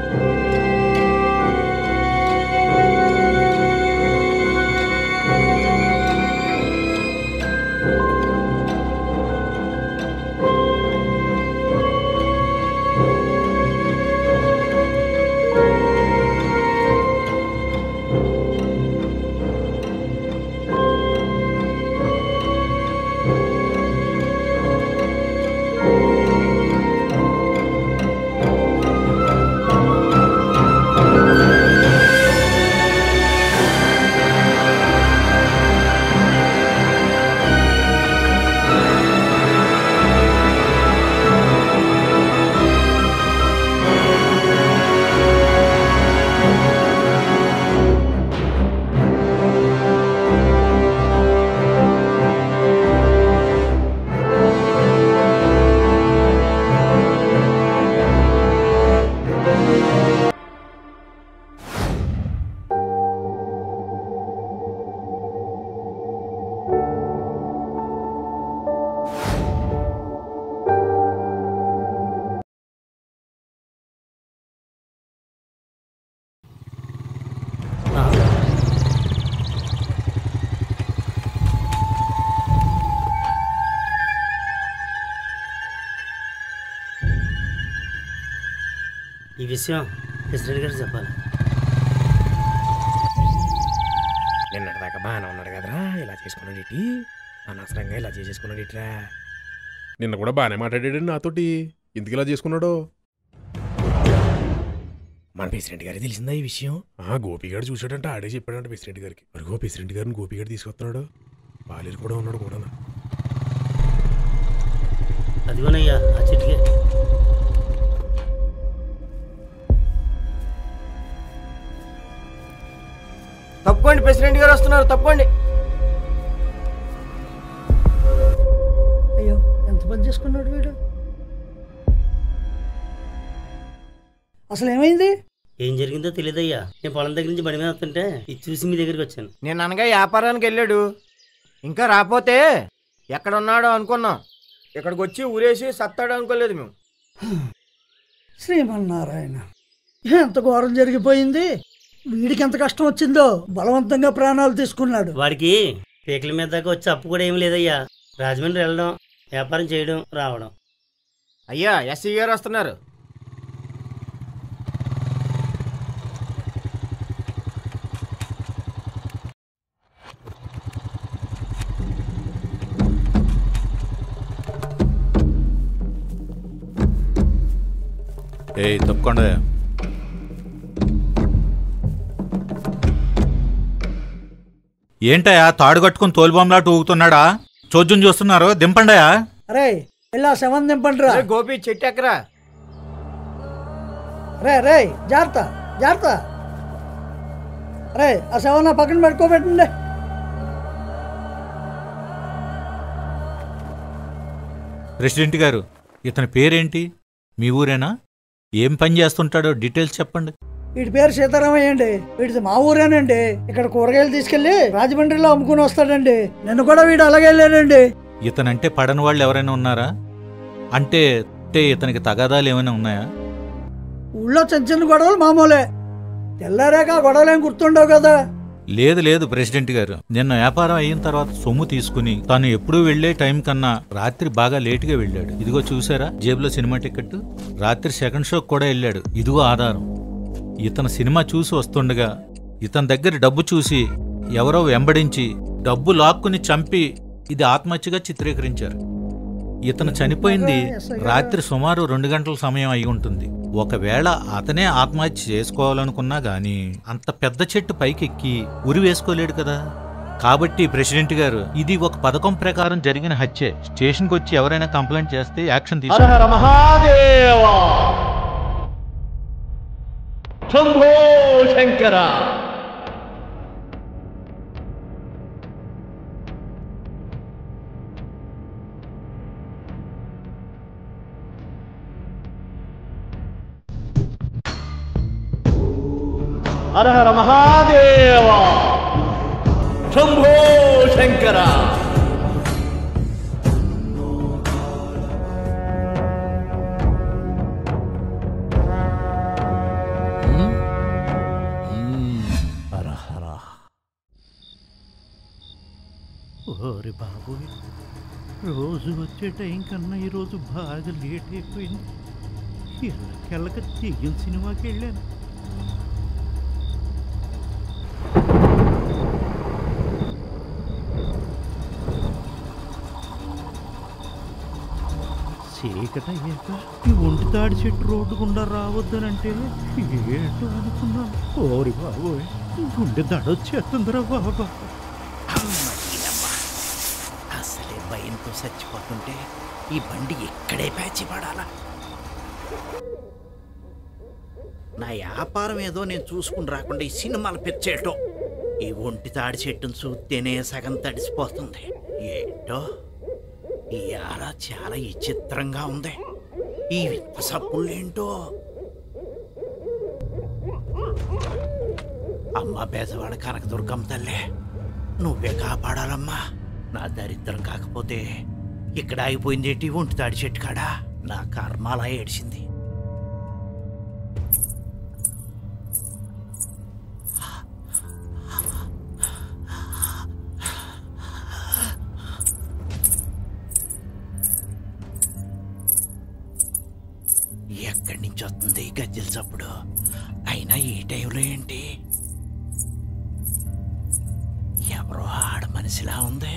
ఈ విషయం ప్రెసిడెంట్ గారు చెప్పాలి నిన్నటిదాకా బాగానే ఉన్నాడు కదరా ఇలా చేసుకున్నాడు ఇటీ అనవసరంగా ఇలా చేసేసుకున్నాడు ఇట్రా నిన్న కూడా బాగానే మాట్లాడాడు నాతోటి ఎందుకు ఇలా చేసుకున్నాడో మన ప్రెసిడెంట్ గారికి తెలిసిందా ఈ విషయం ఆ గోపిగాడు చూశాడంటే ఆడే చెప్పాడంట ప్రెసిడెంట్ గారికి మరిగో ప్రెసిడెంట్ గారిని గోపిగాడు తీసుకొస్తున్నాడు బాలేరు కూడా ఉన్నాడు కూడా అదిగోనయ్యా ఆ చెట్టుకే తప్పుకోండి ప్రెసిడెంట్ గారు వస్తున్నారు తప్పుకోండి అయ్యో ఎంత పని చేసుకున్నాడు వీడు అసలు ఏమైంది ఏం జరిగిందో తెలియదయ్యా నేను పొలం దగ్గర నుంచి బండి మీద వస్తుంటే ఇది చూసి మీ దగ్గరికి వచ్చాను నేను అనగా వ్యాపారానికి వెళ్ళాడు ఇంకా రాపోతే ఎక్కడ ఉన్నాడో అనుకున్నాం ఇక్కడికి వచ్చి ఊరేసి సత్తాడు అనుకోలేదు మేము శ్రీమన్నారాయణ ఎంత ఘోరం జరిగిపోయింది వీడికి ఎంత కష్టం వచ్చిందో బలవంతంగా ప్రాణాలు తీసుకున్నాడు వాడికి పీకల మీద దాకా వచ్చి అప్పు కూడా ఏమీ లేదయ్యా రాజమండ్రి వెళ్ళడం వ్యాపారం చేయడం రావడం అయ్యా ఎస్సీ గారు వస్తున్నారు ఏయ్ తప్పకుండా ఏంటయ్యా తాడు కట్టుకుని తోలుబొమ్మలాట ఊగుతున్నాడా చోద్యం చూస్తున్నారు దింపండయా అరే ఇలా శవం దింపండి రా అరే గోపి చెట్టు ఎక్కరా రే రే జాగ్రత్త జాగ్రత్త రే ఆ శవం నా పక్కన పెట్టుకోబెట్టండి ప్రెసిడెంట్ గారు ఇతని పేరేంటి మీ ఊరేనా ఏం పని చేస్తుంటాడో డీటెయిల్స్ చెప్పండి వీడి పేరు సీతారామయ్య అండి వీడిది మా ఊరేనండి ఇక్కడ కూరగాయలు తీసుకెళ్లి రాజమండ్రిలో అమ్ముకుని వస్తాడండి నిన్ను కూడా వీడు అలాగే వెళ్ళాడండి ఇతనంటే పడని వాళ్ళు ఎవరైనా ఉన్నారా అంటే అంటే ఇతనికి తగాదాలు ఏమైనా ఉన్నాయా ఊళ్ళో చిన్న చిన్న గొడవలు మామూలే తెల్లారాక ఆ గొడవలు ఏం గుర్తుండవు కదా లేదు లేదు ప్రెసిడెంట్ గారు నిన్న వ్యాపారం అయిన తర్వాత సొమ్ము తీసుకుని తాను ఎప్పుడూ వెళ్లే టైం కన్నా రాత్రి బాగా లేటుగా వెళ్ళాడు ఇదిగో చూసారా జేబులో సినిమా టికెట్ రాత్రి సెకండ్ షోకి కూడా వెళ్ళాడు ఇదిగో ఆధారం ఇతను సినిమా చూసి వస్తుండగా ఇతని దగ్గర డబ్బు చూసి ఎవరో వెంబడించి డబ్బు లాక్కుని చంపి ఇది ఆత్మహత్యగా చిత్రీకరించారు ఇతను చనిపోయింది రాత్రి సుమారు రెండు గంటల సమయం అయి ఉంటుంది ఒకవేళ అతనే ఆత్మహత్య చేసుకోవాలనుకున్నా గాని అంత పెద్ద చెట్టు పైకెక్కి ఉరి వేసుకోలేడు కదా కాబట్టి ప్రెసిడెంట్ గారు ఇది ఒక పథకం ప్రకారం జరిగిన హత్యే స్టేషన్కి వచ్చి ఎవరైనా కంప్లైంట్ చేస్తే యాక్షన్ హర తీసుకుంటారు హర మహాదేవ శంభో శంకర హర హర మహాదేవ శంభో శంకర హర హర ఓరి బాబు రోజు వచ్చే టైం కన్నా ఈరోజు బాగా లేట్ అయిపోయింది ఎల్లకెళ్ళక దెయ్యం సినిమాకి వెళ్ళాను చీకటి అయ్యాక ఈ ఒంటి తాడి చెట్టు రోడ్డు గుండా రావద్దనంటే ఏంటో అనుకున్నాను ఓరి బాబోయ్ గుండె దడొచ్చేస్తుందిరా బాబా అసలే భయంతో చచ్చిపోతుంటే ఈ బండి ఎక్కడే ప్యాచి పడాలా నా వ్యాపారం ఏదో నేను చూసుకుని రాకుండా ఈ సినిమాలు పిచ్చేయటం ఈ ఒంటి తాడి చెట్టును చూస్తేనే సగం తడిసిపోతుంది ఏంటో ఈ ఆర చాలా విచిత్రంగా ఉంది ఈ విత్త సప్పుళ్ళేంటో అమ్మ బేజవాడ కనకదుర్గమ్మ తల్లే నువ్వే కాపాడాలమ్మా నా దరిద్రం కాకపోతే ఇక్కడ ఆగిపోయిందేంటి ఒంటి తాడి చెట్టు కాడ నా కర్మ అలా ఏడిచింది ఎక్కడి నుంచి వస్తుంది ఈ గజ్జల చప్పుడు అయినా ఈ టైంలో ఏంటి ఎవరో ఆడ మనిషిలా ఉంది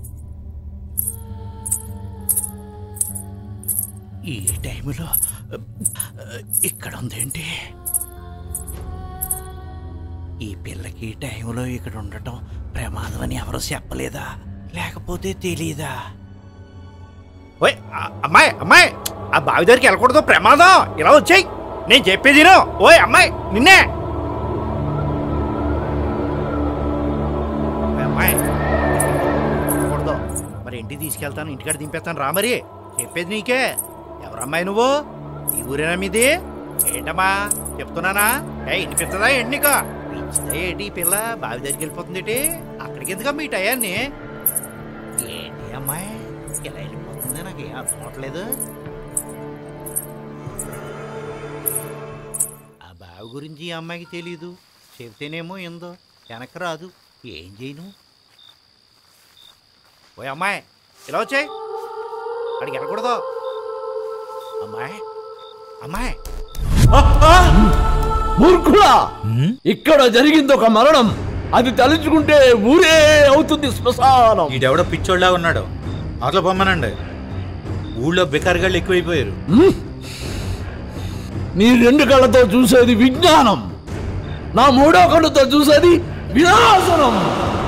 ఈ టైంలో ఇక్కడ ఉందేంటి ఈ పిల్లకి ఈ టైంలో ఇక్కడ ఉండటం ప్రమాదం అని ఎవరో చెప్పలేదా లేకపోతే తెలీదా ఓయ్ ఆ- అమ్మాయి అమ్మాయి ఆ బావి దగ్గరికి వెళ్ళకూడదు ప్రమాదం ఇలా వచ్చాయి నేను చెప్పేది విను. ఓయ్ అమ్మాయి నిన్నే ఓయ్ అమ్మాయి వెళ్ళకూడదు మరి ఇంటికి తీసుకెళ్తాను ఇంటికాడ దింపేస్తాను రా మరి చెప్పేది నీకే ఎవరమ్మాయి నువ్వు ఈ ఊరేనా మీది ఏంటమ్మా చెప్తున్నానా ఏ వినిపిస్తుందా ఏంటి నీకు పిచ్చిదా ఏంటి ఈ పిల్ల బావి దగ్గరికి వెళ్ళిపోతుంది ఏంటి అక్కడికి ఎందుకమ్మా ఈ టయాన్ని ఏంటి అమ్మాయి ఇలా వెళ్ళిపోతుంది నాకు ఏం అర్థం అవట్లేదు ఆ బావి గురించి ఈ అమ్మాయికి తెలీదు చెబితేనేమో ఏందో వెనక్కి రాదు ఏం చేయను ఓయ్ అమ్మాయి ఇలా వచ్చాయి అడిగి వెళ్ళకూడదు అమ్మాయి అమ్మాయి మూర్ఖుడా హ్మ్? ఇక్కడ జరిగింది ఒక మరణం అది తలుచుకుంటే ఊరే అవుతుంది శ్మశానం ఈడెవడో పిచ్చోళ్ళ ఉన్నాడు అవతల పొమ్మనండి ఊళ్ళో బికారిగాళ్ళు ఎక్కువైపోయారు హ్మ్? నీ రెండు కళ్ళతో చూసేది విజ్ఞానం నా మూడో కళ్ళతో చూసేది వినాశనం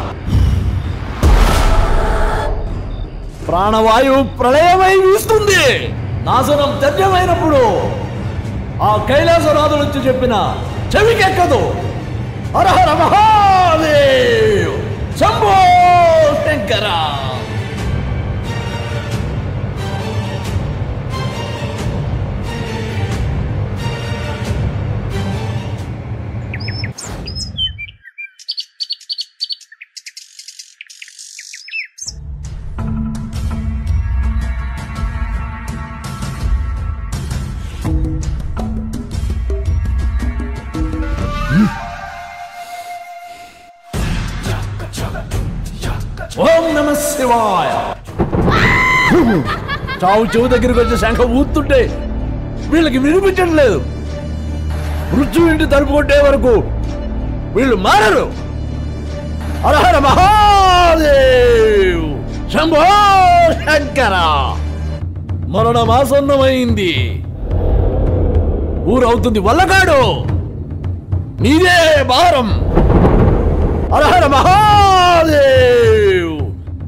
ప్రాణవాయువు ప్రళయమై వీస్తుంది నాశనం తథ్యమైనప్పుడు ఆ కైలాసనాథులు వచ్చి చెప్పిన చెవికెక్కదు హరహర మహాదేవ్ శంభో శంకర ఓం నమ శివాయ చావు చెవు దగ్గరికి వచ్చే శంఖ ఊతుంటే వీళ్ళకి వినిపించడం లేదు మృత్యు ఇంటి తలుపు కొట్టే వరకు వీళ్ళు మారరు హరహర మహాదేవ్ శంభో శంకర మరణమాసన్నమైంది ఊరవుతుంది వల్లకాడు నీదే భారం హరహర మహాదేవ్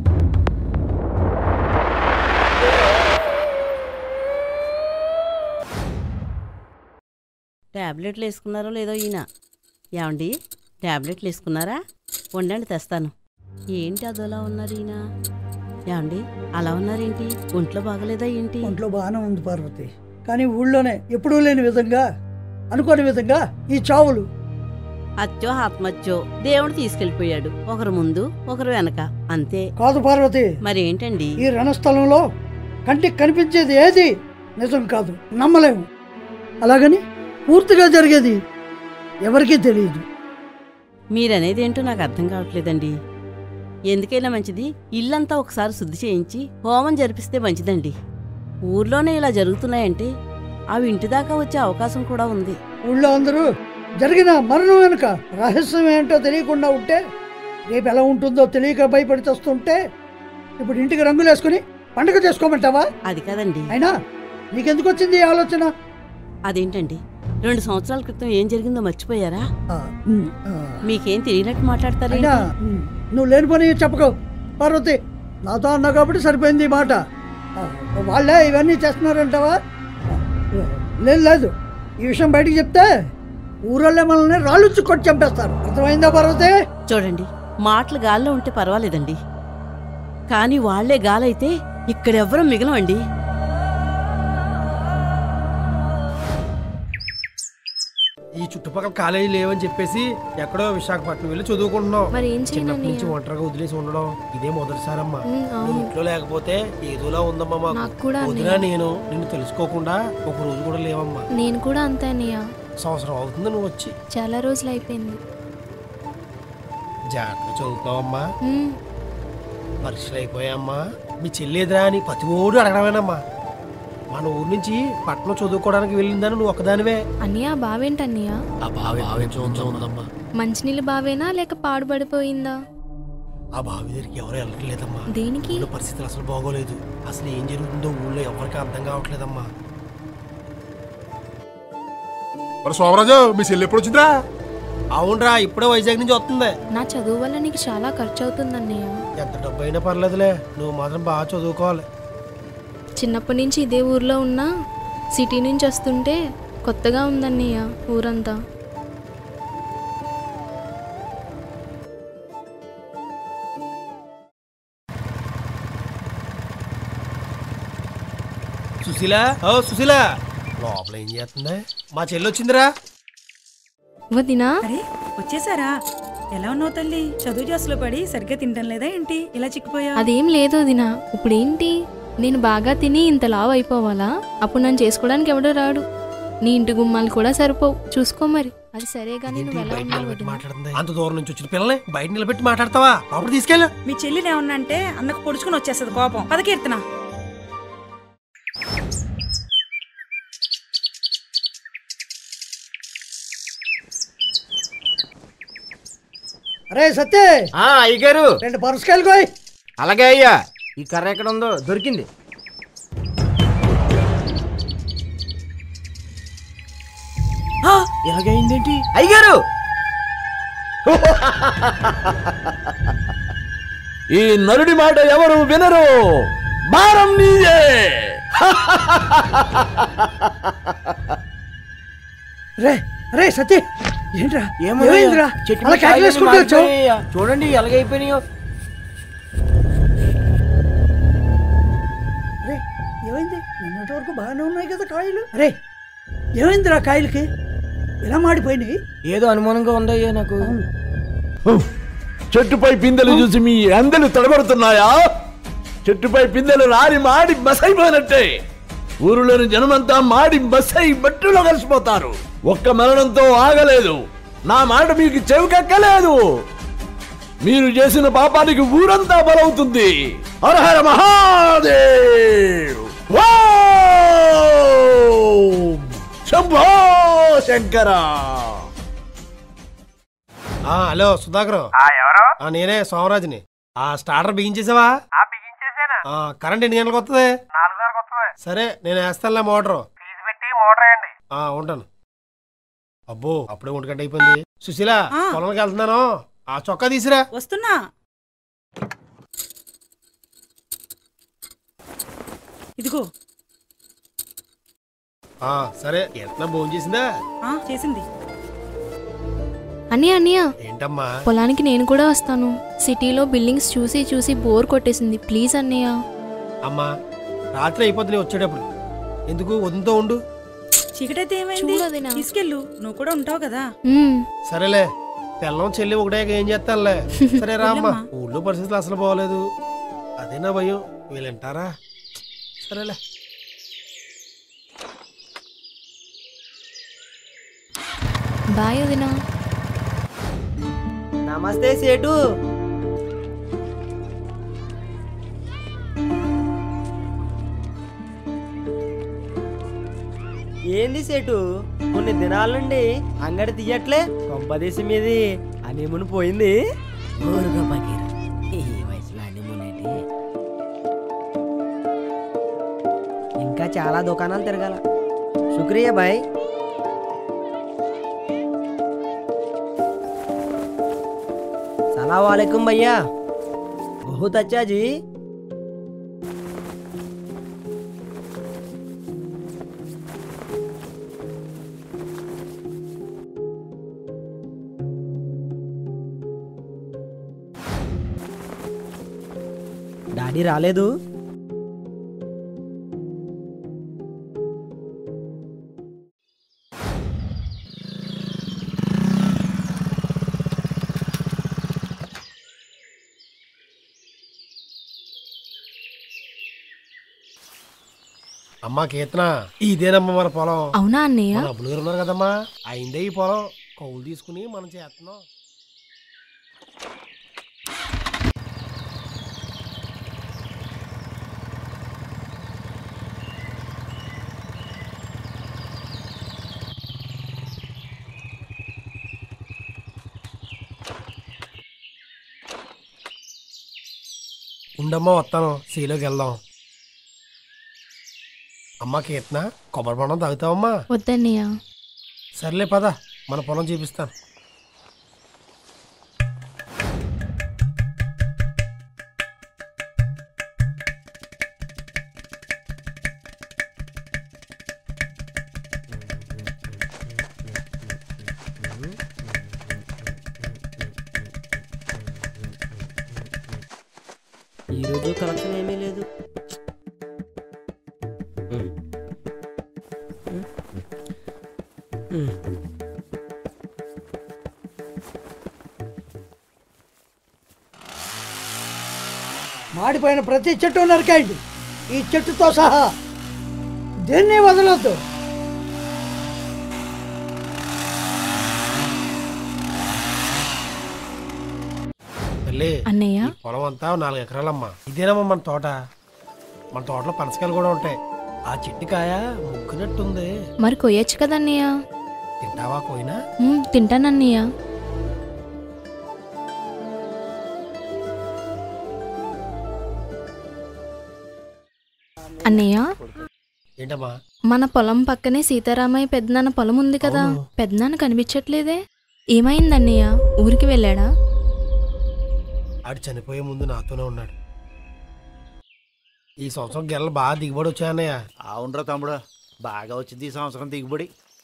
ట్యాబ్లెట్లు వేసుకున్నారో లేదో ఈయన ఏమండి ట్యాబ్లెట్లు వేసుకున్నారా ఉండండి తెస్తాను ఏంటి అదోలా ఉన్నారు ఈయన ఏమండి అలా ఉన్నారేంటి ఒంట్లో బాగలేదా ఏంటి ఒంట్లో బాగానే ఉంది పార్వతి కానీ ఊళ్ళోనే ఎప్పుడూ లేని విధంగా అనుకోని విధంగా ఈ చావులు అచ్చో ఆత్మచ్చో దేవుడు తీసుకెళ్లిపోయాడు ఒకరు ముందు ఒకరు వెనక అంతే కాదు పార్వతి మరి ఏంటండి ఈ రణస్థలంలో కంటికి కనిపించేది ఏది నిజం కాదు నమ్మలేము అలాగని పూర్తిగా జరిగేది ఎవరికీ తెలియదు మీరనేది ఏంటో నాకు అర్థం కావట్లేదండి ఎందుకైనా మంచిది ఇల్లంతా ఒకసారి శుద్ధి చేయించి హోమం జరిపిస్తే మంచిదండి ఊర్లోనే ఇలా జరుగుతున్నాయంటే అవి ఇంటి దాకా వచ్చే అవకాశం కూడా ఉంది ఊళ్ళో అందరూ జరిగిన మరణం వెనుక రహస్యం ఏంటో తెలియకుండా ఉంటే రేపు ఎలా ఉంటుందో తెలియక భయపడి వస్తుంటే ఇప్పుడు ఇంటికి రంగులు వేసుకుని పండుగ చేసుకోమంటావా అది కాదండి అయినా నీకెందుకు వచ్చింది ఈ ఆలోచన అదేంటండి రెండు సంవత్సరాల క్రితం ఏం జరిగిందో మర్చిపోయారా ఆ, ఉమ్, ఆ, మీకేం తెలియనట్టు మాట్లాడతారా అయినా ఉమ్, నువ్వు లేని పని చెప్పకు పార్వతి నాతో అన్నావు కాబట్టి సరిపోయింది ఈ మాట ఆ, వాళ్ళే ఇవన్నీ చేస్తున్నారంటావా ఆ, లేదు లేదు ఈ విషయం బయటికి చెప్తే ఊరల్లే మనల్ని రాళ్ళు కొట్టి చంపేస్తారు అర్థమైందా పార్వతి చూడండి మాటలు గాల్లో ఉంటే పర్వాలేదండి కానీ వాళ్లే గాలైతే ఇక్కడెవ్వరూ మిగలవండి ఈ చుట్టుపక్కల కాలేజీ లేవని చెప్పేసి ఎక్కడో విశాఖపట్నం వెళ్ళి చదువుకుంటున్నాం మరి ఏం చేయను చిన్నప్పటి నుంచి అన్నయ్య? ఒంటరిగా వదిలేసి ఉండడం ఇదే మొదటిసారమ్మా ఉమ్, అవును. నువ్వు ఇంట్లో లేకపోతే ఏదోలా ఉందమ్మా మాకు నాకు కూడా వదినా అన్నయ్య. నేను నిన్ను తెలుసుకోకుండా ఒక రోజు కూడా లేవమ్మా నేను కూడా అంతే అన్నయ్య సంవత్సరం అవుతుంది నువ్వు వచ్చి చాలా రోజులు అయిపోయింది జాగ్రత్తగా చదువుతావమ్మా ఉమ్, పరీక్షలు అయిపోయామ్మా మీ చెల్లి ఎదురా అని ప్రతి ఓడు అడగడమేనమ్మా మన ఊరు నుంచి పట్నం చదువుకోవడానికి వెళ్ళిందని నువ్వు ఒక్కదానివే అన్నయ్య ఆ బావేంటన్నయ్య ఆ బావి ఉందమ్మా మంచినీళ్ళు బావేనా లేక పాడుపడిపోయిందా ఆ బావి దగ్గరికి ఎవరు వెళ్ళట్లేదమ్మా దేనికి ఊళ్ళో పరిస్థితులు అసలు బాగోలేదు అసలు ఏం జరుగుతుందో ఊళ్ళో ఎవరికి అర్థం కావట్లేదమ్మా మరి సోమరాజు మీ చెల్లి ఎప్పుడు వచ్చిందిరా అవునరా ఇప్పుడే వైజాగ్ నుంచి వస్తుంది నా చదువు వల్ల నీకు చాలా ఖర్చు అవుతుందన్నయ్య ఎంత డబ్బు అయినా పర్లేదులే నువ్వు మాత్రం బాగా చదువుకోవాలి చిన్నప్పటి నుంచి ఇదే ఊర్లో ఉన్నా సిటీ నుంచి వస్తుంటే కొత్తగా ఉందన్నయ్య ఊరంతా సుశీల ఓ సుశీల లోపల ఏం చేస్తుంది మా చెల్లి వచ్చిందిరా వదినా అరే వచ్చేసారా ఎలా ఉన్నావు తల్లి చదువు జాసులో పడి సరిగ్గా తింటం లేదా ఏంటి ఇలా చిక్కిపోయా అదేం లేదు వదినా ఇప్పుడేంటి నేను బాగా తిని ఇంత లావు అయిపోవాలా అప్పుడు నన్ను చేసుకోవడానికి ఎవడో రాడు నీ ఇంటి గుమ్మాలు కూడా సరిపోవు చూసుకో మరి అది సరే కానీ నువ్వు ఎలా బయట ఉన్నావు నిలబెట్టి వదినా? మాట్లాడుతుంది అంత దూరం నుంచి వచ్చిన పిల్లల్ని బయట నిలబెట్టి మాట్లాడతావా లోపల తీసుకెళ్ళు మీ చెల్లిని ఏమన్నా అంటే అన్నకు పొడుచుకుని వచ్చేస్తుంది కోపం పదకీర్తన అరే సత్య ఆ అయ్యగారు రెండు పరుసుకాయలు కోయ్ అలాగే అయ్యా ఈ కర్ర ఎక్కడ ఉందో దొరికింది ఆ, ఇలాగైందేంటి అయ్యగారు ఈ నరుడి మాట ఎవరు వినరు భారం నీదే రే రే సత్య ఏంట్రా ఏమైందిరా? ఏమైందిరా చెట్టు అలా మీద కాయలన్నీ కేకలేసుకుంటూ వచ్చావు మాడిపోయాయ్యా. చూడండి ఎలాగైపోయినాయో రే ఏమైంది నిన్నటి వరకు బాగానే ఉన్నాయి కదా కాయలు రే ఏమైందిరా కాయలకి ఎలా మాడిపోయినాయి ఏదో అనుమానంగా ఉందయ్యా నాకు చెట్టుపై పిందెలు చూసి మీ అందెలు తడబడుతున్నాయా చెట్టుపై పిందెలు రారి మాడి బసైపోయినట్టే ఊరిలోని జనమంతా మాడి బసై బట్టులో కలిసిపోతారు ఒక్క మరణంతో ఆగలేదు నా మాట మీకు చెవికెక్కలేదు మీరు చేసిన పాపానికి ఊరంతా బలవుతుంది హరహర మహాదేవ్ ఓం శంభో శంకరా ఆ హలో సుధాకర్ ఆ నేనే సోమరాజుని ఆ స్టార్టర్ బిగించేసావా ఆ కరెంట్ ఎన్ని గంటలకు వస్తుంది సరే నేను వేస్తానులే మోటారు ఆ ఉంటాను అబ్బో అప్పుడే ఒంటి గంట అయిపోయింది సుశీల ఆ. పొలంకి వెళ్తున్నాను ఆ చొక్కా తీసిరా వస్తున్నా ఇదిగో ఆ సరే ఎంత భోజనం చేసిందా ఆ చేసింది అన్నయ్య అన్నయ్య ఏంటమ్మా పొలానికి నేను కూడా వస్తాను సిటీలో బిల్డింగ్స్ చూసి చూసి బోర్ కొట్టేసింది ప్లీజ్ అన్నయ్య అమ్మా రాత్రి అయిపోతుంది వచ్చేటప్పుడు ఎందుకు వదంతో ఉండు చీకటైతే ఏమైంది చూడు వదినా. తీసుకెళ్ళు నువ్వు కూడా ఉంటావు కదా ఉమ్, సరేలే పిల్లం చెల్లి ఒకటే ఏం చేస్తానులే సరే రా అమ్మా వెళ్ళమ్మా. ఊళ్ళో పరిస్థితులు అసలు బాగోలేదు అదేనా భయం వీళ్ళు వింటారా సరేలే బాయ్ వదినా నమస్తే సేటు ఏంది సేటు కొన్ని దినాల నుండి అంగడి తీయట్లే కొంపదేశం మీది అనేముని పోయింది ఈ వయసులో హనీమూన్ ఏంటి ఇంకా చాలా దుకాణాలు తిరగాల శుక్రియా బాయ్ सलाम वालेकुम भैया बहुत अच्छा जी డాడీ రాలేదు అమ్మా కీర్తన ఇదేనమ్మా మన పొలం అవునా అన్నయ్య మన అబ్బులు గారు ఉన్నారు కదమ్మా అయిందే ఈ పొలం కౌలు తీసుకుని మనం చేస్తున్నాం ఉండమ్మా వస్తాను సీలోకి వెళ్దాం అమ్మా కీర్తన కొబ్బరి బొండం తాగుతావమ్మా వద్దన్నయ్య సర్లే పద మన పొలం చూపిస్తాను ఈరోజు కలెక్షన్ ఏమీ లేదు మాడిపోయిన ప్రతి చెట్టు నరికేయండి ఈ చెట్టుతో సహా దేన్ని వదలొద్దు తల్లి అన్నయ్య ఈ పొలం అంతా నాలుగు ఎకరాలమ్మా ఇదేనమ్మా మన తోట మన తోటలో పనసకాయలు కూడా ఉంటాయి ఆ చెట్టుకాయ ముగ్గునట్టుంది మరి కొయ్యొచ్చు కదన్నయ్య తింటావా కోయినా ఉమ్, తింటానన్నయ్య అన్నయ్య ఏంటమ్మా మన పొలం పక్కనే సీతారామయ్య పెద్దనాన్న పొలం ఉంది కదా పెద్దనాన్న కనిపించట్లేదే ఏమైంది అన్నయ్య ఊరికి వెళ్ళాడా ఆడు చనిపోయే ముందు నాతోనే ఉన్నాడు ఈ సంవత్సరం గెలలు బాగా దిగుబడి వచ్చాయన్నయ్య అవునరా తమ్ముడు బాగా వచ్చింది ఈ సంవత్సరం దిగుబడి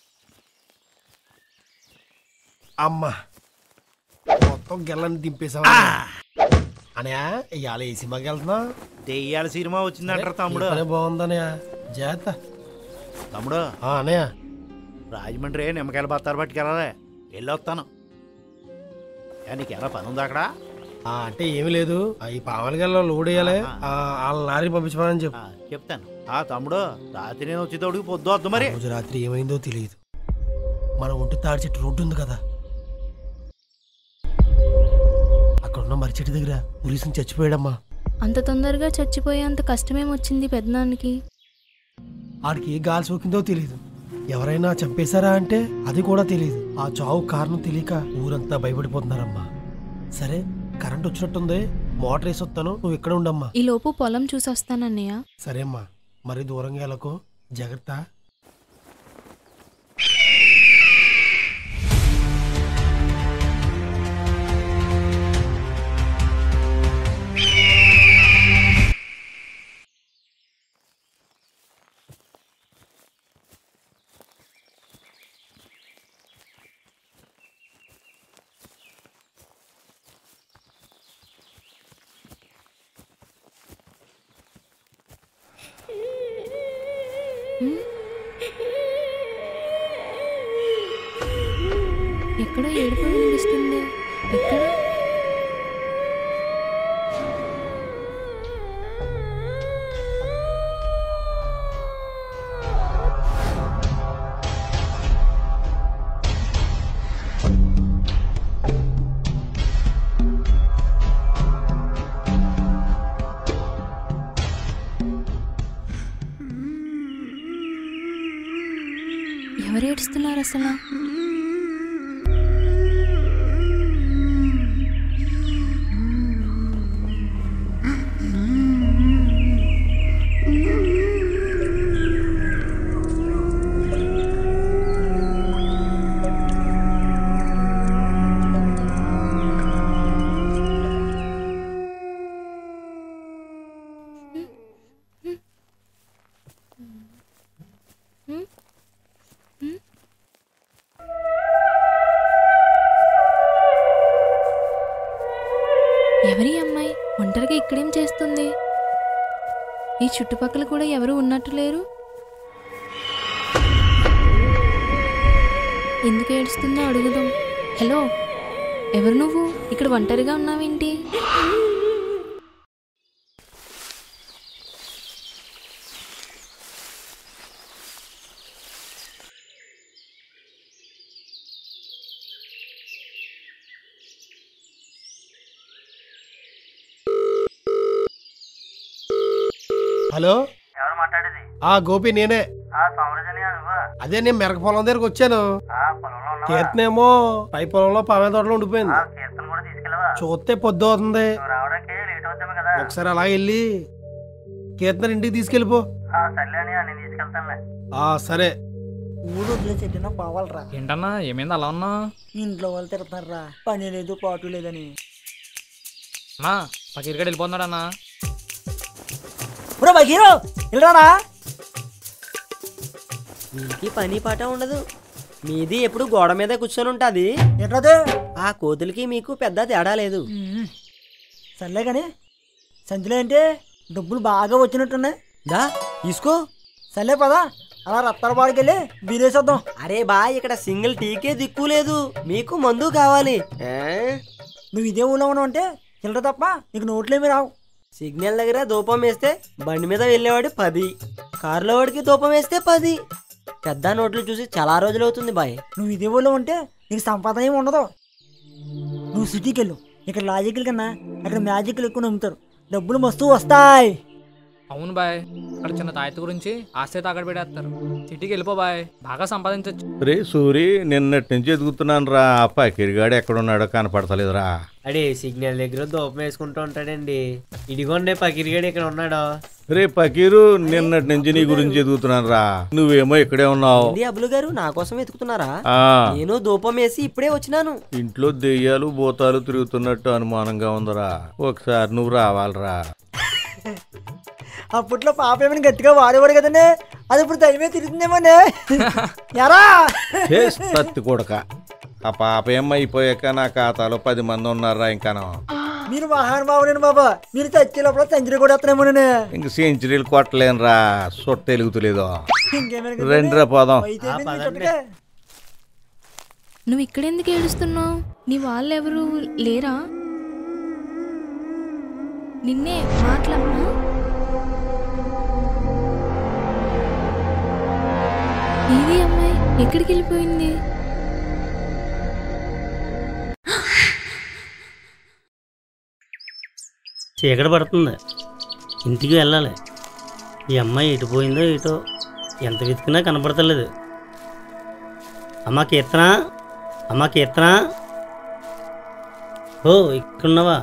అమ్మా మొత్తం గెల్లని దింపేసావా అనయా ఇవాళ ఏ సినిమాకి వెళ్తున్నా దెయ్యాల సినిమా వచ్చిందంటారు తమ్ముడు బాగుందనయా జాత తమ్ముడు అనయా రాజమండ్రి నిమ్మకాయల బత్తాలు పట్టుకెళ్ళాలి వెళ్ళొస్తాను ఏ, నీకు ఎలా పని ఉంది అక్కడ ఆ, అంటే ఏమీ లేదు ఆ, ఈ పావల గెలలో లోడ్ వేయాలి ఆ, వాళ్ళ లారీ పంపించమని చెప్పు చెప్తాను ఆ తమ్ముడు రాత్రి నేను వచ్చేటోడికి పొద్దు వద్దు మరి రోజు రాత్రి ఏమైందో తెలియదు మన ఒంటి తాడి చెట్టు రోడ్డు ఉంది కదా అక్కడ ఉన్న మర్రి చెట్టు దగ్గర ఉరిసిన చచ్చిపోయాడమ్మా అంత తొందరగా చచ్చిపోయేంత కష్టమేమొచ్చింది పెద్దనాన్నకి ఆడికి ఏ గాలి సోకిందో తెలియదు ఎవరైనా చంపేశారా అంటే అది కూడా తెలియదు ఆ చావు కారణం తెలియక ఊరంతా భయపడిపోతున్నారమ్మా సరే కరెంట్ వచ్చినట్టుంది మోటార్ వేసి వస్తాను నువ్వు ఇక్కడ ఉండమ్మా ఈ లోపు పొలం చూసి వస్తానన్నయ్య సరే అమ్మా మరి దూరంగా వెళ్ళకు జాగ్రత్త ఎక్కడో ఏడుపు వినిపిస్తుంది ఎక్కడ అసలు ఎవరి అమ్మాయి ఒంటరిగా ఇక్కడేం చేస్తుంది ఈ చుట్టుపక్కల కూడా ఎవరు ఉన్నట్టు లేరు ఎందుకు ఏడుస్తుందో అడుగుదాం హలో ఎవరు నువ్వు ఇక్కడ ఒంటరిగా ఉన్నావేంటి హలో ఎవరు మాట్లాడేది ఆ గోపి నేనే ఆ సౌరజని నువ్వా అదే నేను మెరక పొలం దగ్గరకు వచ్చాను ఆ పొలంలో ఉన్నావా? కీర్తనేమో పై పొలంలో పామే తోటలో ఉండిపోయింది ఆ కీర్తన కూడా తీసుకెళ్ళవా చూస్తే పొద్దు అవుతుంది నువ్వు రావడానికి లేట్ అవుతామే కదా ఒకసారి అలా వెళ్ళి కీర్తన ఇంటికి తీసుకెళ్ళిపో ఆ సర్లే అని నేను తీసుకెళ్తానులే ఆ సరే ఊరు వదిలేసేట్టినా పోవాలరా ఏంటన్నా ఏమైంది అలా ఉన్నావు ఇంట్లో వాళ్ళు తిడుతున్నారా పని లేదు పాటు లేదని అన్నా పకీర్గడ్ వెళ్ళిపోతున్నాడన్నా ఒరే బకీరు వెళ్ళరానా మీకి పని పాట ఉండదు మీది ఎప్పుడు గోడ మీద కూర్చొని ఉంటుంది ఎట్లదే ఆ కోతులకి మీకు పెద్ద తేడా లేదు సర్లే కానీ సంచిలో ఏంటి డబ్బులు బాగా వచ్చినట్టున్నాయి దా తీసుకో సర్లే పదా అలా రత్తాల బాడికెళ్ళి బీరేసేద్దాం అరే బా ఇక్కడ సింగిల్ టీకే దిక్కు లేదు మీకు మందు కావాలి ఏ? నువ్వు ఇదే ఊళ్ళో ఉన్నావు అంటే చిల్లర తప్ప నీకు నోట్లేమి రావు సిగ్నల్ దగ్గర దూపం వేస్తే బండి మీద వెళ్ళేవాడు పది కారులో వాడికి దూపం వేస్తే పది పెద్ద నోట్లు చూసి చాలా రోజులు అవుతుంది బాయ్ నువ్వు ఇదే ఊళ్ళో ఉంటే నీకు సంపాదన ఏమి ఉండదు నువ్వు సిటీకి వెళ్ళు ఇక్కడ లాజికల్ కన్నా అక్కడ మ్యాజిక్లు ఎక్కువ నమ్ముతారు డబ్బులు మస్తు వస్తాయి అవును బాయ్ అక్కడ చిన్న తాయత్తు గురించి ఆస్తే తాకడ పెట్టేస్తారు సిటీకి వెళ్ళిపో బాయ్ బాగా సంపాదించవచ్చు రే సూరి నిన్నటి నుంచి ఎదుగుతున్నాను రా పకిరిగాడు ఎక్కడున్నాడో కనపడతలేదురా అడే సిగ్నల్ దగ్గర దూపం వేసుకుంటూ ఉంటాడండి ఇదిగోండి పకిరిగాడు ఇక్కడ ఉన్నాడు రే పకీరు నిన్నటి నుంచి నీ గురించి ఎదుగుతున్నాను రా నువ్వేమో ఇక్కడే ఉన్నావు ఏంది అబ్బులు గారు నా కోసం వెతుకుతున్నారా ఆ. నేను దూపం వేసి ఇప్పుడే వచ్చినాను ఇంట్లో దెయ్యాలు భూతాలు తిరుగుతున్నట్టు అనుమానంగా ఉందిరా ఒకసారి నువ్వు రావాలిరా అప్పట్లో పాప ఏమైనా గట్టిగా వాడేవాడు కదండి అది ఇప్పుడు దైవమే తిరుగుతుందేమోనే ఎరా చేస్ తత్తి కొడక ఆ పాప ఏం అయిపోయాక నా ఖాతాలో పది మంది ఉన్నారా ఇంకాను మీరు మహానుభావులేను బాబా మీరు చచ్చే లోపల సెంచరీ కూడా వస్తున్నామోనే ఇంక సెంచరీలు కొట్టలేనురా సొట్ట ఎలుగుతలేదో ఇంకేమైనా రెండురా పోదాం అయితే ఏంది నీ చుట్టకే? నువ్వు ఇక్కడెందుకు ఏడుస్తున్నావు నీ వాళ్ళు ఎవరు లేరా నిన్నే మాట్లాడనా ఏది అమ్మాయి ఎక్కడికి వెళ్ళిపోయింది చీకటి పడుతుంది ఇంటికి వెళ్ళాలి ఈ అమ్మాయి ఎటు పోయిందో ఇటో ఎంత వెతికినా కనపడతలేదు అమ్మా కీర్తన అమ్మా కీర్తన ఓ ఇక్కడున్నావా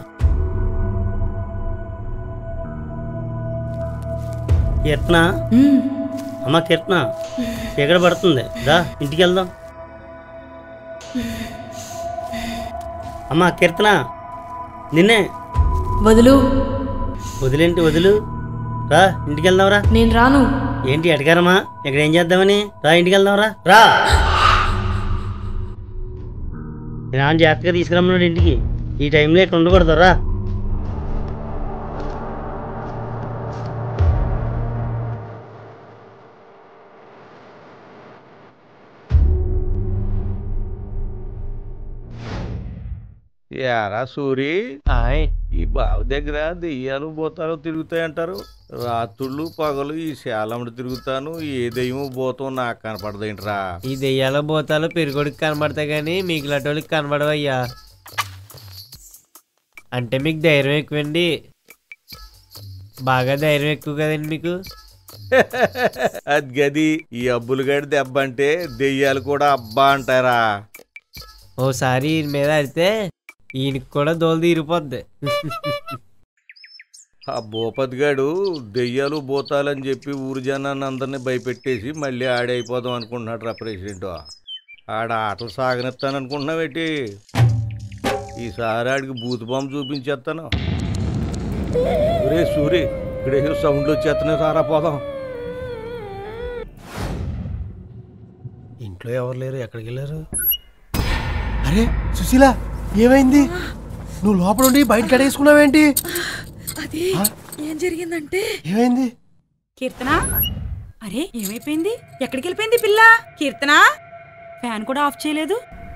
కీర్తన అమ్మా కీర్తన చీకటి పడుతుంది దా ఇంటికి వెళ్దాం అమ్మా కీర్తన నిన్నే వదులు వదిలేంటి వదులు రా ఇంటికి వెళ్దాంరా నేను రాను ఏంటి అడగారమ్మా ఇక్కడ ఏం చేద్దామని రా ఇంటికి వెళ్దాంరా రా నాన్న జాగ్రత్తగా తీసుకురమ్మన్నాడు ఇంటికి ఈ టైంలో ఇక్కడ ఉండకూడదు రా యారా సూరి ఈ బావి దగ్గర దెయ్యాలు భూతాలు తిరుగుతాయి అంటారు రాత్రుళ్ళు పగలు ఈ శాలముడు తిరుగుతాను ఏ దెయ్యము భూతం నాకు కనపడదేంట్రా ఈ దెయ్యాల భూతాలు పెరుగుడికి కనబడతాయి కానీ మీకు లటోళ్ళకి కనబడవయ్యా అంటే మీకు ధైర్యం ఎక్కువండి బాగా ధైర్యం ఎక్కువ కదండి మీకు అది గది ఈ అబ్బులు గడి దెబ్బ అంటే దెయ్యాలు కూడా అబ్బా అంటారా ఓసారి ఈయన మీద అడితే ఈయనకి కూడా దోలు తీరిపోద్ది ఆ భూపతి గాడు దెయ్యాలు భూతాలని చెప్పి ఊరు జనాన్ని అందరినీ భయపెట్టేసి మళ్ళీ ఆడైపోదాం అనుకుంటున్నాడు రా ప్రెసిడెంట్ ఆడ ఆటలు సాగనిస్తాను అనుకుంటున్నావేటి ఈసారి ఆడికి బూత్ బాంబు చూపించేస్తాను రే సూరి ఇక్కడే సౌండ్లు వచ్చేస్తున్నాయి సారా పోదాం ఇంట్లో ఎవరు లేరు ఎక్కడికి వెళ్ళారు అరే సుశీల ఏమైంది నువ్వు లోపల ఉండి బయట కడేసుకున్నావేంటి అది ఏం జరిగిందంటే ఏమైంది కీర్తన అరే ఏమైపోయింది ఎక్కడికి వెళ్ళిపోయింది పిల్ల కీర్తన ఫ్యాన్ కూడా ఆఫ్ చేయలేదు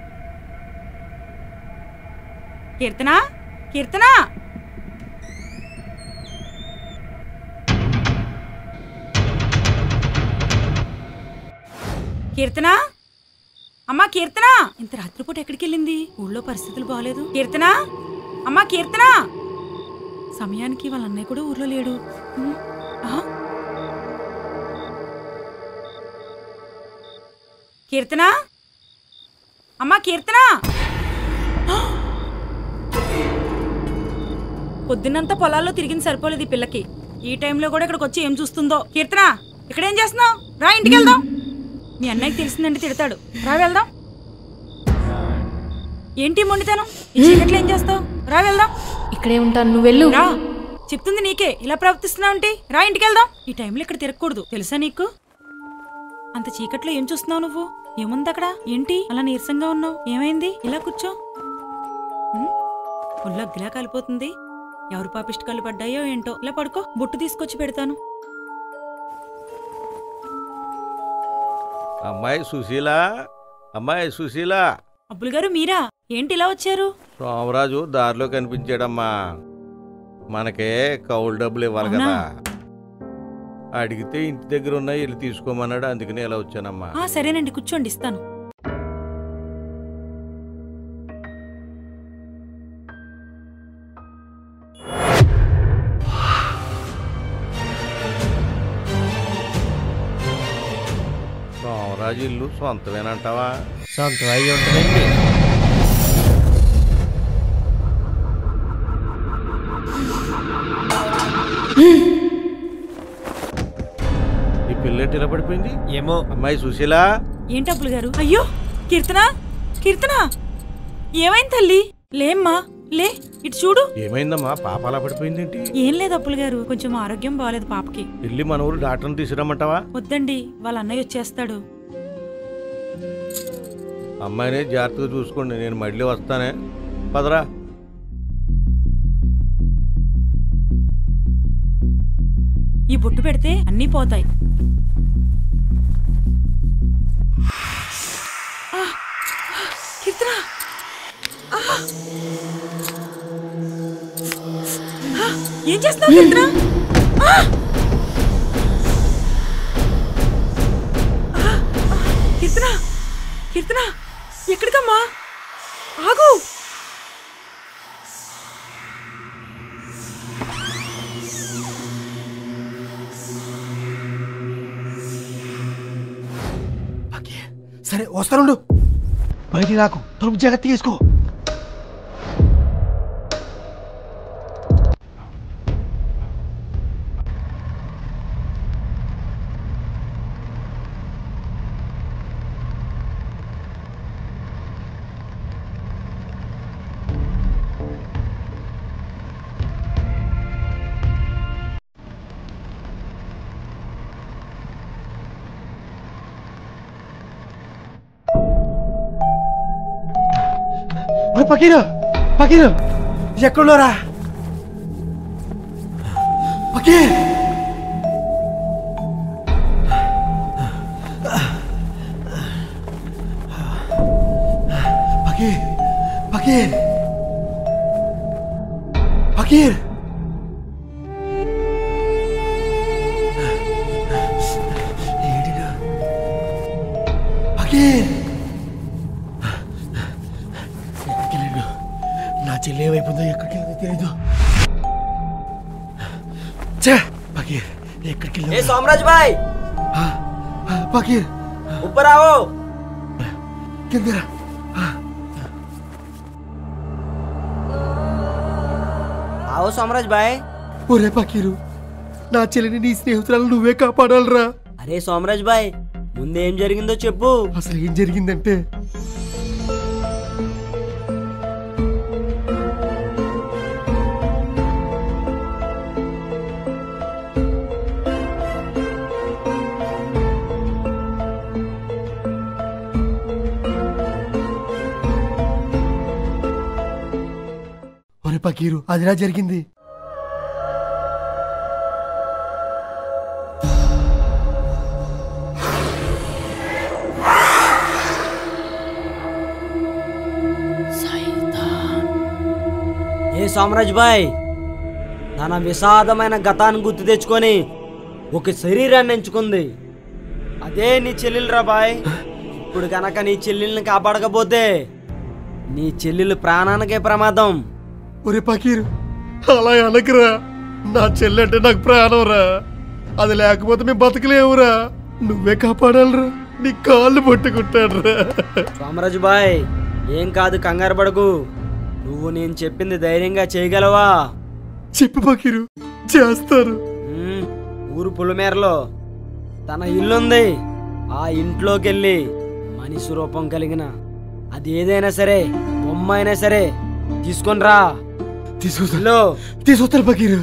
కీర్తన కీర్తన కీర్తన అమ్మా కీర్తన ఇంత రాత్రిపూట ఎక్కడికి వెళ్ళింది ఊళ్ళో పరిస్థితులు బాగాలేదు కీర్తన అమ్మా కీర్తన సమయానికి వాళ్ళ అన్నయ్య కూడా ఊర్లో లేడు ఉమ్, ఆ? కీర్తన అమ్మా కీర్తన ఆ! పొద్దున్నంతా పొలాల్లో తిరిగింది సరిపోలేదు ఈ పిల్లకి ఈ టైంలో కూడా ఇక్కడికి వచ్చి ఏం చూస్తుందో కీర్తన ఇక్కడ ఏం చేస్తున్నావు రా ఇంటికి వెళ్దాం మీ అన్నయ్యకి తెలిసిందంటే తిడతాడు రా వెళ్దాం ఏంటి మొండితనం ఈ చీకట్లో ఏం చేస్తావు రా వెళ్దాం ఇక్కడే ఉంటాను నువ్వు వెళ్ళు రా చెప్తుంది నీకే ఇలా ప్రవర్తిస్తున్నావు అంటే రా ఇంటికి వెళ్దాం ఈ టైంలో ఇక్కడ తిరగకూడదు తెలుసా నీకు అంత చీకట్లో ఏం చూస్తున్నావు నువ్వు ఏముంది అక్కడ ఏంటి అలా నీరసంగా ఉన్నావు ఏమైంది ఇలా కూర్చో ఉమ్, ఒళ్ళు అగ్గిలా కాలిపోతుంది ఎవరు పాపిష్టి కళ్ళు పడ్డాయో ఏంటో ఇలా పడుకో బొట్టు తీసుకొచ్చి పెడతాను అమ్మాయి సుశీల అమ్మాయి సుశీల అబ్బులు గారు మీరా ఏంటి ఇలా వచ్చారు సోమరాజు దారిలో కనిపించాడమ్మా మనకే కౌలు డబ్బులు ఇవ్వాలి అవునా? కదా అడిగితే ఇంటి దగ్గర ఉన్నాయి వెళ్ళి తీసుకోమన్నాడు అందుకని ఇలా వచ్చానమ్మా ఆ సరేనండి కూర్చోండి ఇస్తాను సోమరాజు ఇల్లు సొంతమేనంటావా సొంతం అయ్యి ఉంటుందండి ఈ పిల్లటి ఇలా పడిపోయింది ఏమో అమ్మాయి సుశీల ఏంటి అబ్బులు గారు అయ్యో కీర్తన కీర్తన ఏమైంది తల్లి లేమ్మా లే ఇటు చూడు ఏమైందమ్మా పాప అలా పడిపోయింది ఏంటి ఏం లేదు అప్పులు గారు కొంచెం ఆరోగ్యం బాగాలేదు పాపకి వెళ్ళి మన ఊరు డాక్టర్ని తీసుకురమ్మంటావా వద్దండి వాళ్ళ అన్నయ్య వచ్చేస్తాడు అమ్మాయిని జాగ్రత్తగా చూసుకోండి నేను మళ్ళీ వస్తానే పదరా ఈ బొట్టు పెడితే అన్నీ పోతాయి ఆ! కీర్తన ఆ! ఆ! ఏం చేస్తున్నావు కీర్తన ఆ! ఆ! ఆ! కీర్తన కీర్తన ఎక్కడికమ్మా ఆగు సరే వస్తానుండు బయటికి రాకు తలుపు జాగ్రత్త తీసుకో పకీరు పకీరు ఎక్కడున్నారా పకీర్ పకీర్ పకీర్ పకీర్ ఏడిగా పకీర్ ఎక్కడికి వెళ్ళాడు నా చెల్లి ఏమైపోయిందో ఎక్కడికి వెళ్ళదో తెలీదు ఛే! పకీర్ ఏ సోమరాజ్ బాయ్ పకీర్ ऊपर आओ కింద आओ సోమరాజ్ బాయ్ ఒరే పకీరు నా చెల్లిని నీ స్నేహితురాలు నువ్వే కాపాడాలరా అరే సోమరాజ్ బాయ్ ముందు ఏం జరిగిందో చెప్పు అసలు ఏం జరిగిందంటే ఒరే పకీరు అదిలా జరిగింది ఏ సోమరాజ్ బాయ్ తన విషాదమైన గతాన్ని గుర్తు తెచ్చుకొని ఒక శరీరాన్ని ఎంచుకుంది అదే నీ చెల్లెలురా బాయ్ ఇప్పుడు కనుక నీ చెల్లెల్ని కాపాడకపోతే నీ చెల్లెలు ప్రాణానికే ప్రమాదం ఒరే పకీరు అలా అనకురా నా చెల్లి అంటే నాకు ప్రాణం రా అది లేకపోతే మేము బతకలేవురా నువ్వే కాపాడాలరా నీ కాళ్ళు పట్టుకుంటాడు రా సోమరాజు బాయ్ ఏం కాదు కంగారు పడకు నువ్వు నేను చెప్పింది ధైర్యంగా చేయగలవా చెప్పు పకీరు చేస్తారు మ్మ్, ఊరు పులిమేరలో తన ఇల్లుంది ఆ ఇంట్లోకి వెళ్ళి మనిషి రూపం కలిగిన అది ఏదైనా సరే బొమ్మ అయినా సరే తీసుకొని రా తీసుకొస్తా తీసుకొస్తారు పకీరు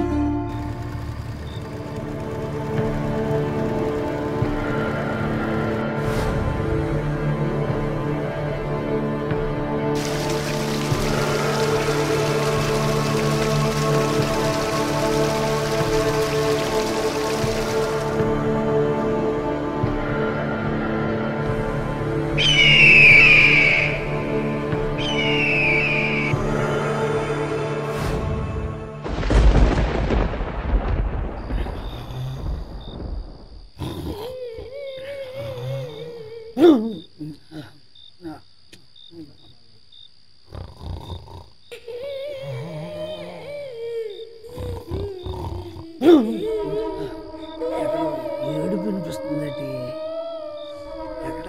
ఏడు వినిపిస్తుందటి ఎక్కడ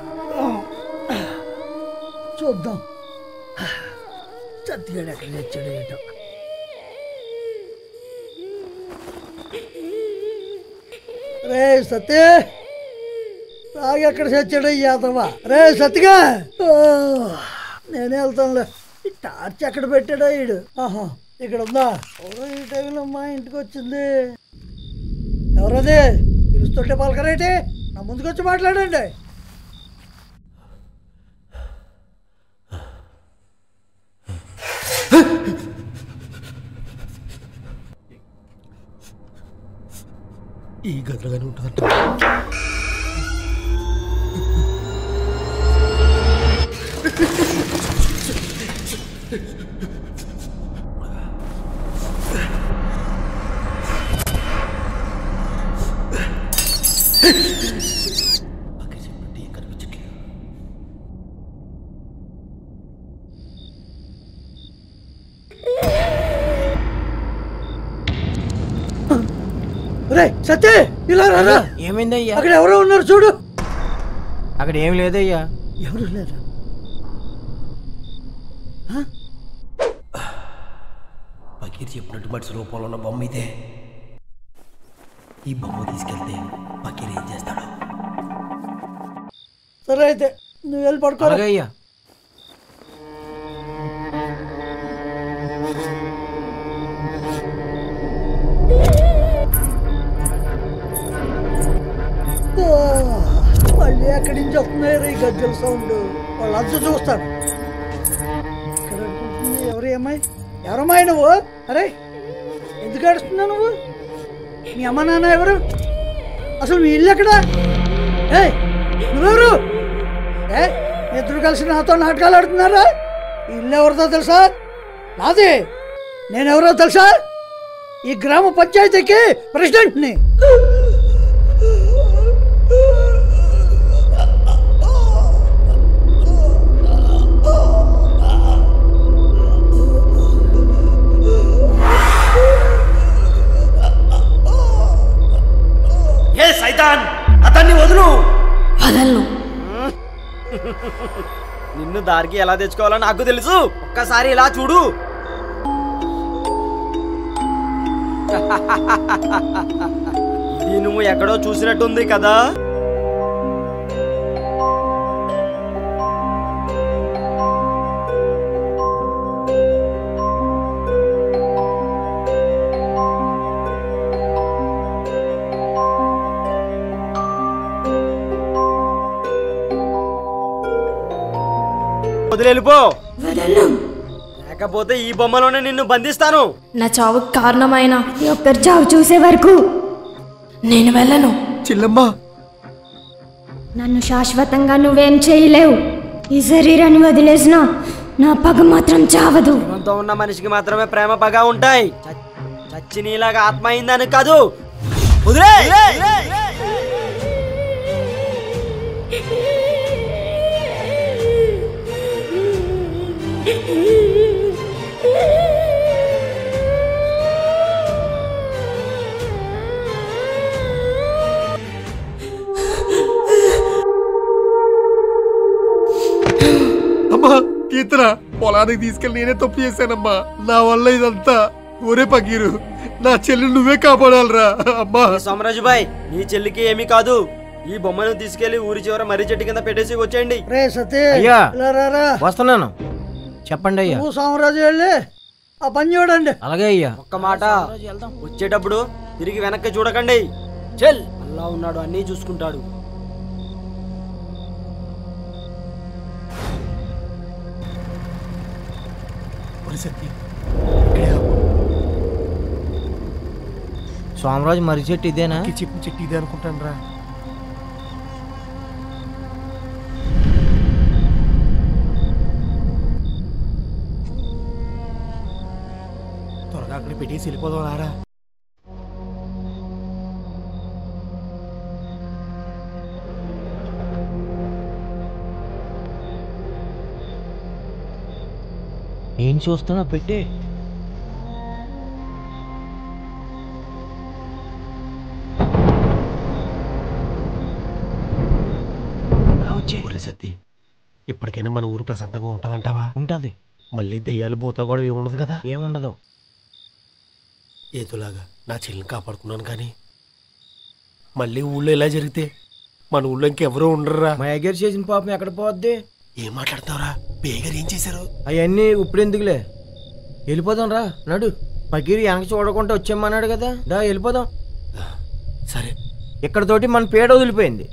చూద్దాం సత్తిగాడు ఎక్కడ తెచ్చాడు ఏటో రే సత్య తాగి ఎక్కడ చచ్చాడు ఈ యాదవా రే సత్తిగా ఓ, నేనే వెళ్తానులే ఈ టార్చ్ ఎక్కడ పెట్టాడో ఈడు ఆహా ఇక్కడ ఉందా ఎవరో ఈ టైంలో మా ఇంటికి వచ్చింది ఎవరది పిలుస్తుంటే పలకరేటి నా ముందుకు వచ్చి మాట్లాడండి ఈ గదిలోగానే ఉంటుందంట రే సత్య ఇలా రారా ఏమైందయ్యా అక్కడ ఎవరో ఉన్నారు చూడు అక్కడ ఏం లేదయ్యా ఎవరు లేరు పకీర్ చెప్పినట్టు మనిషి రూపంలో ఉన్న బొమ్మ ఇదే ఈ బొమ్మ తీసుకెళ్తే పకీర్ ఏం చేస్తాడు సరే అయితే నువ్వు వెళ్ళి పడుకో అలాగే అయ్యా మళ్ళీ ఎక్కడి నుంచి వస్తున్నారు ఈ గజ్జల సౌండ్ వాళ్ళంతా చూస్తాడు ఇక్కడ అనుకుంటుంది ఎవరు ఈ అమ్మాయి ఎవరమ్మాయి నువ్వు అరే ఎందుకు ఏడుస్తున్నావు నువ్వు మీ అమ్మ నాన్న ఎవరు అసలు మీ ఇల్లు ఎక్కడ ఏ నువ్వెవరు ఏ మీ ఇద్దరు కలిసి నాతో నాటకాలు ఆడుతున్నారా ఈ ఇల్లు ఎవరిదో తెలుసా నాది నేనెవరో తెలుసా ఈ గ్రామ పంచాయతీకి ప్రెసిడెంట్ని నిన్ను దారికి ఎలా తెచ్చుకోవాలో నాకు తెలుసు ఒక్కసారి ఇలా చూడు ఇది నువ్వు ఎక్కడో చూసినట్టుంది కదా వదిలేలిపో లేకపోతే ఈ బొమ్మలోనే నిన్ను బంధిస్తాను నా చావుకు కారణమైన ఈ ఒక్కరి చావు చూసే వరకు నేను వెళ్ళను చెల్లమ్మా నన్ను శాశ్వతంగా నువ్వేం చేయలేవు ఈ శరీరాన్ని వదిలేసిన నా పగ మాత్రం చావదు జీవంతో ఉన్న మనిషికి మాత్రమే ప్రేమ పగ ఉంటాయి చ- చచ్చి నీలాగా ఆత్మ అయిందని కాదు వదిలే అమ్మా కీర్తన పొలానికి తీసుకెళ్ళి నేనే తప్పు చేశానమ్మా నా వల్ల ఇదంతా ఒరే పకీరు నా చెల్లి నువ్వే కాపాడాలరా అమ్మా సోమరాజు బాయ్ నీ చెల్లికి ఏమీ కాదు ఈ బొమ్మను తీసుకెళ్లి ఊరి చివర మర్రి చెట్టు కింద పెట్టేసి వచ్చేయండి రే సతీ అయ్యా. ఇలా రారా వస్తున్నాను చెప్పండి అయ్యా నువ్వు సోమరాజు వెళ్ళి ఆ పని చూడండి అలాగే అయ్యా ఒక్క మాట వచ్చేటప్పుడు తిరిగి వెనక్కి చూడకండి చెల్ అల్లా ఉన్నాడు అన్నీ చూసుకుంటాడు సోమరాజు మర్రి చెట్టు ఇదేనా చెప్పు చెట్టు ఇదే అనుకుంటాను రా త్వరగా అక్కడ పెట్టేసి వెళ్ళిపోదాం రారా ఏం చూస్తున్నా పెట్టి ఒరే సత్తి ఇప్పటికైనా మన ఊరు ప్రశాంతంగా ఉంటుందంటావా ఉంటది మళ్ళీ దెయ్యాలు పోతా కూడా ఏముండదు కదా ఏముండదు ఏదోలాగా నా చెల్లిని కాపాడుకున్నాను కానీ మళ్ళీ ఊళ్ళో ఇలా జరిగితే మన ఊళ్ళో ఇంకెవరూ ఉండరురా మా అయ్యగారు చేసిన పాపం ఎక్కడ పోద్ది ఏం మాట్లాడతావురా బేగర్ ఏం చేశారు అవన్నీ ఇప్పుడు ఎందుకులే వెళ్ళిపోదాం రా నడు పకీరు వెనక చూడకుండా వచ్చేయమన్నాడు కదా దా వెళ్ళిపోదాం సరే ఇక్కడతోటి మన పేడ వదిలిపోయింది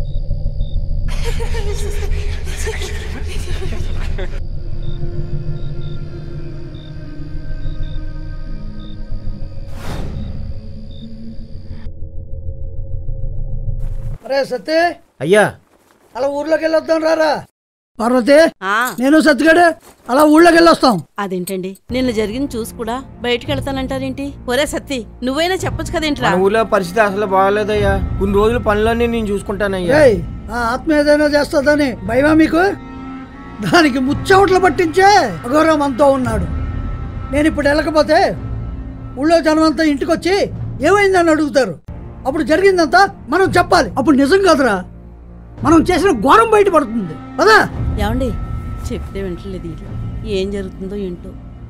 రే సతీ అయ్యా అలా ఊర్లోకి వెళ్ళొద్దాం రారా పార్వతి ఆ నేను సత్తిగాడు అలా ఊళ్ళోకి వెళ్ళొస్తాం అదేంటండి నిన్న జరిగింది చూసి కూడా బయటికి వెళ్తానంటారేంటి ఒరే సత్తి నువ్వైనా చెప్పొచ్చు కదేంట్రా మన ఊళ్ళో పరిస్థితి అసలు బాగాలేదయ్యా కొన్ని రోజులు పనులన్నీ నేను చూసుకుంటానయ్యా ఏయ్ ఆ ఆత్మ ఏదైనా చేస్తుందని భయమా మీకు దానికి ముచ్చవట్లు పట్టించే అఘోరం మనతో ఉన్నాడు నేను ఇప్పుడు వెళ్ళకపోతే ఊళ్ళో జనమంతా ఇంటికి వచ్చి ఏమైందని అడుగుతారు అప్పుడు జరిగిందంతా మనం చెప్పాలి అప్పుడు నిజం కాదురా మనం చేసిన ఘోరం బయటపడుతుంది పదా ఏమండి చెప్తే వింటలేదు వీళ్ళు ఏం జరుగుతుందో ఏంటో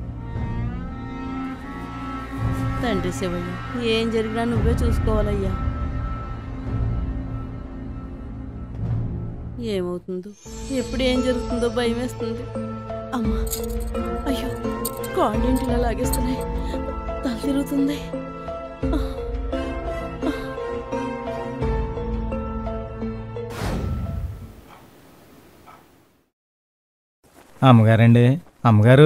తండ్రి శివయ్య ఏం జరిగినా నువ్వే చూసుకోవాలయ్యా ఏమవుతుందో ఎప్పుడు ఏం జరుగుతుందో భయం వేస్తుంది అమ్మా అయ్యో కాళ్ళేంటి ఇలా లాగేస్తున్నాయి తల తిరుగుతుంది అమ్మగారండి అమ్మగారు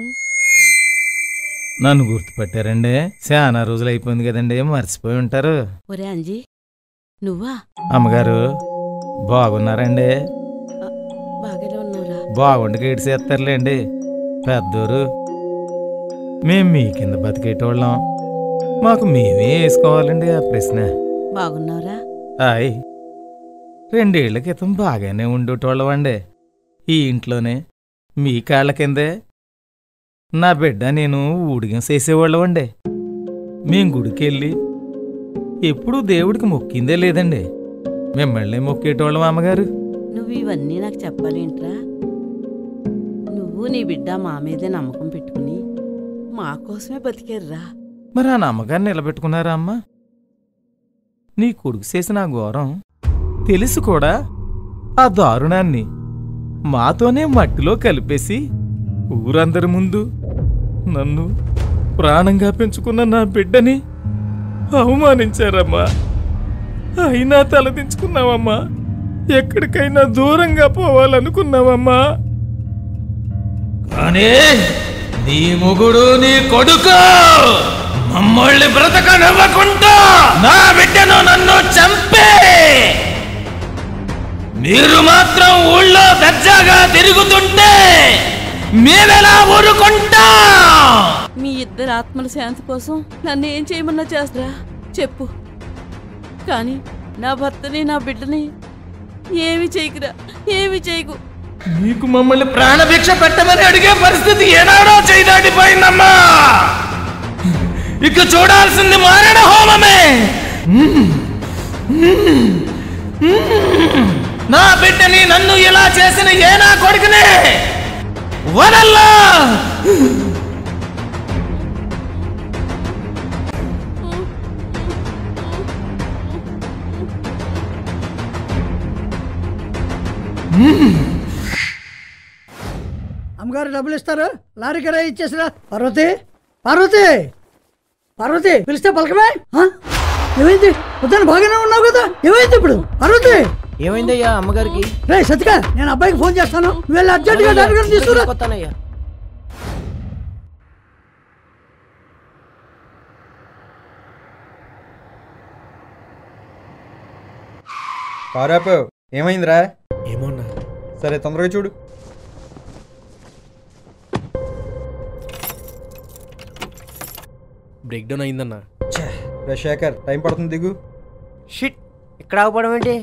నన్ను గుర్తుపట్టారండి చాలా రోజులు అయిపోయింది కదండి మర్చిపోయి ఉంటారు ఒరే అంజీ నువ్వా అమ్మగారు బాగున్నారండి బాగానే ఉన్నావురా బాగుండగా ఏడిసేస్తారులేండి పెద్దోరు మేం మీ కింద బతికేటోళ్ళం మాకు మేమే వేసుకోవాలండి ఆ ప్రశ్న బాగున్నావురా హాయ్ రెండేళ్ల క్రితం బాగానే ఉండేటోళ్ళమండి ఈ ఇంట్లోనే మీ కాళ్ళ కిందే నా బిడ్డ నేను ఊడిగం చేసేవాళ్ళమండి మేం గుడికెళ్ళి ఎప్పుడూ దేవుడికి మొక్కిందే లేదండి మిమ్మల్ని మొక్కేటోళ్ళం అమ్మగారు నువ్వు ఇవన్నీ నాకు చెప్పాలేంట్రా నువ్వు నీ బిడ్డ మా మీదే నమ్మకం పెట్టుకుని మా కోసమే బతికారురా మరి ఆ నమ్మకాన్ని నిలబెట్టుకున్నారా అమ్మా నీ కొడుకు చేసిన ఆ ఘోరం తెలుసు కూడా ఆ దారుణాన్ని మాతోనే మట్టిలో కలిపేసి ఊరందరి ముందు నన్ను ప్రాణంగా పెంచుకున్న నా బిడ్డని అవమానించారమ్మా అయినా తలదించుకున్నావమ్మా ఎక్కడికైనా దూరంగా పోవాలనుకున్నావమ్మా కానీ నీ మొగుడు నీ కొడుకు మమ్మల్ని బ్రతకనివ్వకుండా నా బిడ్డను నన్ను చంపే మీరు మాత్రం ఊళ్ళో దర్జాగా తిరుగుతుంటే మేమెలా ఊరుకుంటా మీ ఇద్దరు ఆత్మల శాంతి కోసం నన్ను ఏం చేయమన్నా చేస్తారా చెప్పు కానీ నా భర్తని నా బిడ్డని ఏమి చేయకురా ఏమి చేయకు నీకు మమ్మల్ని ప్రాణభిక్ష పెట్టమని అడిగే పరిస్థితి ఏనాడో చేయదాటిపోయిందమ్మా ఇక చూడాల్సింది మారణ హోమమే నా బిడ్డని నన్ను ఇలా చేసిన ఏ నా కొడుకునే వనల్లా అమ్మగారు డబ్బులు ఇస్తారు లారీ కిరాయి ఇచ్చేసిరా పార్వతి పార్వతి పార్వతి పిలిస్తే పలకమే ఆ? ఏమైంది పొద్దున బాగానే ఉన్నావు కదా ఏమైంది ఇప్పుడు పార్వతి ఏమైందయ్యా అమ్మగారికి రే సతిక నేను అబ్బాయికి ఫోన్ చేస్తాను నువ్వు వెళ్ళి అర్జెంటుగా డాక్టర్ గారిని తీసుకురా కొత్తానయ్యా పారాపు ఏమైందిరా ఏమోన్నా సరే తొందరగా చూడు బ్రేక్ డౌన్ అయిందన్నా రే శేఖర్ టైం పడుతుంది దిగు షిట్ ఇక్కడ ఆగిపోవడం ఏంటి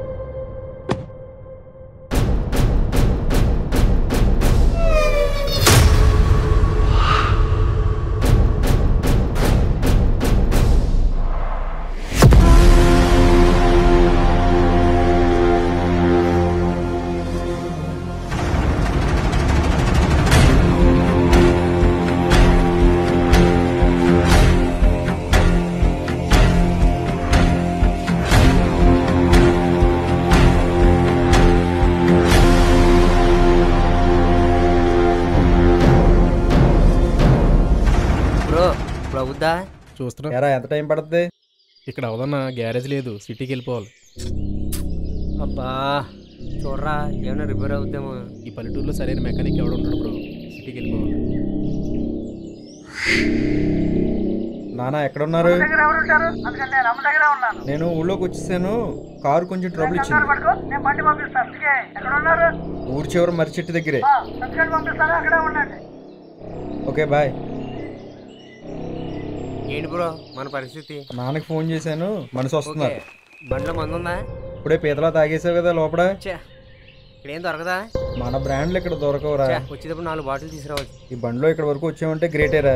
బ్రో ఇప్పుడు అవుద్దా చూస్తున్నా ఎరా ఎంత టైం పడుతుంది ఇక్కడ అవదన్నా గ్యారేజ్ లేదు సిటీకి వెళ్ళిపోవాలి అబ్బా చూడరా ఏమైనా రిపేర్ అవుద్దేమో ఈ పల్లెటూరులో సరైన మెకానిక్ ఎవడు ఉండడు బ్రో సిటీకి వెళ్ళిపోవాలి నానా ఎక్కడున్నారు నేను ఊళ్ళోకి వచ్చేసాను కారు కొంచెం ట్రబుల్ ఇచ్చింది నేను బండి పంపిస్తాను ఎక్కడ ఉన్నారు ఊరి చివరి మర్రి చెట్టు దగ్గరే సత్యగాడు పంపిస్తాను అక్కడే ఉండండి ఓకే బాయ్ ఏంటి బ్రో మన పరిస్థితి నాన్నకి ఫోన్ చేశాను మనసు వస్తున్నారు ఓకే. బండిలో మందు ఉందా ఇప్పుడే పీతలా తాగేసావు కదా లోపల ఛే, ఇక్కడ ఏం దొరకదా మన బ్రాండ్లు ఇక్కడ దొరకవురా ఛే, వచ్చేటప్పుడు నాలుగు బాటిల్ తీసుకురావచ్చు ఈ బండిలో ఇక్కడ వరకు వచ్చామంటే గ్రేటేరా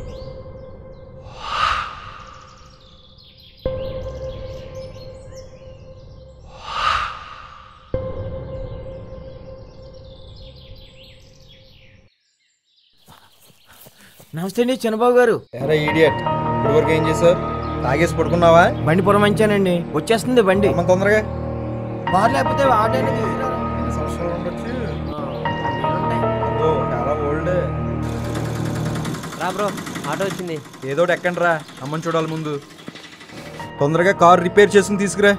నమస్తే అండి చిన్నబాబు గారు ఎరా ఈడియట్ ఇప్పుడు వరకు ఏం చేసావు తాగేసి పడుకున్నావా బండి పురమంచానండి వచ్చేస్తుంది బండి అమ్మ తొందరగా కారు లేకపోతే ఆటో అయినా తీసుకురా. ఎన్ని సంవత్సరాలు ఉండొచ్చు ఆ, ఏముంటాయి? అబ్బో, చాలా ఓల్డ్ రా బ్రో ఆటో వచ్చింది ఏదో ఒకటి ఎక్కండి రా అమ్మని చూడాలి ముందు తొందరగా కార్ రిపేర్ చేసుకుని తీసుకురా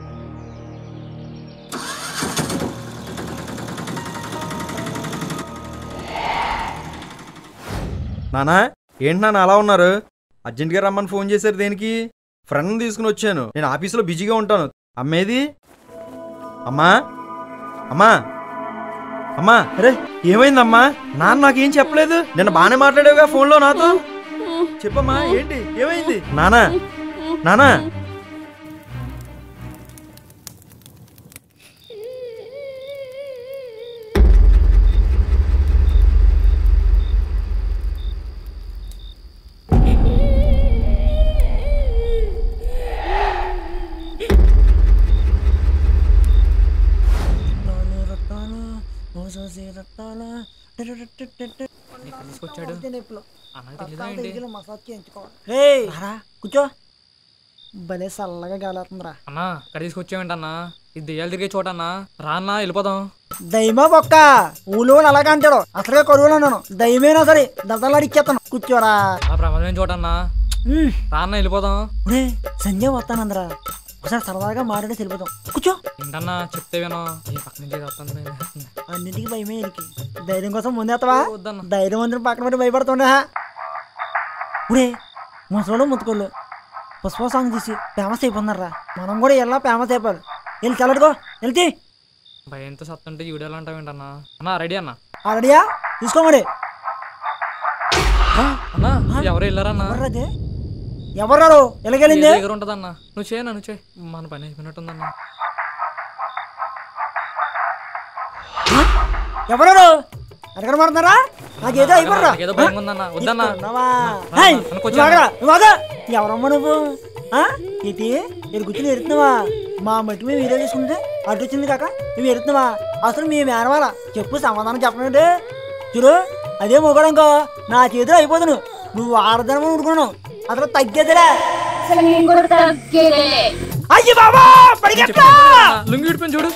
నానా ఏంటి నాన్న అలా ఉన్నారు అర్జెంట్గా రమ్మని ఫోన్ చేశారు దేనికి ఫ్రెండ్ తీసుకుని వచ్చాను నేను ఆఫీస్లో బిజీగా ఉంటాను అమ్మేది అమ్మా అమ్మా అమ్మా అరే ఏమైందమ్మా నాన్న నాకేం చెప్పలేదు నిన్న బాగానే మాట్లాడావుగా ఫోన్లో నాతో చెప్పమ్మా ఏంటి ఏమైంది నానా నానా ఇక్కడ తీసుకొచ్చాడు అన్నకి తెలీదా ఏంటి మసాజ్ చేయించుకోవాలి ఏయ్ రారా కూర్చో భలే చల్లగా గాలేస్తుందిరా అన్నా ఇక్కడ తీసుకొచ్చావేంటి అన్నా ఇది దెయ్యాలు తిరిగే చోట అన్నా రా అన్నా వెళ్ళిపోదాం దయ్యమా బొక్క ఊళ్ళో అలాగే అంటాడు అసలే కరువులో ఉన్నాను దయ్యమేనా సరే దద్దలాడిచ్చేస్తాను కూర్చోరా ఆ ప్రమాదం చోట అన్నా రా అన్నా వెళ్ళిపోదాం ఒరే సంజయ్ వస్తానందరా ఒకసారి సరదాగా మాట్లాడి వెళ్ళిపోతాం కూర్చో ఏంటన్నా చెప్తే వినో ఈ పక్క నుంచి వస్తుంది అన్నింటికి భయమే ఈయనకి. ధైర్యం కోసం ముందేస్తావా ధైర్యం అందరం పక్కన పెట్టి భయపడుతుండే ఒరే ముసలోళ్ళు ముతుకోళ్ళు పుష్ప సాంగ్ తీసి ఫేమస్ అయిపోతున్నారా మనం కూడా ఎలా ఫేమస్ అయిపోవాలి వెళ్ళి చల్లడుకో వెళ్తే భయంతో సత్తుంటే ఈ వీడియోలు అంటావు ఏంటన్నా అన్నా రెడీ అన్నా ఆల్రెడీయా తీసుకో మరి అన్నా ఎవరు వెళ్ళారన్నా ఎవర్రది? ఎవర్రాడు ఎలాగెళ్ళింది ఏ దగ్గర ఉంటదన్నా నువ్వు చేయనా నువ్వు చేయి మన పని అయిపోయినట్టుందన్నా ఎవరు ఎక్కడ మారుతున్నారా నాకేదో అయిపోర్రా నాకేదో భయం ఉందన్నా వద్దన్నా ఏయ్, అనుకోవచ్చా? నువ్వు ఆగరా, నువ్వు ఆగు. ఎవరమ్మా నువ్వు ఆ? ఏంటి ఇక్కడ కూర్చుని ఎడుతున్నావా మా మట్టి మేము వీడియో చేసుకుంటే అటు వచ్చింది కాక నువ్వు ఎడుతున్నావా అసలు మీ మేనవాల చెప్పు సమాధానం చెప్పనండి చూడు అదే మొగడంకో నా చేతిలో అయిపోతాను నువ్వు ఆడదానమని అనుకున్నాను అసలు తగ్గేదిలే అయ్యి బాబా పడిగెట్టా లుంగి విడిపోయింది చూడు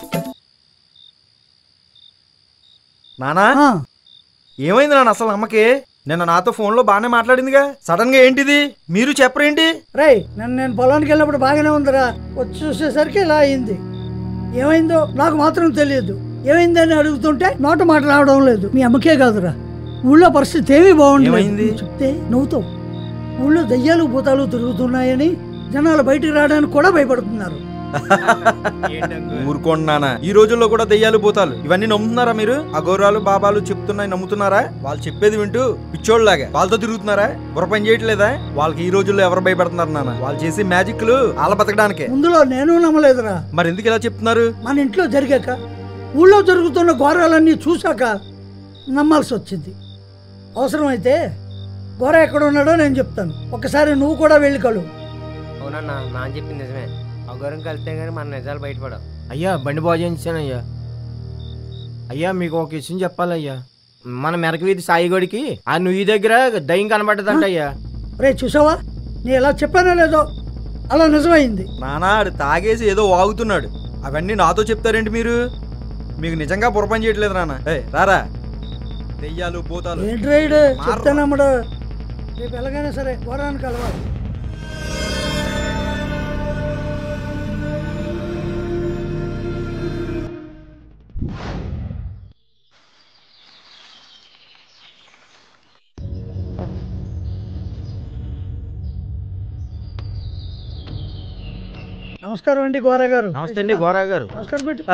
నానా ఏమైంది నాన్న అసలు అమ్మకి నిన్న నాతో ఫోన్లో బాగానే మాట్లాడిందిగా సడన్ గా ఏంటిది మీరు చెప్పరేంటి రేయ్ నన్ను నేను పొలానికి వెళ్ళినప్పుడు బాగానే ఉందిరా వచ్చి చూసేసరికి ఇలా అయింది ఏమైందో నాకు మాత్రం తెలియదు ఏమైందని అడుగుతుంటే నోట మాట రావడం లేదు మీ అమ్మకే కాదురా ఊళ్ళో పరిస్థితి ఏమీ బాగుండలేదు ఏమైంది? నువ్వు చెప్తే నవ్వుతావు ఊళ్ళో దయ్యాలు భూతాలు తిరుగుతున్నాయని జనాలు బయటికి రావడానికి కూడా భయపడుతున్నారు ఊరుకోండి నాన్న ఈ రోజుల్లో కూడా దెయ్యాలు పోతాలు ఇవన్నీ నమ్ముతున్నారా మీరు అఘోరాలు బాబాలు చెప్తున్నాయి నమ్ముతున్నారా వాళ్ళు చెప్పేది వింటూ పిచ్చోళ్ళలాగా వాళ్ళతో తిరుగుతున్నారా బుర్ర పని చేయట్లేదా వాళ్ళకి ఈ రోజుల్లో ఎవరు భయపడుతున్నారు నాన్న వాళ్ళు చేసే మ్యాజిక్లు వాళ్ళ బతకడానికే ముందులో నేను నమ్మలేదురా మరి ఎందుకు ఇలా చెప్తున్నారు మన ఇంట్లో జరిగాక ఊళ్ళో జరుగుతున్న ఘోరాలన్నీ చూశాక నమ్మాల్సి వచ్చింది అవసరమైతే ఘోర ఎక్కడ ఉన్నాడో నేను చెప్తాను ఒకసారి నువ్వు కూడా వెళ్ళి కలు అవునన్నా నా చెప్పింది నిజమే అగౌరం కలిస్తే కానీ మన నిజాలు బయటపడవు అయ్యా బండి బాగు చేయించానయ్యా అయ్యా మీకు ఒక విషయం చెప్పాలయ్యా మన మెరక వీధి సాయిగడికి ఆ నుయ్యి దగ్గర దయ్యం కనబడ్డదంట అయ్యా రే చూసావా నేను ఎలా చెప్పానో లేదో అలా నిజమైంది నానా ఆడు తాగేసి ఏదో వాగుతున్నాడు అవన్నీ నాతో చెప్తారేంటి మీరు మీకు నిజంగా బుర్ర పని చేయట్లేదు నాన్న ఏయ్, రారా దెయ్యాలు పోతాలు ఏంటి రైడ్ చెప్తే నమ్మడు రేపు ఎలాగైనా సరే ఘోరానికి కలవాలి నమస్కారం అండి గోరా గారు నమస్తే అండి గోరా గారు నమస్కారం పెట్టు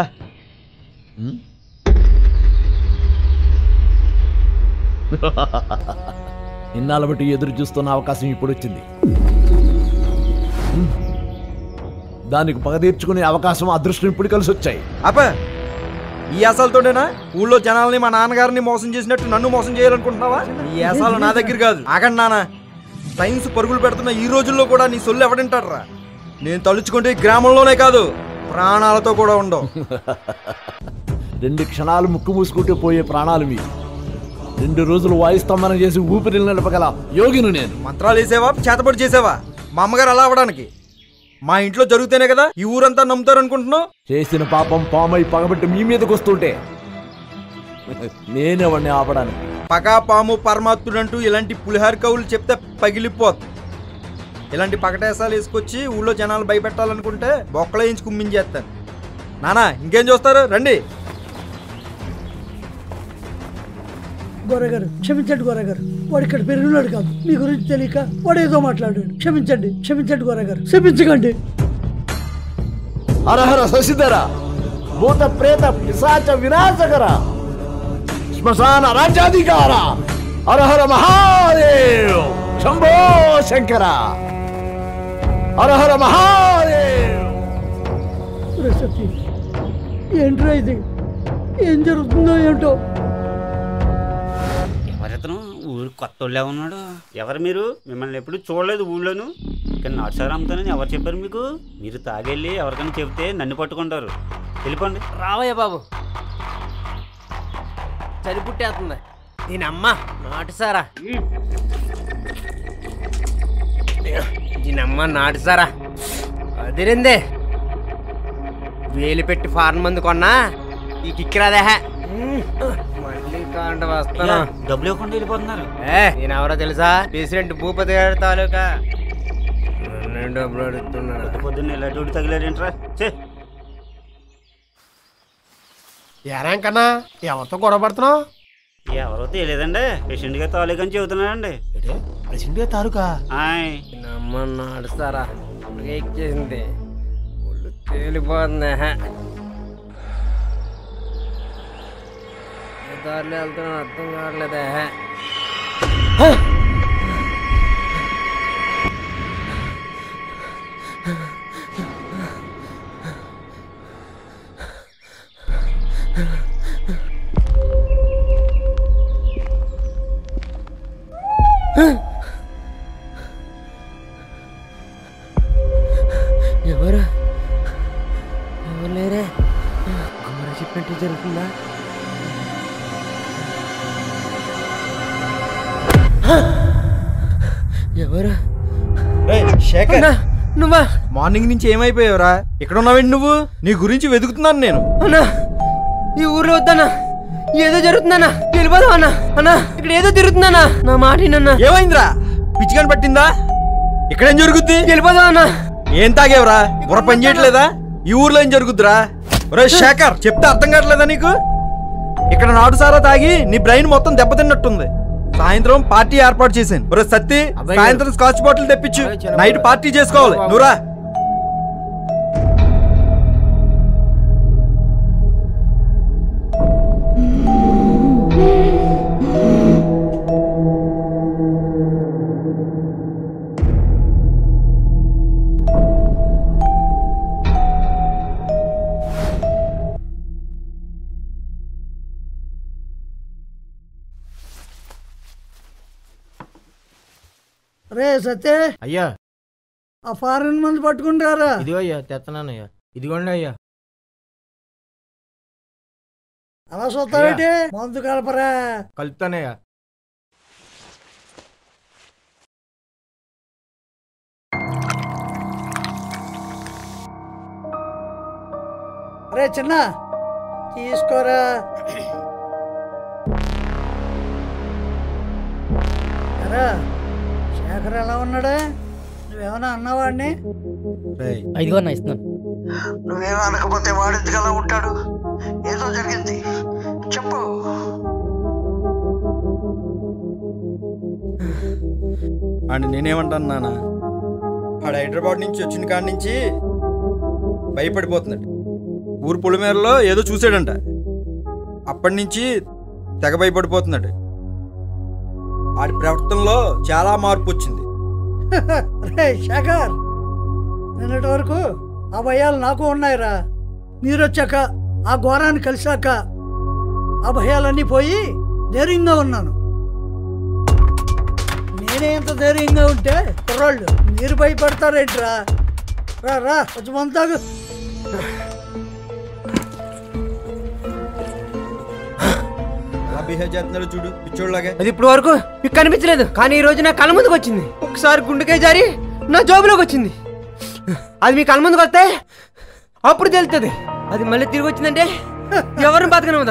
ఇన్నాళ్ళ బట్టి ఎదురు చూస్తున్న అవకాశం ఇప్పుడు వచ్చింది హ్మ్. దానికి పగ తీర్చుకునే అవకాశం అదృష్టం ఇప్పుడు కలిసి వచ్చాయి అప్ప ఈ యాసాలతోనేనా ఊళ్ళో జనాల్ని మా నాన్నగారిని మోసం చేసినట్టు నన్ను మోసం చేయాలనుకుంటున్నావా ఈ యాసాలు నా దగ్గర కాదు ఆగండి నాన్న సైన్స్ పరుగులు పెడుతున్న ఈ రోజుల్లో కూడా నీ సొల్లు ఎవడంటారా నేను తలుచుకుంటే ఈ గ్రామంలోనే కాదు ప్రాణాలతో కూడా ఉండవు రెండు క్షణాలు ముక్కు మూసుకుంటూ పోయే ప్రాణాలు మీ రెండు రోజులు వాయుస్తంభన చేసి ఊపిరి నిలపగల యోగిను నేను మంత్రాలు వేసేవా చేతపడి చేసేవా మా అమ్మగారు అలా అవ్వడానికి మా ఇంట్లో జరుగుతేనే కదా ఈ ఊరంతా నమ్ముతారు అనుకుంటున్నావు చేసిన పాపం పామై పగబట్టి మీ మీదకి వస్తుంటే నేనెవడిని ఆపడానికి పగా పాము పరమాత్ముడు అంటూ ఇలాంటి పులిహార కవులు చెప్తే పగిలిపోత్ ఇలాంటి పకటేసాలు వేసుకొచ్చి ఊళ్ళో జనాలు భయపెట్టాలనుకుంటే బొక్కలో వేయించి కుమ్మించేస్తాను నానా ఇంకేం చూస్తారు రండి గోరగారు క్షమించండి గోరగారు వాడు ఇక్కడ పెరుగున్నాడు కాదు మీ గురించి తెలియక వాడు ఏదో మాట్లాడాడు క్షమించండి క్షమించండి గోరగారు క్షమించకండి హరహర శశిధర భూత ప్రేత పిశాచ వినాశకర శ్మశాన రాజ్యాధికార హరహర మహాదేవ్ శంభో శంకర హరహర మహాదేవ్ ఒరే సతీ ఏంట్రా ఇది ఏం జరుగుతుందో ఏంటో ఎవరితను ఊరు కొత్త వాళ్ళే ఉన్నాడు ఎవరు మీరు మిమ్మల్ని ఎప్పుడు చూడలేదు ఊళ్ళోను ఇక్కడ నాటుసారి అమ్ముతానని ఎవరు చెప్పారు మీకు మీరు తాగెళ్ళి ఎవరికైనా చెబితే నన్ను పట్టుకుంటారు వెళ్ళిపోండి రావయ్య బాబు చలి పుట్టేస్తుంది దీనమ్మ నాటు సారా దీనమ్మ నాటు సారా అదిరిందే వేలు పెట్టి ఫారెన్ మందు కొన్నా ఈ కిక్కిరాదే మళ్ళీ కాంట వస్తాను అయ్యా, డబ్బులు ఇవ్వకుండా వెళ్ళిపోతున్నారు ఏ నేను ఎవరో తెలుసా ప్రెసిడెంట్ భూపతి గారి తాలూకా నన్ను డబ్బులు అడుగుతున్నాడు పొద్దున్న ఇలా డ్యూటీ తగిలాడేంట్రా చే ఏరాం కన్నా ఎవరితో గొడవ పడుతున్నావు ఎవరో తెలియదండి పేషెంట్ గారు తాలూకా అని చెబుతున్నానండి ప్రెసిడెంట్ గారు తారుకా ఆయ్ అమ్మ నాడుస్తారా ఎక్కేసింది ఒళ్ళు తేలిపోతుంది హే. ఏ దారిలో వెళ్తున్నా అర్థం కావట్లేదే హే. ఎవరు ఎవరు లేరే గుమ్మరా చెప్పినట్టు జరుగుతుందా ఎవరు శేఖర్ నువ్వా మార్నింగ్ నుంచి ఏమైపోయావురా ఇక్కడ ఉన్నావేంటి నువ్వు నీ గురించి వెతుకుతున్నాను నేను అన్నా ఈ ఊర్లో వద్దన్నా ఏదో జరుగుతుందన్నా వెళ్ళిపోదాం అన్నా అన్నా ఇక్కడ ఏదో తిరుగుతుందన్నా నా మాట వినన్నా ఏమైందిరా పిచ్చిగాని పట్టిందా ఇక్కడేం జరుగుద్ది వెళ్ళిపోదాం అన్నా ఏం తాగేవరా బుర్ర పని చేయట్లేదా ఈ ఊర్లో ఏం జరుగుద్దిరా ఒరే శేఖర్ చెప్తే అర్థం కావట్లేదా నీకు ఇక్కడ నాటు సారా తాగి నీ బ్రెయిన్ మొత్తం దెబ్బతిన్నట్టుంది సాయంత్రం పార్టీ ఏర్పాటు చేశాను ఒరే సత్తి అబ్బాయి సాయంత్రం స్కాచ్ బాటిల్ తెప్పించు అబ్బాయి చిన్న నైట్ బాబు. పార్టీ చేసుకోవాలి బాబు. నువ్వురా రే సత్య అయ్యా ఆ ఫారెన్ మంది పట్టుకుంటారా ఇదిగో అయ్యా తెస్తున్నానయ్యా ఇదిగోండి అయ్యా అలా చూస్తావేంటి మందు కలపరా కలుపుతానయ్యా రే చిన్న తీసుకోరా ఎరా శేఖర్ ఎలా ఉన్నాడా నువ్వేమన్నా అన్నవాడిని ఇదిగో అన్న ఇస్తున్నాను నువ్వేమో అనకపోతే వాడు ఎందుకలా ఉంటాడు ఏదో జరిగింది చెప్పు అండ్ నేనేమంటాను నాన్న ఆడ హైదరాబాద్ నుంచి వచ్చిన కాడి నుంచి భయపడిపోతున్నాడు ఊరు పొలిమేరలో ఏదో చూసాడంట అప్పటి నుంచి తెగ భయపడిపోతున్నాడు ఆడి ప్రవర్తనలో చాలా మార్పు వచ్చింది రే శేఖర్ నిన్నటి వరకు ఆ భయాలు నాకు ఉన్నాయిరా మీరొచ్చాక ఆ ఘోరాన్ని కలిశాక ఆ భయాలన్నీ పోయి ధైర్యంగా ఉన్నాను నేనే ఎంత ధైర్యంగా ఉంటే కుర్రాళ్ళు మీరు భయపడతారేంట్రా రా రా కొంచెం మంతాగు అలా బిహేవ్ చేస్తున్నాడు చూడు పిచ్చోళ్ళగా అది ఇప్పుడు వరకు మీకు కనిపించలేదు కానీ ఈ రోజు నా కళ్ళ ముందుకు వచ్చింది ఒకసారి గుండెకాయ జారి నా జోబులోకి వచ్చింది అది మీ కళ్ళ ముందుకు వస్తే అప్పుడు తెలుస్తుంది అది మళ్ళీ తిరిగి వచ్చిందంటే ఎవరిని బతకనవదా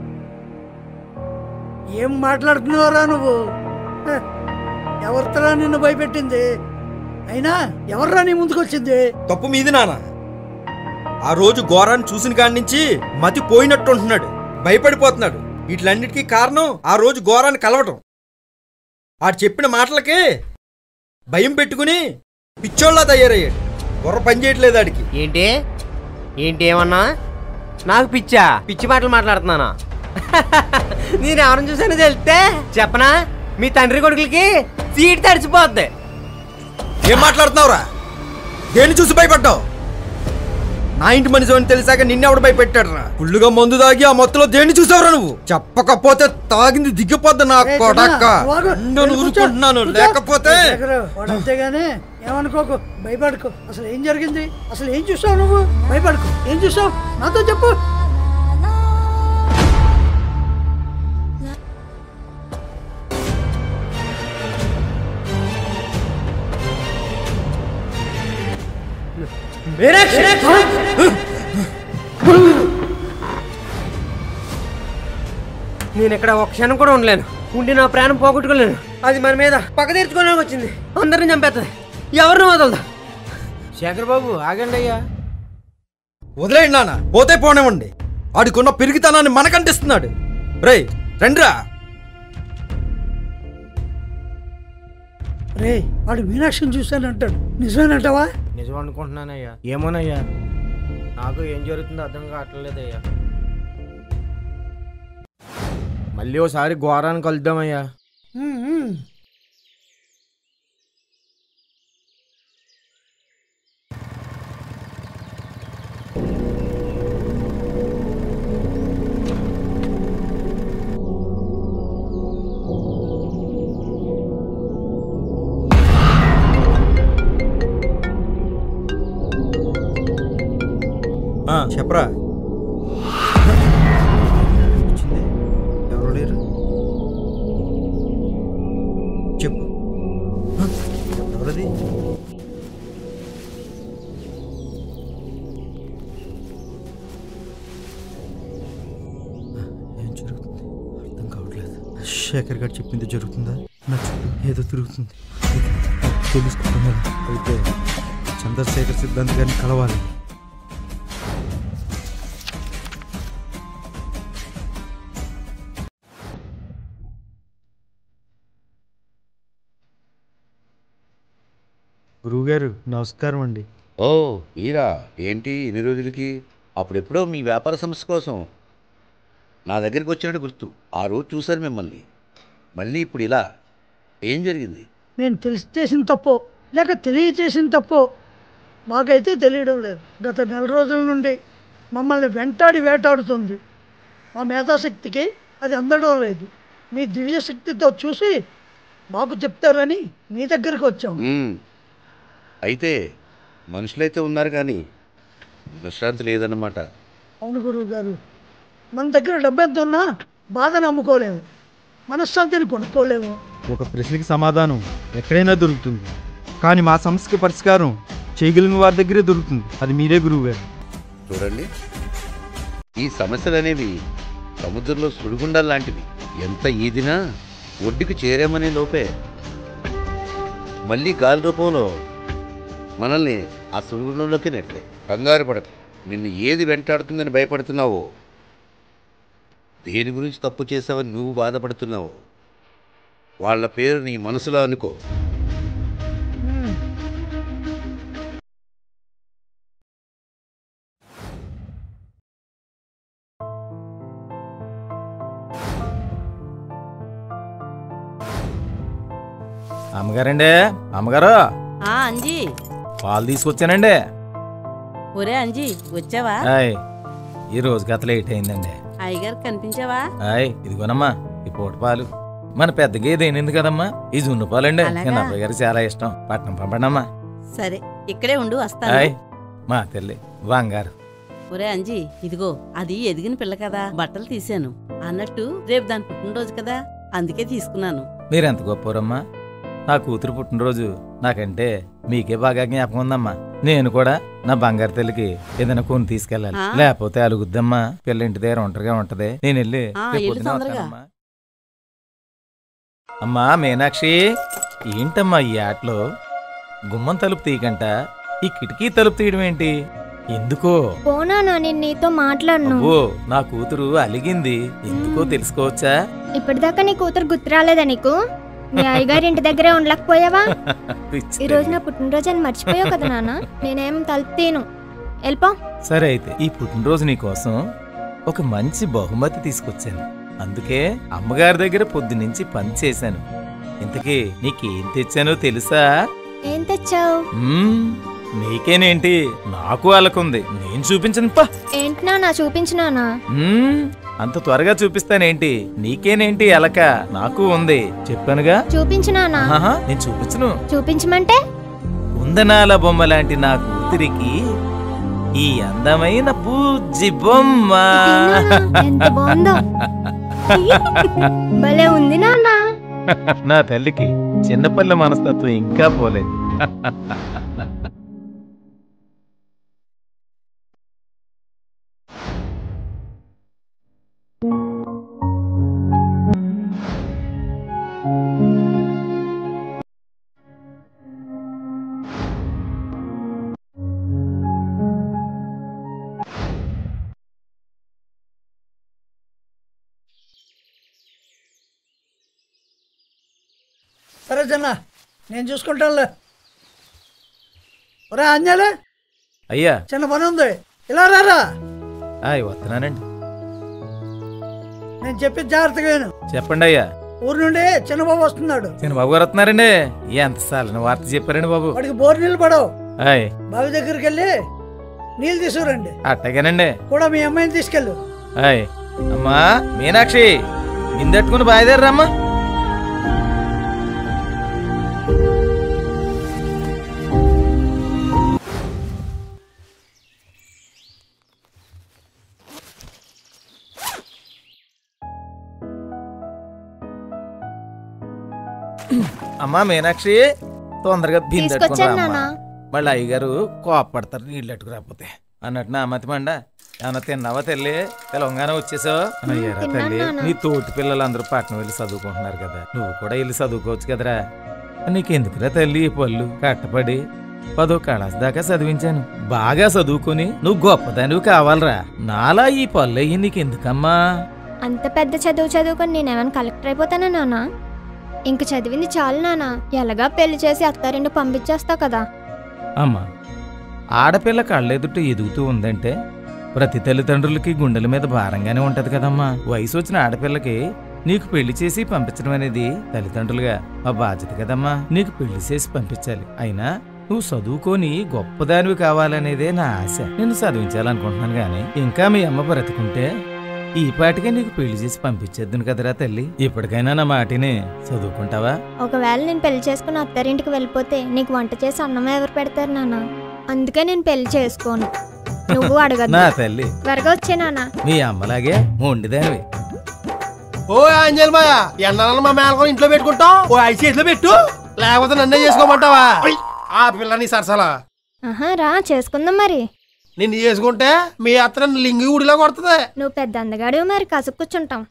ఏం మాట్లాడుతున్నావురా నువ్వు హ, ఎవరితోరా నిన్ను భయపెట్టింది అయినా ఎవర్రా నీ ముందుకు వచ్చింది తప్పు మీది నాన్న ఆ రోజు ఘోరాన్ని చూసిన కాడి నుంచి మతి పోయినట్టు ఉంటున్నాడు భయపడిపోతున్నాడు వీటిలన్నిటికీ కారణం ఆ రోజు ఘోరాన్ని కలవటం ఆడు చెప్పిన మాటలకి భయం పెట్టుకుని పిచ్చోళ్ళ తయారయ్యాడు బుర్ర పని చేయట్లేదు ఆడికి ఏంటి ఏంటి ఏమన్నా నాకు పిచ్చా పిచ్చి మాటలు మాట్లాడుతున్నానా నేను ఎవరిని చూసానో తెలిస్తే చెప్పనా మీ తండ్రి కొడుకులకి సీట్ తడిచిపోద్ది ఏం మాట్లాడుతున్నావురా దేన్ని చూసి భయపడ్డావు నా ఇంటి మనిషి అని తెలిసాక నిన్నెవడు భయపెట్టాడు రా ఫుల్లుగా మందు దాగి ఆ మొత్తంలో దేన్ని చూసావురా నువ్వు చెప్పకపోతే తాగింది దిగిపోద్ది నా ఏయ్, కొడక్క చిన్న, వాగు. నేను వెళ్ళి కూర్చో, ఊరుకుంటున్నాను కూర్చో. లేకపోతే ఏ శేఖరు, వాడు అంతేగాని ఏమనుకోకు భయపడుకో అసలు ఏం జరిగింది అసలు ఏం చూసావు నువ్వు భయపడుకో ఏం చూసావు నాతో చెప్పు నేను ఇక్కడ ఒక క్షణం కూడా ఉండలేను ఉండి నా ప్రాణం పోగొట్టుకోలేను అది మన మీద పక్క తీర్చుకోవడానికి వచ్చింది అందరిని చంపేస్తుంది ఎవరిని వదలదా శేఖర్ బాబు ఆగండి అయ్యా వదిలేయండి నాన్న పోతే పోనివ్వండి ఆడికున్న పిరిగితనాన్ని మనకంటిస్తున్నాడు రేయ్ రండిరా రే వాడు మీనాక్షిని చూశానంటాడు నిజమేనంటావా నిజం అనుకుంటున్నానయ్యా ఏమోనయ్యా నాకు ఏం జరుగుతుందో అర్థం కావట్లేదయ్యా మళ్ళీ ఓసారి ఘోరాన్ని కలుద్దామయ్యా ఉమ్, ఉమ్. ఆ, చెప్పరా వచ్చింది ఎవరు లేరు చెప్పు ఆ, ఎవరది ఏం జరుగుతుంది అర్థం కావట్లేదు శేఖర్ గారు చెప్పింది జరుగుతుందా నా చుట్టూ ఏదో తిరుగుతుంది తెలుసుకుంటున్నాను అయితే చంద్రశేఖర్ సిద్ధాంత్ గారిని కలవాలి గురువుగారు నమస్కారం అండి ఓ ఈరా ఏంటి ఎన్ని రోజులకి అప్పుడెప్పుడో మీ వ్యాపార సంస్థ కోసం నా దగ్గరికి వచ్చినట్టు గుర్తు ఆ రోజు చూశాను మిమ్మల్ని మళ్ళీ ఇప్పుడు ఇలా ఏం జరిగింది నేను తెలిసి చేసిన తప్పు లేక తెలియచేసిన తప్పు మాకైతే తెలియడం లేదు గత నెల రోజుల నుండి మమ్మల్ని వెంటాడి వేటాడుతుంది మా మేధాశక్తికి అది అందడం లేదు మీ దివ్యశక్తితో చూసి మాకు చెప్తారని మీ దగ్గరికి వచ్చాం మ్మ్. అయితే మనుషులైతే ఉన్నారు కానీ విశ్రాంతి లేదన్నమాట అవును గురువు గారు మన దగ్గర డబ్బు ఎంత ఉన్నా బాధను అమ్ముకోలేము మనశ్శాంతిని కొనుక్కోలేము ఒక ప్రశ్నకి సమాధానం ఎక్కడైనా దొరుకుతుంది కానీ మా సమస్యకి పరిష్కారం చేయగలిగిన వారి దగ్గరే దొరుకుతుంది అది మీరే గురువు గారు చూడండి ఈ సమస్యలు అనేవి సముద్రంలో సుడిగుండాలు లాంటివి ఎంత ఈదినా ఒడ్డుకు చేరామనే లోపే మళ్ళీ గాలి రూపంలో మనల్ని ఆ సుడిగుండంలోకి నెట్టే కంగారు పడకు నిన్ను ఏది వెంటాడుతుందని భయపడుతున్నావో దేని గురించి తప్పు చేసావని నువ్వు బాధపడుతున్నావో వాళ్ళ పేరు నీ మనసులో అనుకో అమ్మగారండి అమ్మగారు ఆ అంజీ పాలు తీసుకొచ్చానండి ఒరే అంజీ వచ్చావా ఆయ్ ఈ రోజు గత లేట్ అయిందండి అయ్యగారు కనిపించావా ఆయ్ ఇదిగోనమ్మా ఈ పూట పాలు మన పెద్ద గేదె అయినది కదమ్మా ఈ జున్ను పాలండి అలాగా? నేను అబ్బాయి గారికి చాలా ఇష్టం పట్నం పంపండమ్మా సరే ఇక్కడే ఉండు వస్తాను ఆయ్ మా తల్లి బంగారు ఒరే అంజీ ఇదిగో అది ఎదిగిన పిల్ల కదా బట్టలు తీశాను అన్నట్టు రేపు దాని పుట్టినరోజు కదా అందుకే తీసుకున్నాను మీరెంత గొప్పరమ్మా నా కూతురు పుట్టినరోజు నాకంటే మీకే బాగా జ్ఞాపకం ఉందమ్మా నేను కూడా నా బంగారు తల్లికి ఏదైనా కొని తీసుకెళ్ళాలి ఆ? లేకపోతే అలుగుద్దమ్మా పిల్ల ఇంటి దగ్గర ఒంటరిగా ఉంటది నేను వెళ్ళి ఆ, రేపు వెళ్ళు పొద్దున్న తొందరగా. వస్తానమ్మా. అమ్మా మీనాక్షి ఏంటమ్మా ఈ ఆటలో గుమ్మం తలుపు తీయకంట ఈ కిటికీ తలుపు తీయడం ఏంటి ఎందుకో పోనా నేను నీతో మాట్లాడను అబ్బో నా కూతురు అలిగింది ఎందుకో తెలుసుకోవచ్చా ఇప్పటిదాకా నీ కూతురు గుర్తు రాలేదా నీకు మీ అయ్యగారి ఇంటి దగ్గరే ఉండలేకపోయావా పిచ్చి ఈ రోజు నా పుట్టినరోజు అని మర్చిపోయావు కదా నాన్న నేనేం తలుపు తీను వెళ్ళిపో సరే అయితే ఈ పుట్టినరోజు నీ కోసం ఒక మంచి బహుమతి తీసుకొచ్చాను అందుకే అమ్మగారి దగ్గర పొద్దునుంచి పని చేశాను ఇంతకీ నీకేం తెచ్చానో తెలుసా ఏం తెచ్చావు మ్మ్, నీకేనేంటి నాకు అలకుంది నేను చూపించను పా ఏంటి నాన్న చూపించినానా మ్మ్, అంత త్వరగా చూపిస్తానేంటి నీకేనేంటి అలక నాకు ఉంది చెప్పానుగా చూపించినానా ఆహా, నేను చూపించను చూపించమంటే కుందనాల బొమ్మ లాంటి నా కూతురికి ఈ అందమైన పూజ్జి బొమ్మ ఎంత బాగుందో భలే ఉంది నాన్న నా తల్లికి చిన్నపల్లె మనస్తత్వం ఇంకా పోలేదు సరే చిన్న నేను చూసుకుంటానులే ఒరే అంజలే అయ్యా చిన్న పని ఉంది ఇలా రారా ఆయ్ వస్తున్నానండి నేను చెప్పి జాగ్రత్తగా విను. చెప్పండి అయ్యా ఊరు నుండి చిన్నబాబు వస్తున్నాడు నేను బాబు గారు వస్తున్నారండి ఎంత సాలిన వార్త చెప్పారండి బాబు వాడికి బోర్ నీళ్ళు పడవు ఆయ్ బావి దగ్గరికి వెళ్ళి నీళ్ళు తీసుకురండి అట్టగానండి కూడా మీ అమ్మాయిని తీసుకెళ్ళు ఆయ్ అమ్మా మీనాక్షి నిందట్టుకుని బాయదేరమ్మా అమ్మా మీనాక్షి తొందరగా బిందెట్టుకుని తీసుకొచ్చాను రామ్మా. నాన్న. మళ్ళీ అయ్యగారు కోపడతారు నీళ్ళు అట్టుకురాకపోతే అన్నట్టు నా మతి మండ ఏమన్నా తిన్నావా తల్లి తెలంగాణ వచ్చేసావు అయ్యారా తిన్నాను తల్లి నాన్న. నీ తోటి పిల్లలందరూ పట్టణం వెళ్ళి చదువుకుంటున్నారు కదా నువ్వు కూడా వెళ్ళి చదువుకోవచ్చు కదరా నీకెందుకురా తల్లి ఈ పళ్ళు కట్టపడి పదో కళాస్ దాకా చదివించాను బాగా చదువుకుని నువ్వు గొప్పదానివి కావాలరా నాలా ఈ పళ్ళు అయ్యి నీకెందుకమ్మా అంత పెద్ద చదువు చదువుకొని నేనేమైనా కలెక్టర్ అయిపోతానా నాన్న ఇంక చదివింది చాలు నాన్న ఎలాగా పెళ్లి చేసి అత్తారింటి పంపించేస్తావు కదా అమ్మా ఆడపిల్ల కళ్ళెదుట ఎదుగుతూ ఉందంటే ప్రతి తల్లిదండ్రులకి గుండెల మీద భారంగానే ఉంటది కదమ్మా వయసు వచ్చిన ఆడపిల్లకి నీకు పెళ్లి చేసి పంపించడం అనేది తల్లిదండ్రులుగా మా బాధ్యత కదమ్మా నీకు పెళ్లి చేసి పంపించాలి అయినా నువ్వు చదువుకొని గొప్పదానివి కావాలనేదే నా ఆశ నేను చదివించాలనుకుంటున్నాను గాని ఇంకా మీ అమ్మ బ్రతుకుంటే ఈ పాటికే నీకు పెళ్లి చేసి పంపించేద్దును కదరా తల్లి ఇప్పటికైనా నా మాటిని చదువుకుంటావా ఒకవేళ నేను పెళ్లి చేసుకుని అత్తారింటికి వెళ్ళిపోతే నీకు వంట చేసి అన్నం ఎవరు పెడతారు నాన్న అందుకే నేను పెళ్లి చేసుకోను నువ్వు అడగద్దు నా తల్లి త్వరగా వచ్చే నాన్న మీ అమ్మలాగే మొండిదానివి ఓ ఆంజల్ మాయ ఎన్నాళ్ళని మా మేనకొని ఇంట్లో పెట్టుకుంటాం ఓ ఐసి చేతిలో పెట్టు లేకపోతే నన్నే చేసుకోమంటావా ఆ పిల్లని సరసలా ఆహా రా చేసుకుందాం మరి నిన్ను చేసుకుంటే మీ అత్త నన్ను లింగి ఊడిలో కొడుతుంది నువ్వు పెద్ద అందగాడు మరి కసుకు కూర్చుంటాం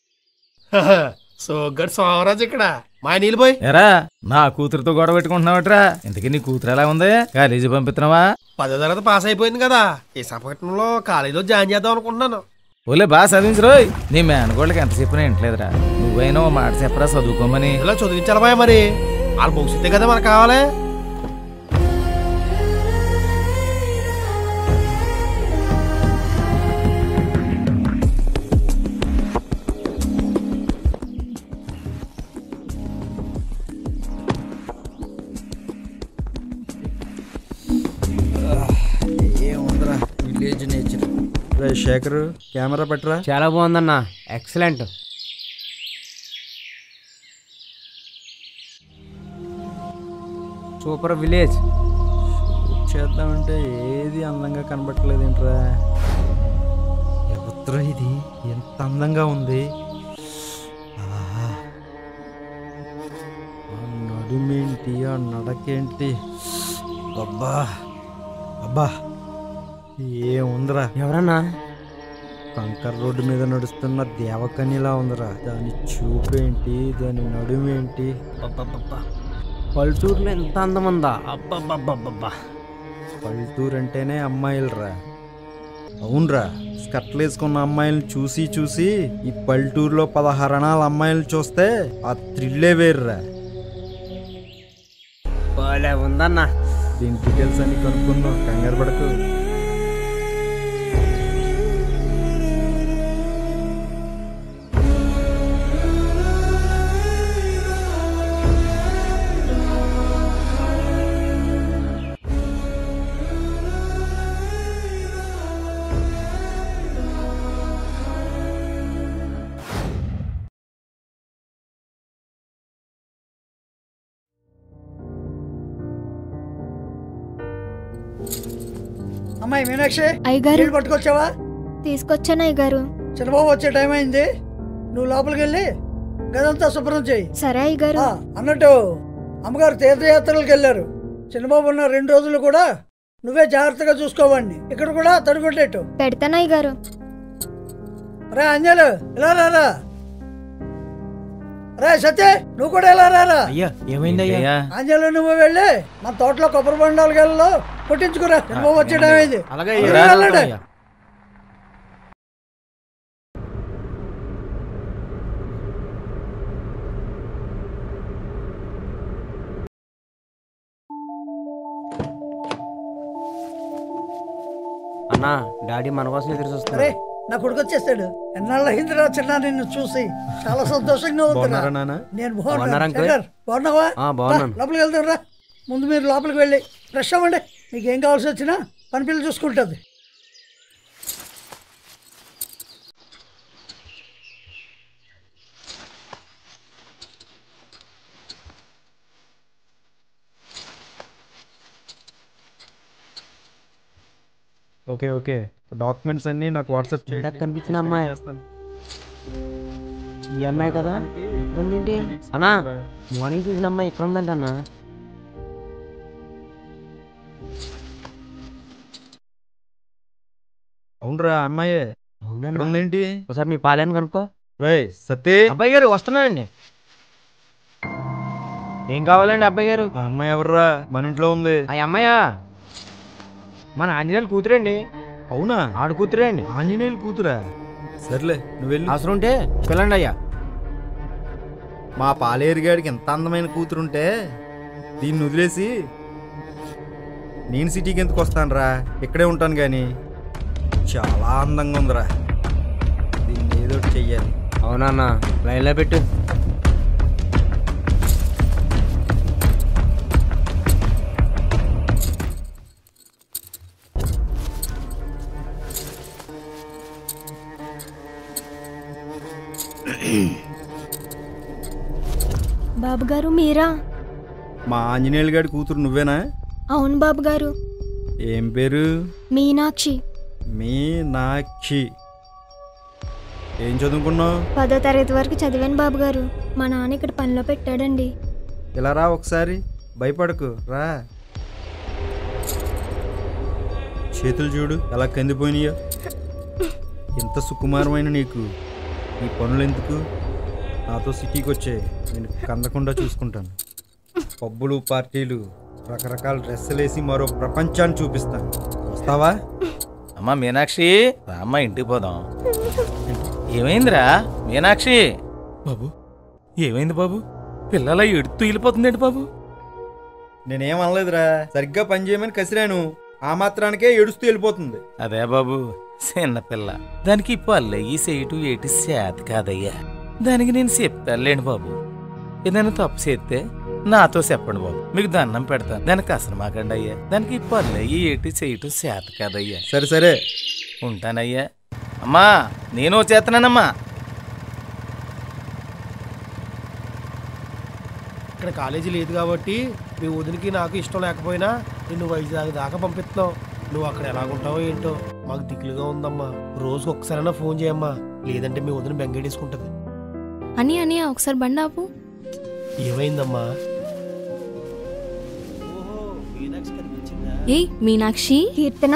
సో గడ్ సోమరాజు ఇక్కడ మా నీళ్ళు పోయి ఎరా నా కూతురుతో గొడవ పెట్టుకుంటున్నావట్రా ఇంతకీ నీ కూతురు ఎలా ఉంది కాలేజీ పంపిస్తున్నావా పదో తరగతి పాస్ అయిపోయింది కదా విశాఖపట్నంలో కాలేజీలో జాయిన్ చేద్దాం అనుకుంటున్నాను ఓలే బాగా చదివించరోయ్ నీ మేనగోళ్ళకి ఎంత చెప్పినా ఇంట్లేదురా నువ్వైనా ఓ మాట చెప్పరా చదువుకోమని ఇలా చదివించాలి బాయ్ మరి వాళ్ళ భవిష్యత్తే కదా మనకు కావాలి ఏముందిరా విలేజ్ నేచర్ రే శేఖర్ కెమెరా పెట్టరా చాలా బాగుందన్న ఎక్సలెంట్ సూపర్ విలేజ్ చేద్దామంటే ఏది అందంగా కనబట్టలేదు ఏంట్రా ఎవత్రా ఇది ఎంత అందంగా ఉంది ఆహా. ఆ నడుమేంటి ఆ నడకేంటి అబ్బా అబ్బా ఏముందిరా ఎవరన్నా కంకర్ రోడ్డు మీద నడుస్తున్న దేవకన్యలా ఉందిరా దాని చూపేంటి దాని నడుమేంటి అబ్బబ్బబ్బా పల్లెటూరులో ఎంత అందం ఉందా అబ్బబ్బబ్బబ్బా పల్లెటూరు అంటేనే అమ్మాయిలరా అవునరా స్కర్ట్లు వేసుకున్న అమ్మాయిలను చూసి చూసి ఈ పల్లెటూరులో పదహారణాల అమ్మాయిలు చూస్తే ఆ థ్రిల్లే వేర్రా భలే ఉందన్న దీని డీటెయిల్స్ అన్ని కనుక్కుందాం కంగారు పడకు అమ్మాయి మీనాక్షి అయ్యగారు. నీళ్ళు పట్టుకొచ్చావా తీసుకొచ్చాను అయ్యగారు చంద్రబాబు వచ్చే టైం అయింది నువ్వు లోపలికి వెళ్ళి గదంతా శుభ్రం చేయి సరే అయ్యగారు ఆ, అన్నట్టు అమ్మగారు తీర్థయాత్రలకు వెళ్ళారు చిన్నబాబు ఉన్న రెండు రోజులు కూడా నువ్వే జాగ్రత్తగా చూసుకోవాడిని ఇక్కడ కూడా తడుగుంటేట్టు పెడతాను అయ్యగారు రా అంజలు ఇలా రారా రా సత్య నువ్వు కూడా ఇలా రారా అయ్యా ఏమైంది అయ్యా అంజలు నువ్వు వెళ్ళి మన తోటలో కొబ్బరి బండాలు గెలలో కొట్టించుకురా చిన్నబాబు వచ్చే టైం అయింది అలాగే అందరూ వెళ్ళండి. అన్నా డాడీ మన కోసం ఎదురు అరే చూస్తున్నారు నా కొడుకు వచ్చేసాడు ఎన్నాళ్ళు అయిందిరా చిన్న నిన్ను చూసి చాలా సంతోషంగా ఉందిరా బాగున్నారా నాన్న? నేను బాగున్నారా, బాగున్నాను అంకుల్? శేఖర్, బాగున్నావా ఆ, బాగున్నాను. రా, లోపలికి వెళ్దాం రా ముందు మీరు లోపలికి వెళ్ళి ఫ్రెష్ అవ్వండి మీకు ఏం కావాల్సి వచ్చినా పని పిల్లలు చూసుకుంటుంది ఓకే ఓకే డాక్యుమెంట్స్ అన్ని నాకు వాట్సాప్ ఇందాక కనిపించిన అమ్మాయి ఈ అమ్మాయి కదా ఏంటి అన్నా మార్నింగ్ చూసిన అమ్మాయి ఇక్కడ ఉందంట అన్న అవునరా అమ్మాయే ఇక్కడ ఉందేంటి ఒకసారి మీ పాలెని కనుక్కో రేయ్ సత్తి అబ్బాయి గారు వస్తున్నానండి ఏం కావాలండి అబ్బాయి గారు ఆ అమ్మాయి ఎవర్రా మన ఇంట్లో ఉంది ఆ అమ్మాయా మన ఆంజనేయులు కూతురండి అవునా ఆడు కూతురే అండి ఆంజనేయులు కూతురా సర్లే నువ్వు వెళ్ళి అవసరం ఉంటే పిల్లండి అయ్యా మా పాలేరుగాడికి ఎంత అందమైన కూతురుంటే దీన్ని వదిలేసి నేను సిటీకి ఎందుకు వస్తానురా ఇక్కడే ఉంటాను కానీ చాలా అందంగా ఉందిరా దీన్ని ఏదో ఒకటి చెయ్యాలి అవునా లైన్లో పెట్టు బాబు గారు మీరా మా ఆంజనేయులు గారి కూతురు నువ్వేనా అవును బాబు గారు ఏం పేరు మీనాక్షి మీనాక్షి ఏం చదువుకున్నావు పదో తరగతి వరకు చదివాను బాబు గారు మా నాన్న ఇక్కడ పనిలో పెట్టాడండి ఇలా రా ఒకసారి భయపడకు రా చేతులు చూడు ఎలా కందిపోయినాయో ఎంత సుకుమారమైన నీకు ఈ పనులు ఎందుకు నాతో సిటీకి వచ్చే నేను కందకుండా చూసుకుంటాను పబ్బులు పార్టీలు రకరకాల డ్రెస్సులు వేసి మరో ప్రపంచాన్ని చూపిస్తాను వస్తావా అమ్మా మీనాక్షి రామ్మా ఇంటికి పోదాం ఏమైందిరా మీనాక్షి బాబు ఏమైంది బాబు పిల్లల ఎడుతూ వెళ్ళిపోతుందేంటి బాబు నేనేం అనలేదురా సరిగ్గా పని చేయమని కసిరాను ఆ మాత్రానికే ఏడుస్తూ వెళ్ళిపోతుంది అదే బాబు చిన్న పిల్ల దానికి పల్లె ఈ సేటు ఏటి శాత కాదయ్యా దానికి నేను చెప్తానులేండి బాబు ఏదైనా తప్పు చేస్తే నాతో చెప్పండి బాబు మీకు దండం పెడతాను దానికి అసలు మాకండి అయ్యా దానికి పల్లె ఈ ఏటి చేయటం శాత కాదయ్యా సరే సరే ఉంటానయ్యా అమ్మా నేను చేస్తున్నానమ్మా ఇక్కడ కాలేజీ లేదు కాబట్టి మీ వదినికి నాకు ఇష్టం లేకపోయినా నిన్ను వైజాగ్ దాకా పంపిస్తున్నావు నువ్వు అక్కడ ఎలాగుంటావో ఏంటో మాకు దిగులుగా ఉందమ్మా రోజుకు ఒక్కసారైనా ఫోన్ చేయమ్మా లేదంటే మీ వదిన బెంగేడేసుకుంటది అని అని ఒకసారి బండి ఆపు ఏమైందమ్మా ఏయ్ మీనాక్షి కీర్తన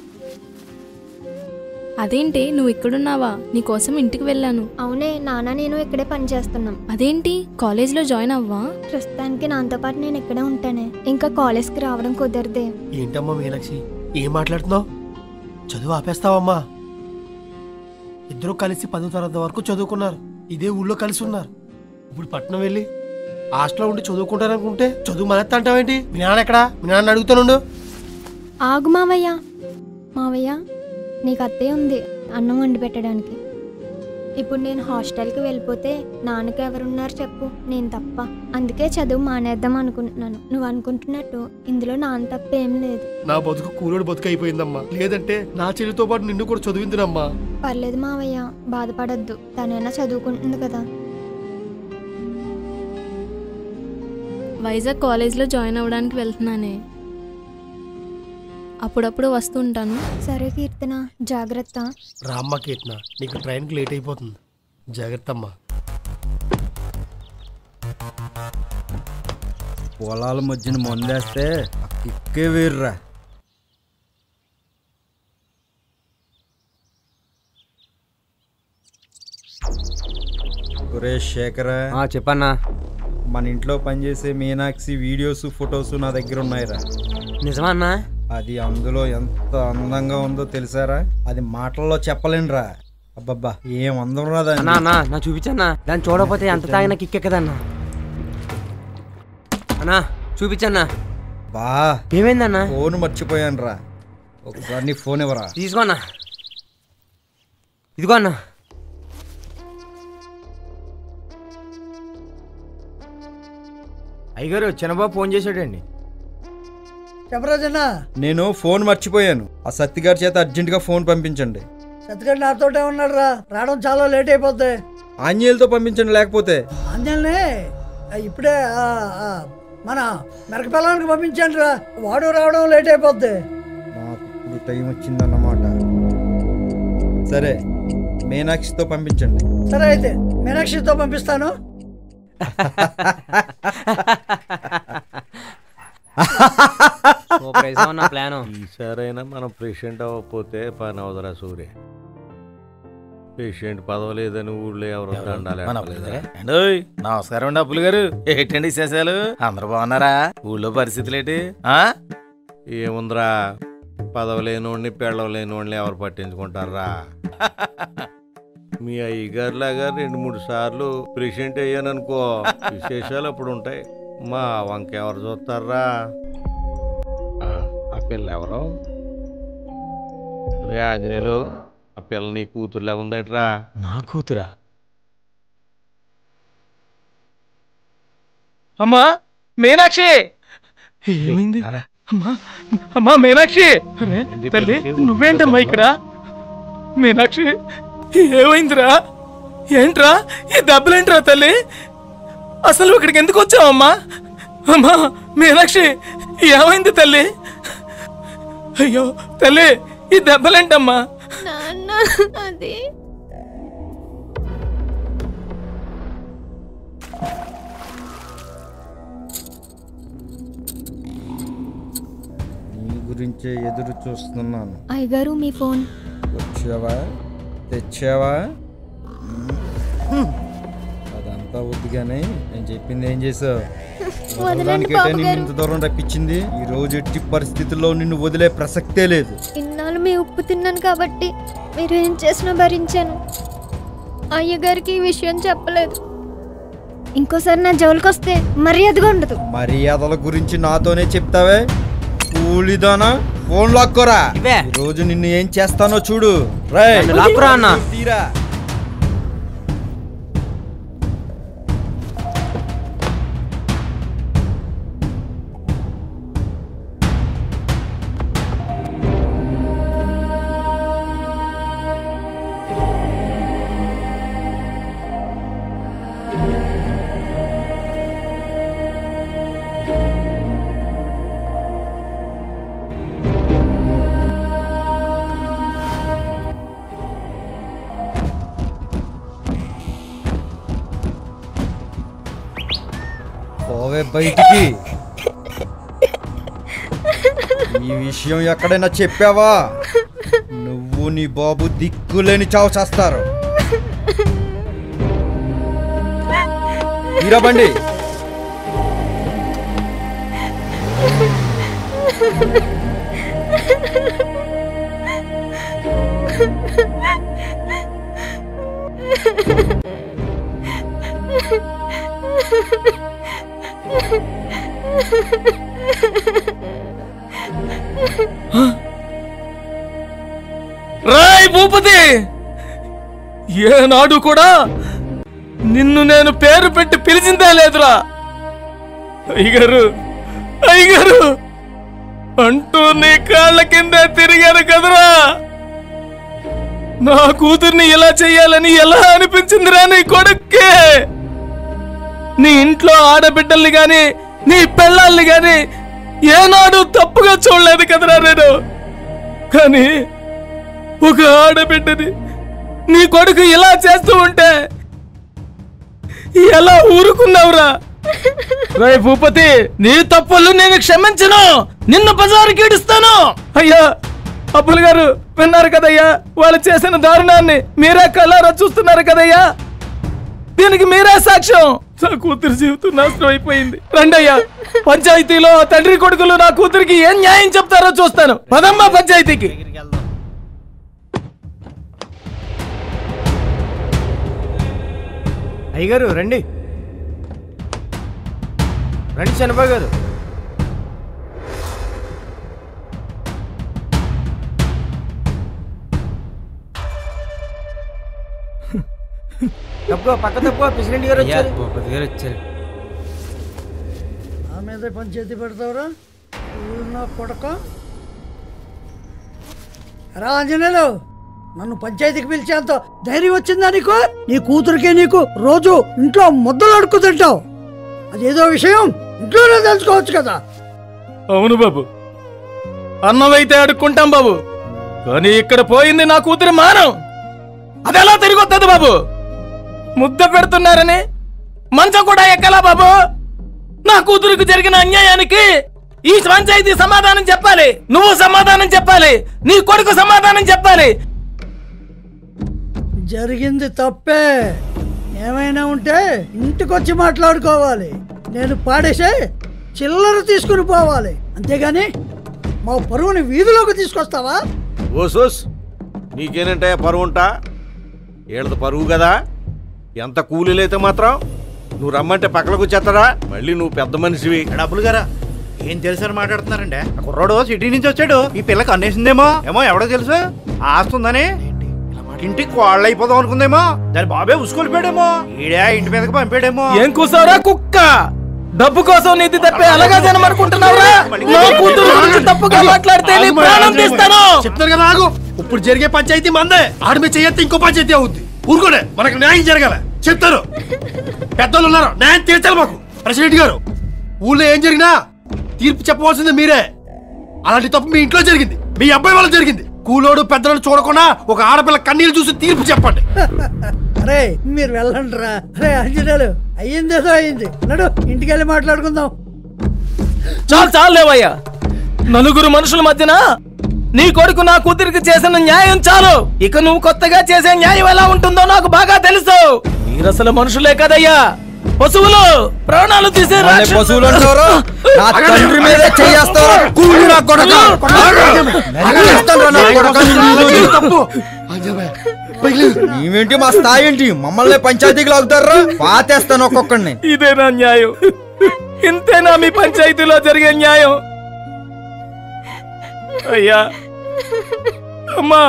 అదేంటి నువ్వు ఇక్కడున్నావా నీకోసం ఇంటికి వెళ్ళాను అవునే నాన్న నేను ఇక్కడే పని చేస్తున్నాం అదేంటి కాలేజ్లో జాయిన్ అవ్వా ప్రస్తుతానికి నాతో పాటు నేను ఇక్కడే ఉంటానే ఇంకా కాలేజ్కి రావడం కుదరదే ఏంటమ్మా మీనాక్షి ఏం మాట్లాడుతున్నావు చదువు ఆపేస్తావమ్మా ఇద్దరు కలిసి పదో తరగతి వరకు చదువుకున్నారు ఇదే ఊళ్ళో కలిసి ఉన్నారు ఇప్పుడు పట్నం వెళ్ళి హాస్టల్లో ఉండి చదువుకుంటారనుకుంటే చదువు మనత్త అంటావేంటి మీ నాన్న ఎక్కడా మీ నాన్న అడుగుతానుండు ఆగు మావయ్య మావయ్య నీకు అత్తే ఉంది అన్నం వండి పెట్టడానికి ఇప్పుడు నేను హాస్టల్కి వెళ్ళిపోతే నాన్నకి ఎవరున్నారు చెప్పు నేను తప్ప అందుకే చదువు మానేద్దాం అనుకుంటున్నాను నువ్వు అనుకుంటున్నట్టు ఇందులో నాన్న తప్ప ఏం లేదు నా బతుకు కూలోడు బతుకు అయిపోయిందమ్మా లేదంటే నా చెల్లితో పాటు నిన్ను కూడా చదివిందినమ్మా పర్లేదు మావయ్య బాధపడద్దు తనైనా చదువుకుంటుంది కదా వైజాగ్ కాలేజ్లో జాయిన్ అవ్వడానికి వెళ్తున్నానే అప్పుడప్పుడు వస్తూ ఉంటాను సరే కీర్తన జాగ్రత్త రామ్మ కీర్తన నీకు ట్రైన్కి లేట్ అయిపోతుంది జాగ్రత్త అమ్మా పొలాల మధ్యన మందేస్తే ఆ కిక్కే వేర్రా ఒరే శేఖర చెప్పన్నా మన ఇంట్లో పనిచేసే మీనాక్షి వీడియోస్ ఫొటోస్ నా దగ్గర ఉన్నాయిరా నిజమా అన్నా అది అందులో ఎంత అందంగా ఉందో తెలుసారా అది మాటల్లో చెప్పలేనురా అబ్బబ్బా ఏం అందం రాదా అన్నా అన్నా నా చూపించన్నా దాన్ని చూడకపోతే ఎంత తాగినా కిక్కెక్కదన్నా అన్నా చూపించన్నా బా ఏమైందన్నా ఫోన్ మర్చిపోయాను రా ఒకసారి నీ ఫోన్ ఇవ్వరా తీసుకో అన్న ఇదిగో అన్న అయ్యగారు చిన్నబాబు ఫోన్ చేశాడండి చెప్పరాజన్న నేను ఫోన్ మర్చిపోయాను ఆ సత్తిగారి చేత అర్జెంటుగా ఫోన్ పంపించండి సత్తిగడ్డ నాతోటే ఉన్నాడు రా రావడం చాలా లేట్ అయిపోద్ది ఆంజనేయులతో పంపించండి లేకపోతే ఆంజల్ని ఇప్పుడే ఆ, ఆ, మన మెరకపిల్లానికి పంపించండి రా వాడు రావడం లేట్ అయిపోద్ది నాకు ఇప్పుడు టైం వచ్చిందన్నమాట సరే మీనాక్షితో పంపించండి సరే అయితే మీనాక్షితో పంపిస్తాను సూపర్ వేసావు నా ప్లాను ఈసారైనా మనం పేషెంట్ అవ్వకపోతే పని అవదరా సూర్య పేషెంట్ పదవి లేదని ఊళ్ళో ఎవరు దండాలి మన అప్పులు గారే? ఏండోయ్, నమస్కారం అండి అప్పులు గారు ఏంటండి విశేషాలు అందరూ బాగున్నారా ఊళ్ళో పరిస్థితులు ఏంటి ఆ? ఏముందిరా పదవి లేనోడిని పెళ్ళం లేనోడిని ఎవరు పట్టించుకుంటారా మీ అయ్యగారులాగా రెండు మూడు సార్లు ప్రెసిడెంట్ అయ్యాననుకో విశేషాలు అప్పుడు ఉంటాయి మా వంక ఎవరు చూస్తారా ఆ, ఆ పిల్ల ఎవరు రే ఆంజనేయులు ఆ పిల్ల నీ కూతురులా ఉందట్రా నా కూతురా అమ్మా మీనాక్షి ఏమైంది అమ్మా అమ్మా మీనాక్షి అరే, తల్లి నువ్వేంటమ్మా ఇక్కడ మీనాక్షి ఏమైందిరా ఏంట్రా ఈ దెబ్బలేంట్రా తల్లి అసలు ఇక్కడికి ఎందుకు వచ్చావమ్మా అమ్మా మీనాక్షి ఏమైంది తల్లి అయ్యో తల్లి ఈ దెబ్బలేంటమ్మా నాన్న అది నీ గురించే ఎదురు చూస్తున్నాను అయ్యగారు మీ ఫోన్ వచ్చావా తెచ్చావా అదంతా వద్దుగానే నేను చెప్పింది ఏం చేసావు వదలండి వదలడానికేటే బాబు నిన్ను గారు. ఇంత దూరం రప్పించింది ఈ రోజు ఎట్టి పరిస్థితుల్లో నిన్ను వదిలే ప్రసక్తే లేదు ఇన్నాళ్ళు మీ ఉప్పు తిన్నాను కాబట్టి మీరు ఏం చేసినా భరించాను అయ్యగారికి ఈ విషయం చెప్పలేదు ఇంకోసారి నా జోలికి వస్తే మర్యాదగా ఉండదు మర్యాదల గురించి నాతోనే చెప్తావే కూలిదానా ఫోన్ లాక్కోరా ఈ రోజు నిన్ను ఏం చేస్తానో చూడు రేయ్. నన్ను లాక్కురా అన్న. తీరా పోవే బయటికి ఈ విషయం ఎక్కడైనా చెప్పావా నువ్వు నీ బాబు దిక్కులేని చావు చేస్తారు తీరా బండి రాయ్ భూపతి ఏనాడు కూడా నిన్ను నేను పేరు పెట్టి పిలిచిందే లేదురా అయ్యగారు అయ్యగారు అంటూ నీ కాళ్ళ కింద తిరిగాను కదరా నా కూతుర్ని ఇలా చెయ్యాలని ఎలా అనిపించిందిరా నీ కొడుక్కే నీ ఇంట్లో ఆడబిడ్డల్ని గాని నీ పెళ్ళాల్ని గాని ఏనాడు తప్పుగా చూడలేదు కదరా నేను కానీ ఒక ఆడబిడ్డని నీ కొడుకు ఇలా చేస్తూ ఉంటే ఎలా ఊరుకున్నావురా రే భూపతి నీ తప్పులు నేను క్షమించను నిన్ను బజారుకి ఈడుస్తాను అయ్యా అప్పులు గారు విన్నారు కదయ్యా వాళ్ళు చేసిన దారుణాన్ని మీరే కళ్ళారా చూస్తున్నారు కదయ్యా దీనికి మీరే సాక్ష్యం నా కూతురు జీవితం నాశనం అయిపోయింది రండయ్యా పంచాయతీలో ఆ తండ్రి కొడుకులు నా కూతురికి ఏం న్యాయం చెప్తారో చూస్తాను పదమ్మా పంచాయతీకి అయ్యగారు రండి రండి చనిపోయి గారు తప్పుకో పక్క తప్పుకో ప్రెసిడెంట్ గారు అయ్యా, వచ్చారు భూపతి గారు వచ్చారు నా మీద పంచాయతీ పెడతావురా ఊరు నా కొడక రా ఆంజనేయులు నన్ను పంచాయతీకి పిలిచేంత ధైర్యం వచ్చిందా నీకు నీ కూతురికే నీకు రోజు ఇంట్లో ముద్దలు అడుక్కు తింటావు అదేదో విషయం ఇంట్లోనే తెలుసుకోవచ్చు కదా అవును బాబు అన్నమైతే అడుక్కుంటాం బాబు కానీ ఇక్కడ పోయింది నా కూతురి మానం అదెలా తిరిగి వస్తుంది బాబు ముద్ద పెడుతున్నారని మంచం కూడా ఎక్కలా బాబు నా కూతురికి జరిగిన అన్యాయానికి ఈ పంచాయతీ సమాధానం చెప్పాలి నువ్వు సమాధానం చెప్పాలి నీ కొడుకు సమాధానం చెప్పాలి జరిగింది తప్పే ఏమైనా ఉంటే ఇంటికొచ్చి మాట్లాడుకోవాలి నేను పాడేసే చిల్లర తీసుకుని పోవాలి అంతేగాని మా పరువుని వీధిలోకి తీసుకొస్తావా ఓసోస్ నీకేనంటే పరువు ఉంటా వీళ్ళది పరువు కదా ఎంత కూలీలైతే మాత్రం నువ్వు రమ్మంటే పక్కలకు వచ్చేస్తారా మళ్ళీ నువ్వు పెద్ద మనిషివి డబ్బులు గారా ఏం తెలుసని మాట్లాడుతున్నారండి ఆ కుర్రోడు సిటీ నుంచి వచ్చాడు ఈ పిల్లకి అన్నేసిందేమో ఏమో ఎవడో తెలుసు ఆస్తుందని ఇంటికి కోళ్ళు అయిపోదాం అనుకుందేమో దాని బాబే ఉసుకొలిపాడేమో ఈడే ఇంటి మీదకి పంపాడేమో ఏం కూసావురా కుక్క డబ్బు కోసం నీతి తప్పే అలాగా జనం అనుకుంటున్నావురా నా కూతురు గురించి తప్పుగా మాట్లాడితే నీ ప్రాణం తీస్తాను చెప్తారు కదా ఆగు ఇప్పుడు జరిగే పంచాయతీ మందే ఆడి మీద చేయత్తే ఇంకో పంచాయతీ అవుద్ది ఊరుకోడే మనకు న్యాయం జరగాల చెప్తారు పెద్దోళ్ళు ఉన్నారు న్యాయం తీర్చాలి మాకు ప్రెసిడెంట్ గారు ఊళ్ళో ఏం జరిగినా తీర్పు చెప్పవలసింది మీరే అలాంటి తప్పు మీ ఇంట్లో జరిగింది మీ అబ్బాయి వల్ల జరిగింది కూలోడు పెద్దలను చూడకుండా ఒక ఆడపిల్ల కన్నీళ్ళు చూసి తీర్పు చెప్పండి అరే మీరు వెళ్ళండి రా అరే ఆంజనేయులు అయ్యిందేదో అయింది నడు ఇంటికి వెళ్ళి మాట్లాడుకుందాం చాలు చాలు లేవయ్యా నలుగురు మనుషుల మధ్యన నీ కొడుకు నా కూతురికి చేసిన న్యాయం చాలు ఇక నువ్వు కొత్తగా చేసే న్యాయం ఎలా ఉంటుందో నాకు బాగా తెలుసు మీరసలు మనుషులే కదయ్యా పశువులు ప్రాణాలు తీసే మళ్ళీ రాక్షసులు. పశువులు అంటారు నా తండ్రి మీదే చెయ్యేస్తారు కూలి నా కొడక నరికేస్తానురా నా కొడక నిన్ను. నీవేంటి మా స్థాయి ఏంటి మమ్మల్ని పంచాయతీకి లాగుతారా పాతేస్తాను ఒక్కొక్కడిని ఇదేనా న్యాయం ఇంతేనా మీ పంచాయతీలో జరిగే న్యాయం అయ్యా అమ్మా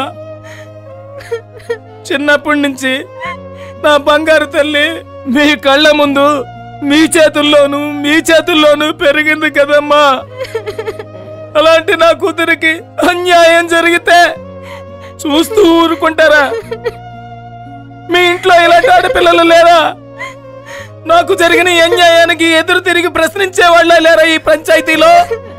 చిన్నప్పటి నుంచి నా బంగారు తల్లి మీ కళ్ళ ముందు మీ చేతుల్లోనూ మీ చేతుల్లోనూ పెరిగింది కదమ్మా అలాంటి నా కూతురికి అన్యాయం జరిగితే చూస్తూ ఊరుకుంటారా మీ ఇంట్లో ఇలాంటి ఆడపిల్లలు లేరా నాకు జరిగిన ఈ అన్యాయానికి ఎదురు తిరిగి ప్రశ్నించే వాళ్ళ లేరా ఈ పంచాయతీలో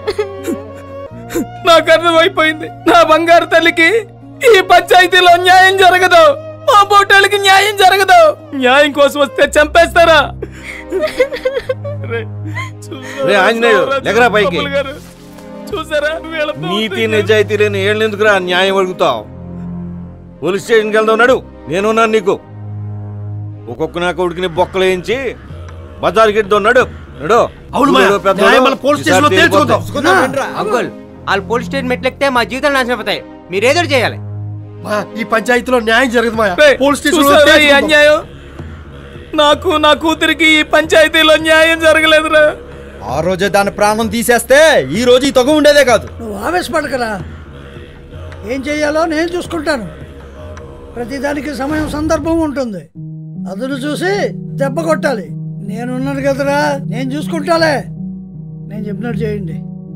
నాకు అర్థమైపోయింది నా బంగారు తల్లికి ఈ పంచాయతీలో న్యాయం జరగదు మా బోటాలకి న్యాయం జరగదు న్యాయం కోసం వస్తే చంపేస్తారా రే, చూసారా? రే ఆంజనేయులు, లెగరా పైకి. అప్పులు గారు, చూసారా వీళ్ళతో నీతి నిజాయితీ లేని ఏళ్ళు ఎందుకురా న్యాయం అడుగుతావు పోలీస్ స్టేషన్కి వెళ్దాం నడు నేనున్నాను నీకు ఒక్కొక్క నా కొడుకుని బొక్కలు వేయించి బజార్కి ఇద్దాం నడు నడు అవును మాయా, ఊళ్ళో పెద్దోడు, న్యాయం మన పోలీస్ ఈసారి స్టేషన్లో తేలిపోతాం. తేల్చుకుందాం. అంకుల్ వాళ్ళు పోలీస్ స్టేషన్ మెట్లెక్కితే మా జీవితాలు నాశనం అయిపోతాయి మీరు ఏదో ఒకటి చేయాలి మా ఈ పంచాయతీలో న్యాయం జరగదు మాయా రేయ్, పోలీస్ స్టేషన్ చూసారా ఈ అన్యాయం నాకు నా కూతురికి ఈ పంచాయతీలో న్యాయం జరగలేదురా ఆ రోజే దాని ప్రాణం తీసేస్తే ఈ రోజు ఈ తగు ఉండేదే కాదు నువ్వు ఆవేశపడకరా ఏం చెయ్యాలో నేను చూసుకుంటాను ప్రతిదానికి సమయం సందర్భం ఉంటుంది అదును చూసి దెబ్బ కొట్టాలి నేనున్నాను కదరా నేను చూసుకుంటాలే నేను చెప్పినట్టు చేయండి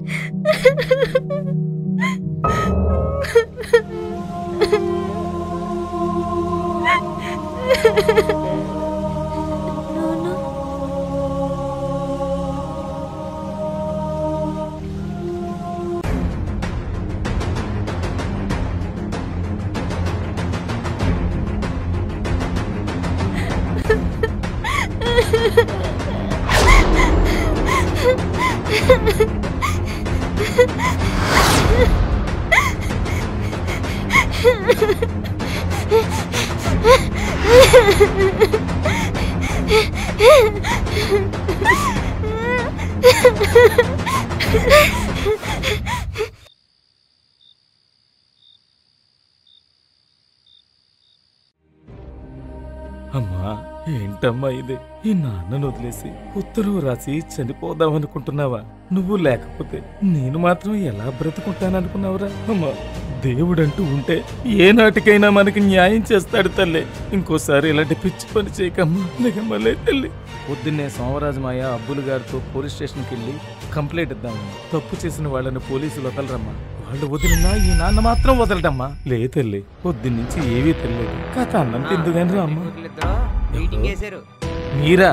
అమ్మా ఏంటమ్మా ఇది ఈ నాన్నను వదిలేసి ఉత్తరం రాసి చనిపోదాం అనుకుంటున్నావా నువ్వు లేకపోతే నేను మాత్రం ఎలా బ్రతుకుంటాననుకున్నావురా అమ్మా దేవుడంటూ ఉంటే ఏ నాటికైనా మనకి న్యాయం చేస్తాడు తల్లి ఇంకోసారి ఇలాంటి పిచ్చి పని చేయకమ్మా లేకమ్మలే తల్లి పొద్దున్నే సోమరాజు మాయ అబ్బులు గారితో పోలీస్ స్టేషన్కి వెళ్ళి కంప్లైంట్ ఇద్దాము తప్పు చేసిన వాళ్ళని పోలీసులు వదలరమ్మా వాళ్ళు వదిలినా ఈ నాన్న మాత్రం వదలడమ్మా లే తల్లి పొద్దున్నుంచి ఏవీ తెలియదు కథ అన్నం తిందుగాని అమ్మా మీటింగ్ వేశారు మీరా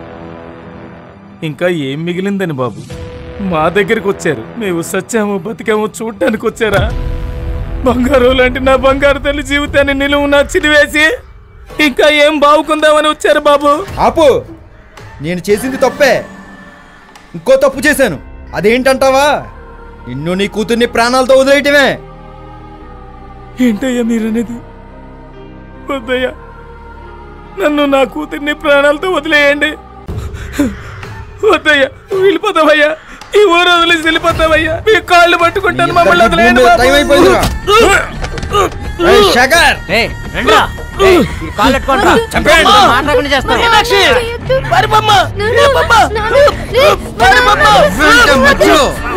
ఇంకా ఏం మిగిలిందని బాబు మా దగ్గరికి వచ్చారు మేము సచ్చాము బతికాము చూడటానికి వచ్చారా బంగారు లాంటి నా బంగారు తల్లి జీవితాన్ని నిలువు నా చిదివేసి ఇంకా ఏం బావుకుందామని వచ్చారు బాబు ఆపు నేను చేసింది తప్పే ఇంకో తప్పు చేశాను అదేంటంటావా నిన్ను నీ కూతుర్ని ప్రాణాలతో వదిలేయటమే ఏంటయ్యా మీరనేది వద్దయ్యా నన్ను నా కూతుర్ని ప్రాణాలతో వదిలేయండి వద్దయ్యా వెళ్ళిపోతావయ్యా ఈ ఊరు వదిలేసి వెళ్ళిపోతావయ్యా మీ కాళ్ళు పట్టుకుంటాను మమ్మల్ని వదిలేయండి బాబు. టైం అయిపోయిందిరా. ఏయ్, శేఖర్! చంపేయండి. మీనాక్షి! మరి బొమ్మ! ఏ బొమ్మ! మరి బొమ్మ! నువ్వేంటే మధ్యలో?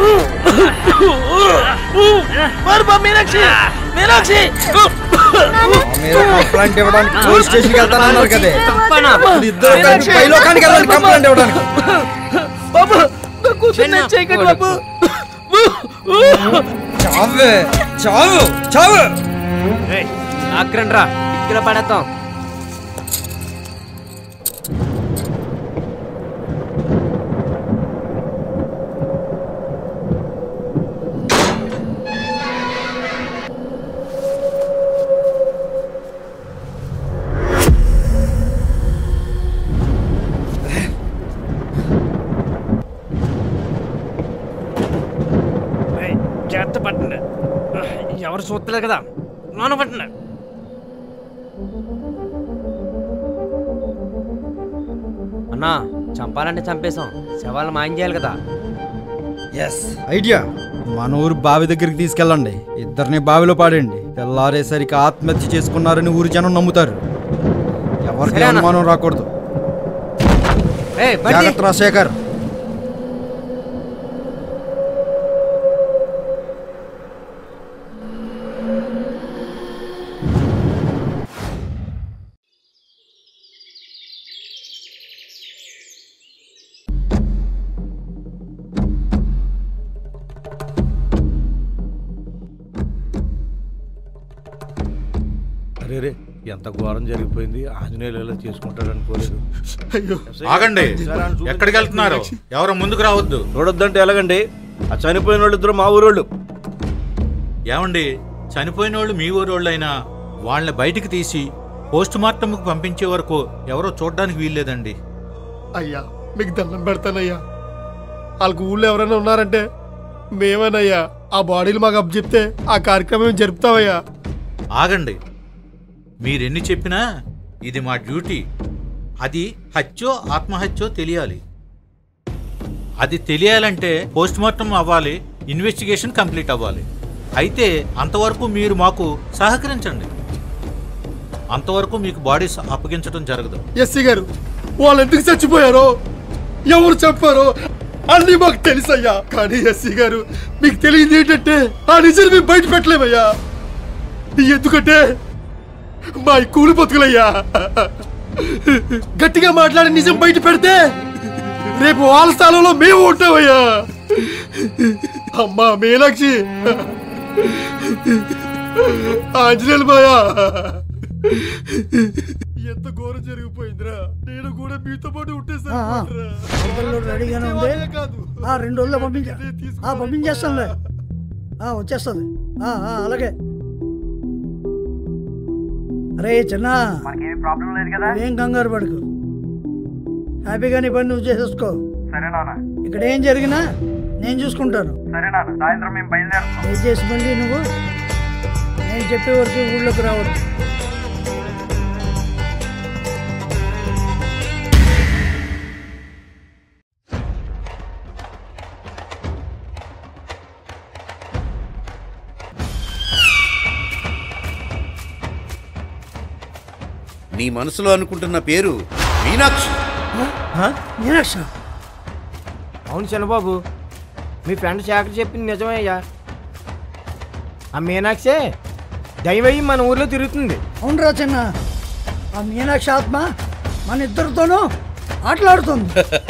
మరి బొమ్మ, మీనాక్షి! మీనాక్షి! మీరు కంప్లైంట్ ఇవ్వడానికి పోలీస్ స్టేషన్కి వెళ్తానన్నారు కదే చంపనా? ఇప్పుడు ఇద్దరు కలిసి పైలోకానికి వెళ్ళండి కంప్లైంట్ ఇవ్వడానికి బాబు నా కూతుర్ని ఏం చేయకండి బాబు చావే చావు చావు ఆగ్రండి రా ఇక్కడ పడేద్దాం జాగ్రత్త పట్టండి ఎవరు చూస్తలేదు కదా నాన్న పట్టండి అన్నా చంపాలంటే చంపేశాం శవాలు మాయం చేయాలి కదా ఎస్ ఐడియా మన ఊరు బావి దగ్గరికి తీసుకెళ్ళండి ఇద్దరిని బావిలో పాడండి తెల్లారేసరికి ఆత్మహత్య చేసుకున్నారని ఊరు జనం నమ్ముతారు ఎవరికి సరే అన్న. అనుమానం రాకూడదు ఏయ్, బండి. జాగ్రత్త రా శేఖర్ అరే రే ఎంత ఘోరం జరిగిపోయింది ఆంజనేయులు ఎలా చేసుకుంటాడు అనుకోలేదు ఆగండి ఎక్కడికి వెళ్తున్నారు ఎవరు ముందుకు రావద్దు చూడొద్దంటే ఎలాగండి ఆ చనిపోయిన వాళ్ళు ఇద్దరు మా ఊరోళ్ళు ఏమండి చనిపోయిన వాళ్ళు మీ ఊరోళ్ళు అయినా వాళ్ళని బయటికి తీసి పోస్ట్ మార్టంకు పంపించే వరకు ఎవరో చూడడానికి వీల్లేదండి అయ్యా మీకు దండం పెడతానయ్యా వాళ్ళకు ఊళ్ళో ఎవరైనా ఉన్నారంటే మేమేనయ్యా ఆ బాడీలు మాకు అప్ చెప్తే ఆ కార్యక్రమం జరుపుతామయ్యా ఆగండి మీరెన్ని చెప్పినా ఇది మా డ్యూటీ అది హత్యో ఆత్మహత్యో తెలియాలి అది తెలియాలంటే పోస్ట్ మార్టం అవ్వాలి ఇన్వెస్టిగేషన్ కంప్లీట్ అవ్వాలి అయితే అంతవరకు మీరు మాకు సహకరించండి అంతవరకు మీకు బాడీస్ అప్పగించడం జరగదు ఎస్సీ గారు వాళ్ళు ఎందుకు చచ్చిపోయారో ఎవరు చెప్పారో అన్ని మాకు తెలుసయ్యా కానీ ఎస్సీ గారు మీకు తెలియదు ఏంటంటే ఆ నిజాలు మేము బయట పెట్టలేమయ్యా ఎందుకంటే మా ఈ కూలి బతుకులయ్యా గట్టిగా మాట్లాడి నిజం బయట పెడితే రేపు వాళ్ళ స్థానంలో మేము ఉంటామయ్యా అమ్మా మీనాక్షి ఆంజనేయులు మాయా ఎంత ఘోరం జరిగిపోయిందిరా నేను కూడా మీతో పాటు ఉంటే ఆ, ఆ. హోటల్లో రెడీగానే ఉంది ఆ, రెండు రోజుల్లో పంపించా ఆ, పంపించేస్తానులే ఆ, వచ్చేస్తుంది ఆ, ఆ, అలాగే అరే చిన్న ప్రాబ్లం లేదు కదా ఏం కంగారు పడకు హ్యాపీగా నీ పని నువ్వు చేసేసుకో సరే నాన్న ఇక్కడ ఏం జరిగినా నేను చూసుకుంటాను సరే నాన్న సాయంత్రం మేము బయలుదేరుతాం దయచేసి మళ్ళీ నువ్వు నేను చెప్పే వరకు ఊళ్ళోకి రావద్దు నీ మనసులో అనుకుంటున్న పేరు మీనాక్షి మీనాక్ష అవును చిన్నబాబు మీ ఫ్రెండ్ శేఖర్ చెప్పింది నిజమే అయ్యా ఆ మీనాక్షే దయవయ్యి మన ఊర్లో తిరుగుతుంది అవునరా చిన్న ఆ మీనాక్షి ఆత్మ మన ఇద్దరితోనూ ఆటలాడుతుంది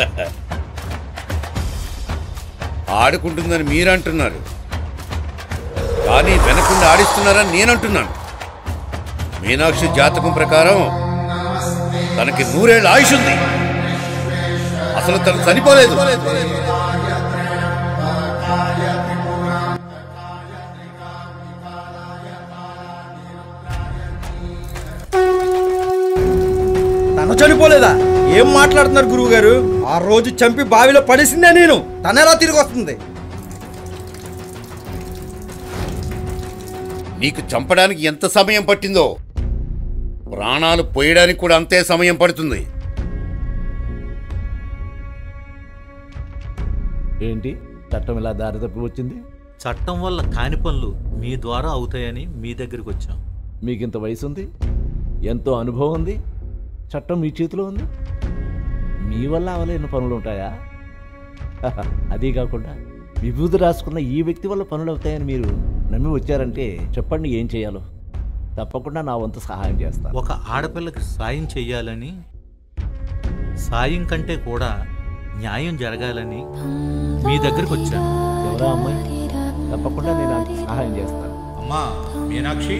ఆడుకుంటుందని మీరంటున్నారు కానీ వెనకుండా ఆడిస్తున్నారని నేనంటున్నాను మీనాక్షి జాతకం ప్రకారం తనకి నూరేళ్ళ ఆయుష్ ఉంది అసలు తను చనిపోలేదు తను చనిపోలేదా ఏం మాట్లాడుతున్నారు గురువు గారు ఆ రోజు చంపి బావిలో పడేసిందే నేను తన ఎలా తిరిగి వస్తుంది నీకు చంపడానికి ఎంత సమయం పట్టిందో ప్రాణాలు పోయడానికి కూడా అంతే సమయం పడుతుంది ఏంటి చట్టం ఇలా దారి తప్పి వచ్చింది చట్టం వల్ల కాని పనులు మీ ద్వారా అవుతాయని మీ దగ్గరికి వచ్చాం మీకింత వయసు ఉంది ఎంతో అనుభవం ఉంది చట్టం మీ చేతిలో ఉంది మీ వల్ల అవలేని పనులు ఉంటాయా అదీ కాకుండా విభూతి రాసుకున్న ఈ వ్యక్తి వల్ల పనులు అవుతాయని మీరు నమ్మి వచ్చారంటే చెప్పండి ఏం చేయాలో తప్పకుండా నా వంతు సహాయం చేస్తాను ఒక ఆడపిల్లకి సాయం చెయ్యాలని సాయం కంటే కూడా న్యాయం జరగాలని మీ దగ్గరికి వచ్చాను ఎవరా అమ్మాయి తప్పకుండా నేను ఆమెకి సహాయం చేస్తాను అమ్మా మీనాక్షి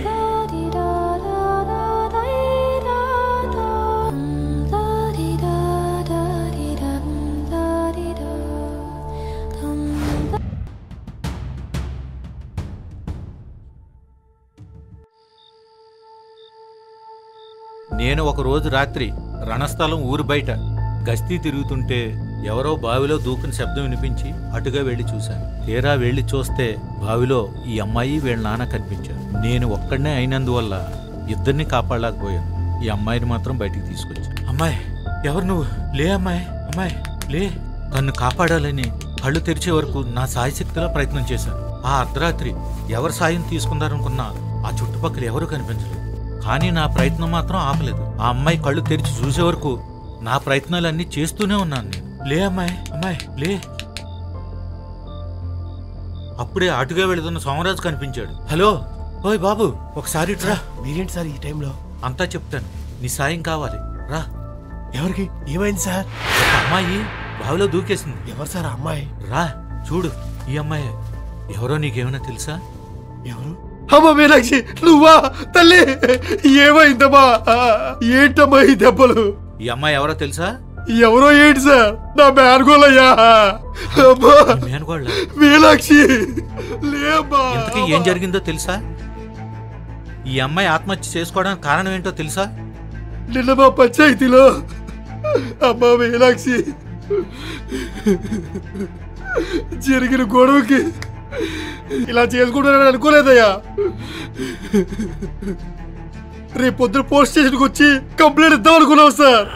నేను ఒక రోజు రాత్రి రణస్థలం ఊరు బయట గస్తీ తిరుగుతుంటే ఎవరో బావిలో దూకిన శబ్దం వినిపించి అటుగా వెళ్లి చూశాను తీరా వెళ్లి చూస్తే బావిలో ఈ అమ్మాయి వీళ్ళ నాన్న కనిపించారు నేను ఒక్కడనే అయినందువల్ల ఇద్దరిని కాపాడలేకపోయాను ఈ అమ్మాయిని మాత్రం బయటికి తీసుకొచ్చాను అమ్మాయి ఎవరు నువ్వు లే అమ్మాయి అమ్మాయి లే తన్ను కాపాడాలని కళ్ళు తెరిచే వరకు నా సాయశక్తిలో ప్రయత్నం చేశాను ఆ అర్ధరాత్రి ఎవరు సాయం తీసుకుందారనుకున్నా ఆ చుట్టుపక్కల ఎవరు కనిపించలేదు కానీ నా ప్రయత్నం మాత్రం ఆపలేదు ఆ అమ్మాయి కళ్ళు తెరిచి చూసే వరకు నా ప్రయత్నాలన్నీ చేస్తూనే ఉన్నాను నేను లే అమ్మాయి అమ్మాయి లే అప్పుడే అటుగా వెళుతున్న సోమరాజు కనిపించాడు హలో ఓయ్ బాబు ఒకసారి ఇట్రా మీరేంటి సార్ ఈ టైంలో అంతా చెప్తాను నీ సాయం కావాలి రా ఎవరికి ఏమైంది సార్ ఒక అమ్మాయి బావిలో దూకేసింది ఎవరు సార్ ఆ అమ్మాయి రా చూడు ఈ అమ్మాయి ఎవరో నీకేమైనా తెలుసా ఎవరు అమ్మ మీనాక్షి నువ్వా తల్లి ఏమైందమ్మా ఏంటమ్మా ఈ దెబ్బలు ఈ అమ్మాయి ఎవరో తెలుసా ఎవరో ఏంటి సార్ నా మేనగోలయ్యా అమ్మా మేనగోళ్ళ మీనాక్షి లేమ్మా ఇంతకీ ఏం జరిగిందో తెలుసా ఈ అమ్మాయి ఆత్మహత్య చేసుకోవడానికి కారణం ఏంటో తెలుసా నిన్న మా పంచాయతీలో అమ్మా మీనాక్షి జరిగిన గొడవకి ఇలా చేసుకుంటానని అనుకోలేదయ్యా రేపు పొద్దున పోలీస్ స్టేషన్కి వచ్చి కంప్లైంట్ ఇద్దాం అనుకున్నాం సార్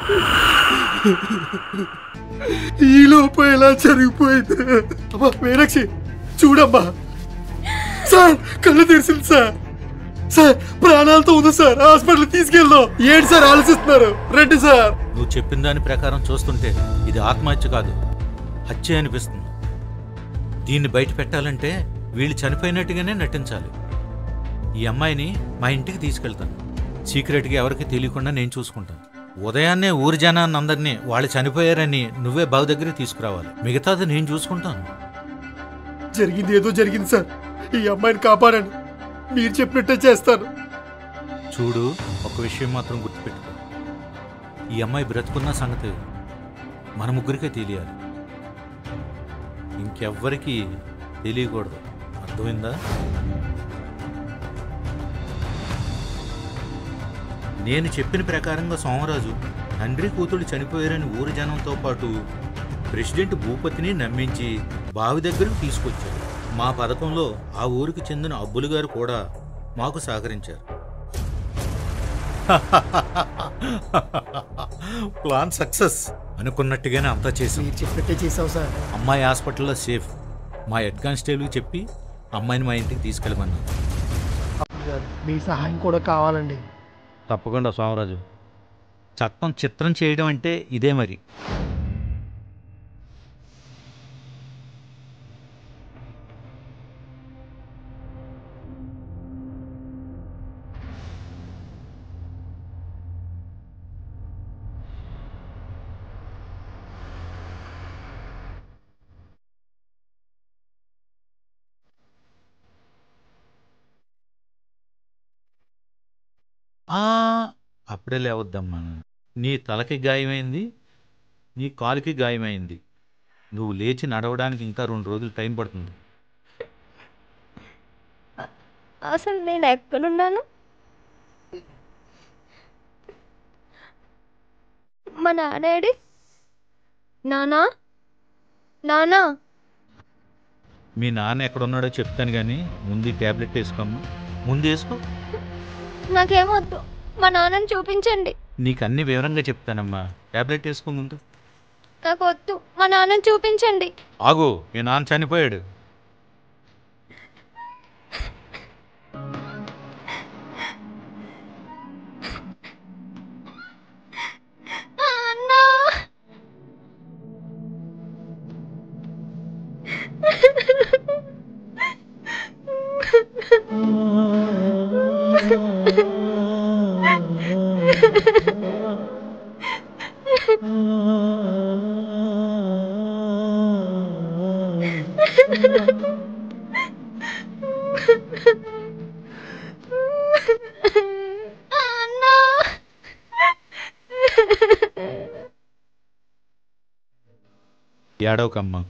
ఈ లోపు ఎలా జరిగిపోయింది అమ్మా మీనాక్షి చూడమ్మా సార్ కళ్ళు తెరిసింది సార్ సార్ ప్రాణాలతో ఉంది సార్ హాస్పిటల్ తీసుకెళ్దాం ఏంటి సార్ ఆలోచిస్తున్నారు రండి సార్ నువ్వు చెప్పిన దాని ప్రకారం చూస్తుంటే ఇది ఆత్మహత్య కాదు హత్య అనిపిస్తుంది దీన్ని బయట పెట్టాలంటే వీళ్ళు చనిపోయినట్టుగానే నటించాలి ఈ అమ్మాయిని మా ఇంటికి తీసుకెళ్తాను సీక్రెట్గా ఎవరికి తెలియకుండా నేను చూసుకుంటాను ఉదయాన్నే ఊరి జనాన్ని అందరినీ వాళ్ళు చనిపోయారని నువ్వే బావి దగ్గరికి తీసుకురావాలి మిగతాది నేను చూసుకుంటాను జరిగింది ఏదో జరిగింది సార్ ఈ అమ్మాయిని కాపాడండి మీరు చెప్పినట్టే చేస్తాను చూడు ఒక విషయం మాత్రం గుర్తుపెట్టుకో ఈ అమ్మాయి బ్రతుకున్న సంగతి మన ముగ్గురికే తెలియాలి ఇంకెవ్వరికి తెలియకూడదు అర్థమైందా నేను చెప్పిన ప్రకారంగా సోమరాజు తండ్రి కూతురు చనిపోయారని ఊరి జనంతో పాటు ప్రెసిడెంట్ భూపతిని నమ్మించి బావి దగ్గరకు తీసుకొచ్చాడు మా పథకంలో ఆ ఊరికి చెందిన అబ్బులు గారు కూడా మాకు సహకరించారు ప్లాన్ సక్సెస్ అనుకున్నట్టుగానే అంతా చేసాం చెప్పినట్టే చేసావు సార్ అమ్మాయి హాస్పిటల్లో సేఫ్ మా హెడ్ కానిస్టేబుల్కి చెప్పి అమ్మాయిని మా ఇంటికి తీసుకెళ్ళమన్నాను మీ సహాయం కూడా కావాలండి తప్పకుండా సోమరాజు చట్టం చిత్రం చేయడం అంటే ఇదే మరి ఇప్పుడే లేవద్దమ్మా నీ తలకి గాయమైంది నీ కాలుకి గాయమైంది నువ్వు లేచి నడవడానికి ఇంకా రెండు రోజులు టైం పడుతుంది అసలు నేను ఎక్కడున్నాను మా నానేడి నానా నానా మీ నాన్న ఎక్కడున్నాడో చెప్తాను కానీ ముందు ట్యాబ్లెట్ వేసుకోమ్మా ముందు వేసుకో నాకేమొద్దు మా నాన్నని చూపించండి నీకు అన్ని వివరంగా చెప్తానమ్మా ట్యాబ్లెట్ వేసుకో ముందు నాకు వద్దు మా నాన్నని చూపించండి ఆగు మీ నాన్న చనిపోయాడు అన్నా అన్నా ఏడవకమ్మా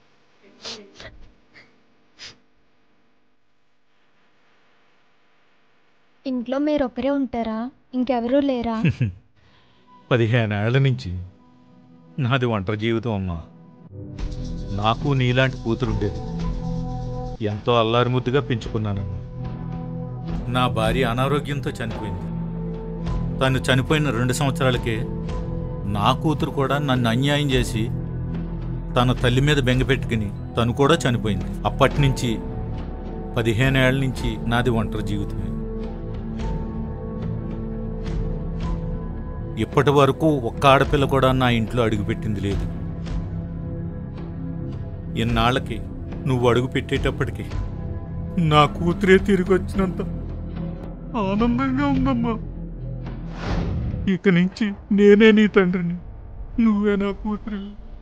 ఇంట్లో మీరు ఒకరే ఉంటారా ఇంకెవరూ లేరా పదిహేను ఏళ్ల నుంచి నాది ఒంటరి జీవితం అమ్మా నాకు నీలాంటి కూతురుండేది ఎంతో అల్లారి ముద్దుగా పెంచుకున్నానమ్మా నా భార్య అనారోగ్యంతో చనిపోయింది తను చనిపోయిన రెండు సంవత్సరాలకే నా కూతురు కూడా నన్ను అన్యాయం చేసి తన తల్లి మీద బెంగ పెట్టుకుని తను కూడా చనిపోయింది అప్పటి నుంచి పదిహేను ఏళ్ల నుంచి నాది ఒంటరి జీవితమే ఇప్పటి వరకు ఒక్క ఆడపిల్ల కూడా నా ఇంట్లో అడుగుపెట్టింది లేదు ఇన్నాళ్ళకి నువ్వు అడుగు పెట్టేటప్పటికి నా కూతురే తిరిగి వచ్చినంత ఆనందంగా ఉందమ్మా ఇక నుంచి నేనే నీ తండ్రిని నువ్వే నా కూతురు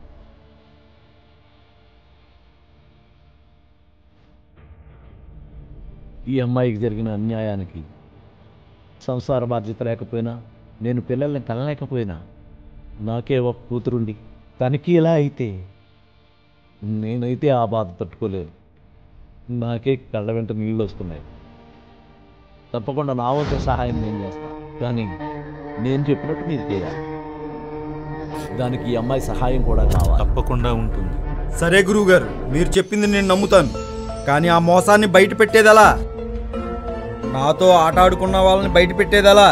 ఈ అమ్మాయికి జరిగిన అన్యాయానికి సంసార బాధ్యత లేకపోయినా నేను పిల్లల్ని కనలేకపోయినా నాకే ఒక కూతురుండి తనకి ఇలా అయితే నేనైతే ఆ బాధ తట్టుకోలేను నాకే కళ్ళ వెంట నీళ్ళు వస్తున్నాయి తప్పకుండా నా వంతు సహాయం నేను చేస్తాను కానీ నేను చెప్పినట్టు మీరు చేయాలి దానికి ఈ అమ్మాయి సహాయం కూడా కావాలి తప్పకుండా ఉంటుంది సరే గురువుగారు మీరు చెప్పింది నేను నమ్ముతాను కానీ ఆ మోసాన్ని బయట పెట్టేదెలా నాతో ఆట ఆడుకున్న వాళ్ళని బయట పెట్టేదెలా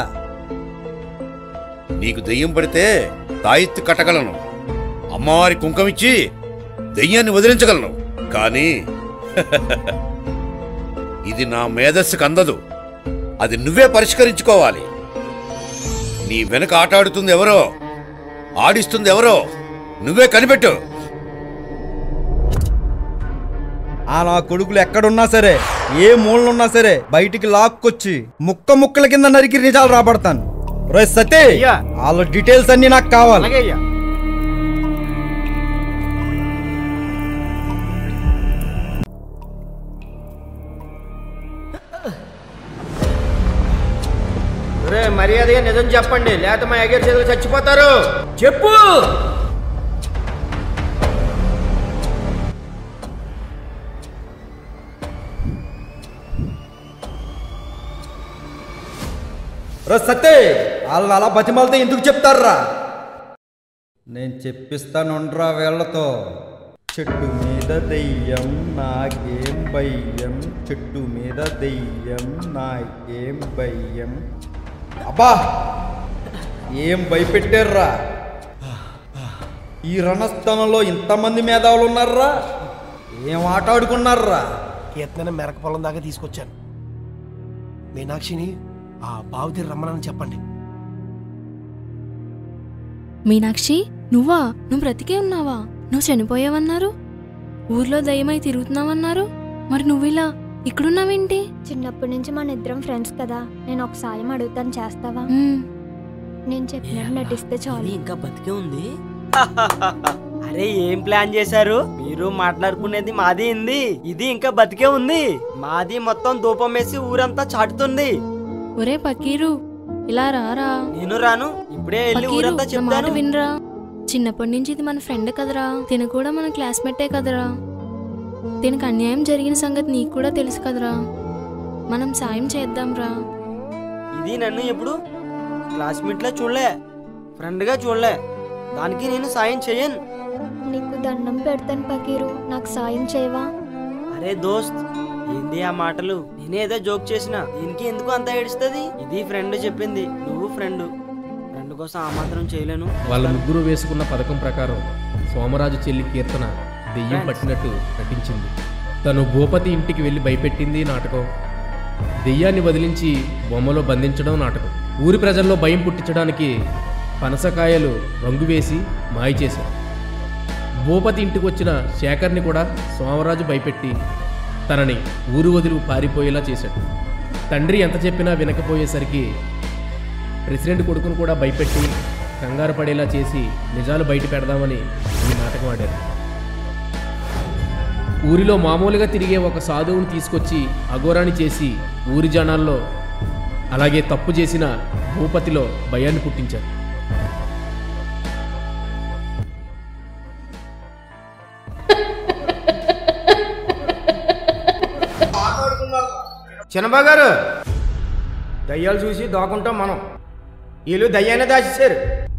నీకు దెయ్యం పడితే తాయెత్తు కట్టగలను అమ్మవారి కుంకమిచ్చి దెయ్యాన్ని వదిలించగలను కానీ ఇది నా మేధస్సుకు అందదు అది నువ్వే పరిష్కరించుకోవాలి నీ వెనక ఆట ఆడుతుంది ఎవరో ఆడిస్తుంది ఎవరో నువ్వే కనిపెట్టు ఆ నా కొడుకులు ఎక్కడున్నా సరే ఏ మూలనున్నా సరే బయటికి లాక్కొచ్చి ముక్క ముక్కల కింద నరికి నిజాలు రాబడతాను రే సతే వాళ్ళ డీటెయిల్స్ అన్ని నాకు కావాలి రే మర్యాదగా నిజం చెప్పండి లేకపోతే మా ఎగర్ చేతులు చచ్చిపోతారు చెప్పు రే సత్తే వాళ్ళని అలా బతిమాలతో ఎందుకు చెప్తారా నేను చెప్పిస్తానుండ్రా వీళ్ళతో చెట్టు మీద దెయ్యం నాకేం భయం చెట్టు మీద దెయ్యం నాకేం భయం అబ్బా ఏం భయపెట్టారురా ఈ రణస్థానంలో ఇంతమంది మేధావులు ఉన్నారా ఏం ఆట ఆడుకున్నారా కీర్తన మెరక పొలం దాకా తీసుకొచ్చాను మీనాక్షిని ఆ బావుతి రమ్మనని చెప్పండి మీనాక్షి నువ్వా నువ్వు బ్రతికే ఉన్నావా నువ్వు చనిపోయావన్నారు ఊర్లో దయ్యమై తిరుగుతున్నావన్నారు మరి నువ్విలా ఇక్కడున్నావేంటి చిన్నప్పటి నుంచి మన ఇద్దరం ఫ్రెండ్స్ కదా నేను ఒక సాయం అడుగుతాను చేస్తావా నేను చెప్పినట్టు నటిస్తే చాలు ఇంకా బతికే ఉంది అరే ఏం ప్లాన్ చేశారు మీరు మాట్లాడుకునేది మాది ఉంది ఇది ఇంకా బతికే ఉంది మాది మొత్తం ధూపం వేసి ఊరంతా చాటుతుంది ఒరే పకీరు ఇలా రారా నేను రాను ఇప్పుడే వెళ్ళి ఫకీరు, ఊరంతా నా మాట చెప్తాను వినరా చిన్నప్పటి నుంచి ఇది మన ఫ్రెండ్ కదరా తిను కూడా మన క్లాస్మేటే కదరా దీనికి అన్యాయం జరిగిన సంగతి నీకు కూడా తెలుసు కదరా మనం సాయం చేద్దాంరా ఇది నన్ను ఎప్పుడు క్లాస్మేట్లా చూడలే ఫ్రెండ్గా చూడలే దానికి నేను సాయం చేయను నీకు దండం పెడతాను పకీరు నాకు సాయం చేయవా అరే దోస్త్ ఏంది ఆ మాటలు నేనే ఏదో జోక్ చేసిన దీనికి ఎందుకు అంత ఏడుస్తుంది ఇది ఫ్రెండ్ చెప్పింది నువ్వు ఫ్రెండ్ ఫ్రెండ్ కోసం ఆ మాత్రం చేయలేను వాళ్ళ ముగ్గురు వేసుకున్న పథకం ప్రకారం సోమరాజు చెల్లి కీర్తన దెయ్యం పట్టినట్టు నటించింది తను భూపతి ఇంటికి వెళ్ళి భయపెట్టింది నాటకం దెయ్యాన్ని వదిలించి బొమ్మలో బంధించడం నాటకం ఊరి ప్రజల్లో భయం పుట్టించడానికి పనసకాయలు రంగు వేసి మాయ చేశారు భూపతి ఇంటికి వచ్చిన శేఖర్ని కూడా సోమరాజు భయపెట్టి తనని ఊరు వదిలి పారిపోయేలా చేశాడు తండ్రి ఎంత చెప్పినా వినకపోయేసరికి ప్రెసిడెంట్ కొడుకును కూడా భయపెట్టి కంగారు పడేలా చేసి నిజాలు బయట పెడదామని ఈ నాటకం ఆడారు ఊరిలో మామూలుగా తిరిగే ఒక సాధువుని తీసుకొచ్చి అఘోరాన్ని చేసి ఊరి జనాల్లో అలాగే తప్పు చేసిన భూపతిలో భయాన్ని పుట్టించారు చిన్నబా గారు దయ్యాలు చూసి దాక్కుంటాం మనం వీళ్ళు దయ్యాన్ని దాచేశారు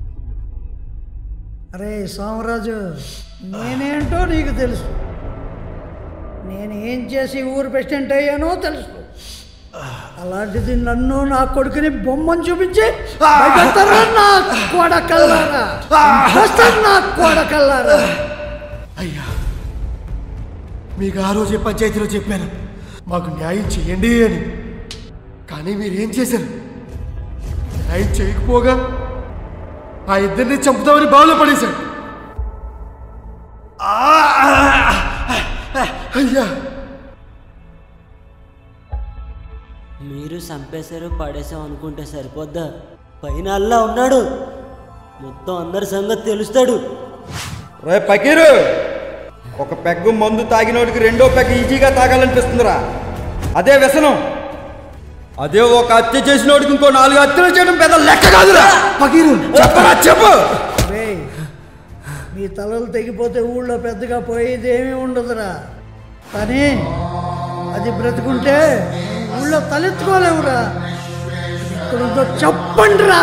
అరే సోమరాజు నేనేంటో నీకు తెలుసు నేను ఏం చేసి ఊరు ప్రెసిడెంట్ అయ్యానో తెలుసు అలాంటిది నన్ను నా కొడుకుని బొమ్మను చూపించి భయపెడతారా నా కొడకల్లారా వస్తారు నా కొడకల్లారా అయ్యా మీకు ఆ రోజే పంచాయతీలో చెప్పాను మాకు న్యాయం చేయండి అని కానీ మీరేం చేశారు న్యాయం చేయకపోగా ఆ ఇద్దరిని చంపుతామని బావిలో పడేశాడు ఆ! అయ్యా మీరు చంపేశారు పడేసాం అనుకుంటే సరిపోద్దా పైన అల్లా ఉన్నాడు మొత్తం అందరి సంగతి తెలుస్తాడు రే పకీరు ఒక పెగ్గు మందు తాగినోడికి రెండో పెగ్ ఈజీగా తాగాలనిపిస్తుందిరా అదే వ్యసనం అదే ఒక హత్య చేసినోడికి ఇంకో నాలుగు హత్యలు చేయడం పెద్ద లెక్క కాదురా పకీరు చెప్పరా చెప్పు రేయ్, మీ తలలు తెగిపోతే ఊళ్ళో పెద్దగా పోయేది ఏమీ ఉండదురా కానీ అది బ్రతుకుంటే ఊళ్ళో తలెత్తుకోలేవురా ఇక్కడుందో చెప్పండి రా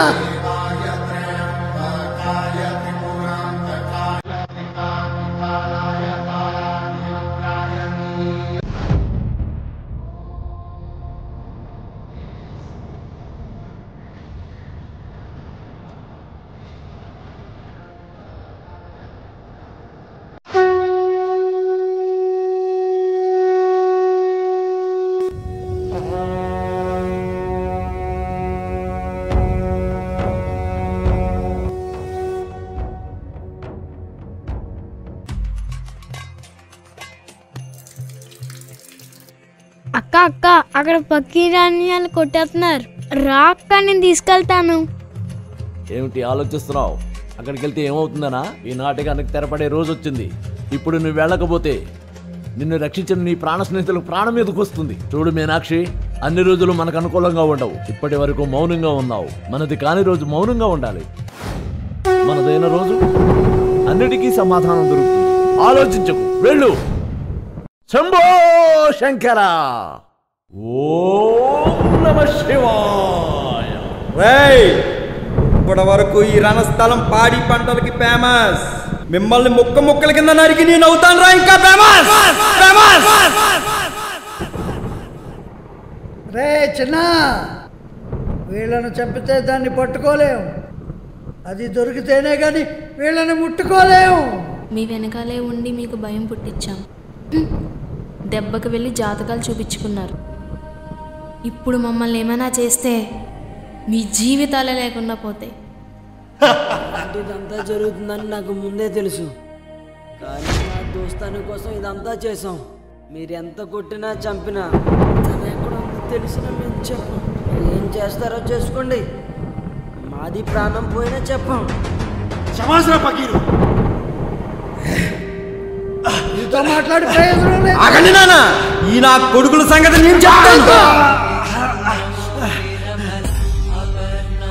అక్క అక్క అక్కడ పక్కీరాని వాళ్ళు కొట్టేస్తున్నారు రా అక్క నేను తీసుకెళ్తాను ఏమిటి ఆలోచిస్తున్నావు అక్కడికి వెళ్తే ఏమవుతుందనా ఈ నాటకానికి తెరపడే రోజు వచ్చింది ఇప్పుడు నువ్వు వెళ్ళకపోతే నిన్ను రక్షించిన నీ ప్రాణ స్నేహితులకు ప్రాణం మీదకు వస్తుంది చూడు మీనాక్షి అన్ని రోజులు మనకు అనుకూలంగా ఉండవు ఇప్పటి వరకు మౌనంగా ఉన్నావు మనది కాని రోజు మౌనంగా ఉండాలి మనదైన రోజు అన్నిటికీ సమాధానం దొరుకుతుంది ఆలోచించకు వెళ్ళు శంభో శంకర ఓం నమ శివాయ రేయ్ ఇప్పటి వరకు ఈ రణస్థలం పాడి పంటలకి ఫేమస్ మిమ్మల్ని ముక్క ముక్కల కింద నరికి నేను అవుతాను రా ఇంకా ఫేమస్ ఫేమస్ రే చిన్న వీళ్ళను చంపితే దాన్ని పట్టుకోలేం అది దొరికితేనే కానీ వీళ్ళని ముట్టుకోలేం మీ వెనకాలే ఉండి మీకు భయం పుట్టించాం హ్మ్. దెబ్బకి వెళ్ళి జాతకాలు చూపించుకున్నారు ఇప్పుడు మమ్మల్ని ఏమైనా చేస్తే మీ జీవితాలే లేకుండా పోతాయి ఇదంతా జరుగుతుందని నాకు ముందే తెలుసు కానీ నా దోస్తాని కోసం ఇదంతా చేసాం మీరు ఎంత కొట్టినా చంపినా తన ఎక్కడ ఉందో తెలిసిన మేము చెప్పం ఏం చేస్తారో చేసుకోండి మాది ప్రాణం పోయినా చెప్పం క్షమాసన పకీరు నీతో మాట్లాడి ప్రయోజనం లేదు ఆగండి నాన్న ఈ నా కొడుకుల సంగతి నేను చెప్తాను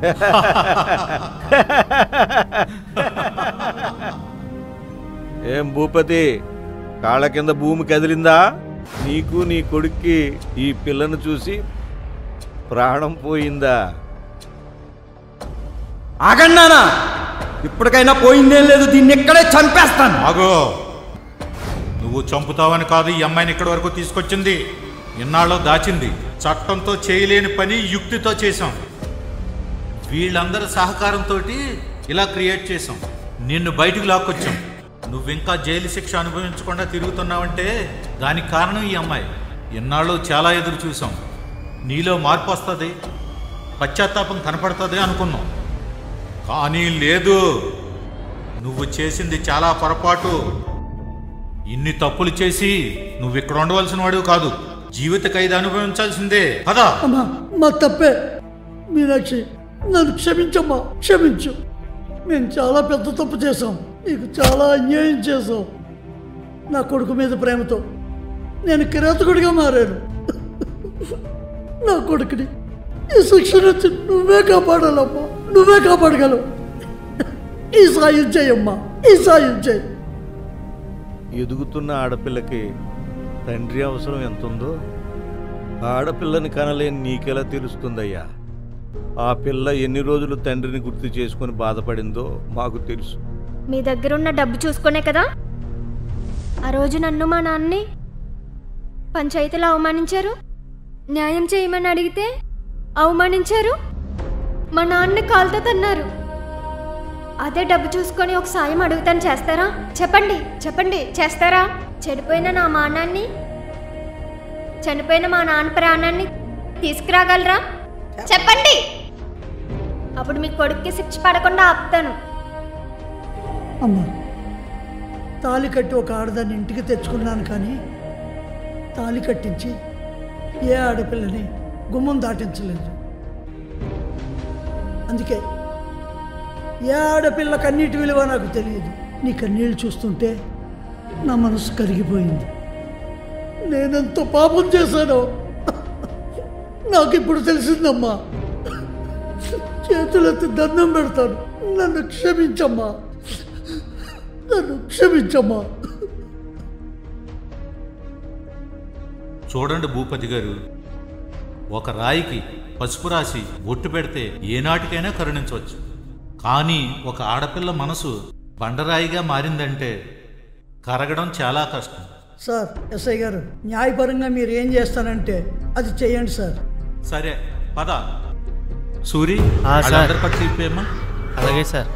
ఏం భూపతి కాళ్ళ కింద భూమి కదిలిందా నీకు నీ కొడుక్కి ఈ పిల్లను చూసి ప్రాణం పోయిందా ఆగండి నాన్న ఇప్పటికైనా పోయిందేం లేదు దీన్ని ఇక్కడే చంపేస్తాను ఆగో నువ్వు చంపుతావని కాదు ఈ అమ్మాయిని ఇక్కడి వరకు తీసుకొచ్చింది ఇన్నాళ్ళు దాచింది చట్టంతో చేయలేని పని యుక్తితో చేశాం వీళ్ళందరి సహకారంతో ఇలా క్రియేట్ చేశాం నిన్ను బయటికి లాక్కొచ్చాం నువ్వు ఇంకా జైలు శిక్ష అనుభవించకుండా తిరుగుతున్నావంటే దానికి కారణం ఈ అమ్మాయి ఇన్నాళ్ళు చాలా ఎదురు చూసాం నీలో మార్పు వస్తుంది పశ్చాత్తాపం కనపడుతుంది అనుకున్నాం కానీ లేదు నువ్వు చేసింది చాలా పొరపాటు ఇన్ని తప్పులు చేసి నువ్వు ఇక్కడ ఉండవలసిన వాడు కాదు జీవిత ఖైదు అనుభవించాల్సిందే పదా అమ్మా మా తప్పే మీనాక్షి నన్ను క్షమించమ్మా క్షమించు మేము చాలా పెద్ద తప్పు చేసాం నీకు చాలా అన్యాయం చేసాం నా కొడుకు మీద ప్రేమతో నేను కిరాతకుడిగా మారాను నా కొడుకుని ఈ శిక్ష నుంచి నువ్వే కాపాడాలమ్మా నువ్వే కాపాడగలవు ఈ సాయం చేయమ్మా ఈ సాయం చేయి ఎదుగుతున్న ఆడపిల్లకి తండ్రి అవసరం ఎంతుందో ఆడపిల్లని కనలేని నీకెలా తెలుస్తుందయ్యా ఆ పిల్ల ఎన్ని రోజులు తండ్రిని గుర్తు చేసుకొని బాధపడిందో మాకు తెలుసు మీ దగ్గర ఉన్న డబ్బు చూసుకునే కదా ఆ రోజు నన్ను మా నాన్నని పంచాయతీలో అవమానించారు న్యాయం చేయమని అడిగితే అవమానించారు మా నాన్నని కాలుతో తన్నారు అదే డబ్బు చూసుకొని ఒక సాయం అడుగుతాను చేస్తారా చెప్పండి చెప్పండి చేస్తారా చెడిపోయిన నా మానాన్ని చనిపోయిన మా నాన్న ప్రాణాన్ని తీసుకురాగలరా చెప్పండి అప్పుడు మీ కొడుక్కి శిక్ష పడకుండా ఆపుతాను అమ్మా తాలి కట్టి ఒక ఆడదాన్ని ఇంటికి తెచ్చుకున్నాను కానీ తాలి కట్టించి ఏ ఆడపిల్లని గుమ్మం దాటించలేదు అందుకే ఏ ఆడపిల్ల కన్నీటి విలువ నాకు తెలియదు నీ కన్నీళ్ళు చూస్తుంటే నా మనసు కరిగిపోయింది నేనెంత పాపం చేశానో నాకు ఇప్పుడు తెలిసిందమ్మా చేతులెత్తి దండం పెడతాను నన్ను క్షమించమ్మా నన్ను క్షమించమ్మా చూడండి భూపతి గారు ఒక రాయికి పసుపు రాసి ఒట్టు పెడితే ఏనాటికైనా కరుణించవచ్చు కానీ ఒక ఆడపిల్ల మనసు బండరాయిగా మారిందంటే కరగడం చాలా కష్టం సార్ ఎస్ఐ గారు న్యాయపరంగా మీరు ఏం చేస్తానంటే అది చేయండి సార్ సరే పద సూరి ఆ, సార్. వాళ్ళందరి పట్ల ఇప్పేమ్మా అలాగే సార్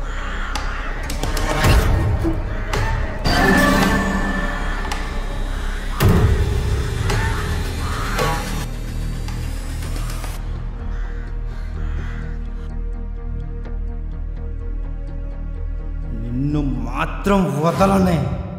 నిన్ను మాత్రం వదలనే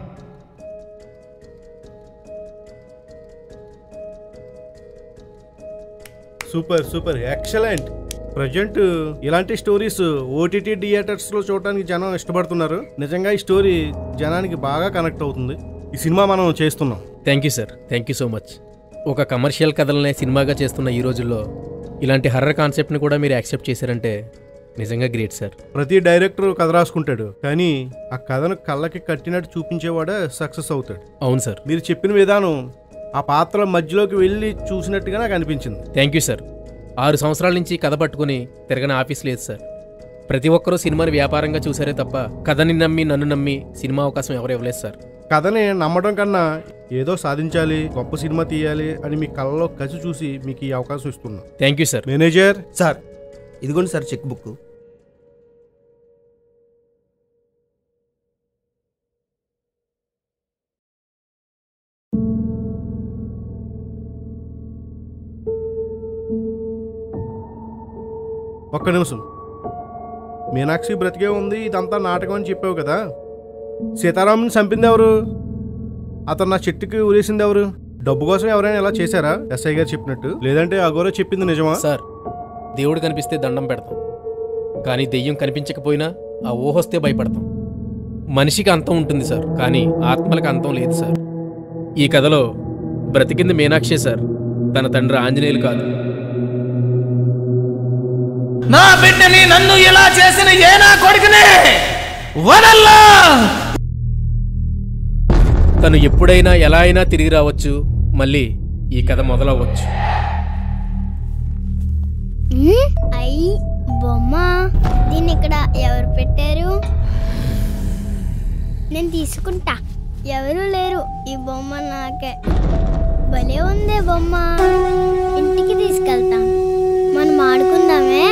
సూపర్ సూపర్ ఎక్సలెంట్ ప్రజెంట్ ఇలాంటి స్టోరీస్ ఓటీటీ థియేటర్స్లో చూడడానికి జనం ఇష్టపడుతున్నారు నిజంగా ఈ స్టోరీ జనానికి బాగా కనెక్ట్ అవుతుంది ఈ సినిమా మనం చేస్తున్నాం thank you sir thank you so much ఒక కమర్షియల్ కథలనే సినిమాగా చేస్తున్న ఈ రోజుల్లో ఇలాంటి హర్రర్ కాన్సెప్ట్ని కూడా మీరు యాక్సెప్ట్ చేశారంటే నిజంగా గ్రేట్ సార్ ప్రతి డైరెక్టర్ కథ రాసుకుంటాడు కానీ ఆ కథను కళ్ళకి కట్టినట్టు చూపించేవాడే సక్సెస్ అవుతాడు అవును సార్ మీరు చెప్పిన విధానం ఆ పాత్ర మధ్యలోకి వెళ్ళి చూసినట్టుగా నాకు అనిపించింది థ్యాంక్ యూ సార్ ఆరు సంవత్సరాల నుంచి కథ పట్టుకుని తిరగని ఆఫీస్ లేదు సార్ ప్రతి ఒక్కరూ సినిమాని వ్యాపారంగా చూసారే తప్ప కథని నమ్మి నన్ను నమ్మి సినిమా అవకాశం ఎవరు ఇవ్వలేదు సార్ కథని నమ్మడం కన్నా ఏదో సాధించాలి గొప్ప సినిమా తీయాలి అని మీ కళ్ళలో కసి చూసి మీకు ఈ అవకాశం ఇస్తున్నా thank you sir manager sir ఇదిగోండి సార్ చెక్ బుక్ ఒక్క నిమిషం మీనాక్షి బ్రతికే ఉంది ఇదంతా నాటకం అని చెప్పావు కదా సీతారాముని చంపింది ఎవరు అతను నా చెట్టుకి ఊరేసింది ఎవరు డబ్బు కోసం ఎవరైనా ఇలా చేశారా ఎస్ఐ గారు చెప్పినట్టు లేదంటే అగోరో చెప్పింది నిజమా సార్ దేవుడు కనిపిస్తే దండం పెడతాం కానీ దెయ్యం కనిపించకపోయినా ఆ ఊహొస్తే భయపడతాం మనిషికి అంతం ఉంటుంది సార్ కానీ ఆత్మలకు అంతం లేదు సార్ ఈ కథలో బ్రతికింది మీనాక్షే సార్ తన తండ్రి ఆంజనేయులు కాదు నా బిడ్డని నన్ను ఇలా చేసిన ఏ నా కొడుకునే వదల్లా తను ఎప్పుడైనా ఎలా అయినా తిరిగి రావచ్చు మళ్ళీ ఈ కథ మొదలవ్వచ్చు ఉమ్, అయ్యి బొమ్మ దీన్ని ఇక్కడ ఎవరు పెట్టారు నేను తీసుకుంటా ఎవరు లేరు ఈ బొమ్మ నాకే భలే ఉందే బొమ్మ ఇంటికి తీసుకెళ్తాం మనం ఆడుకుందామే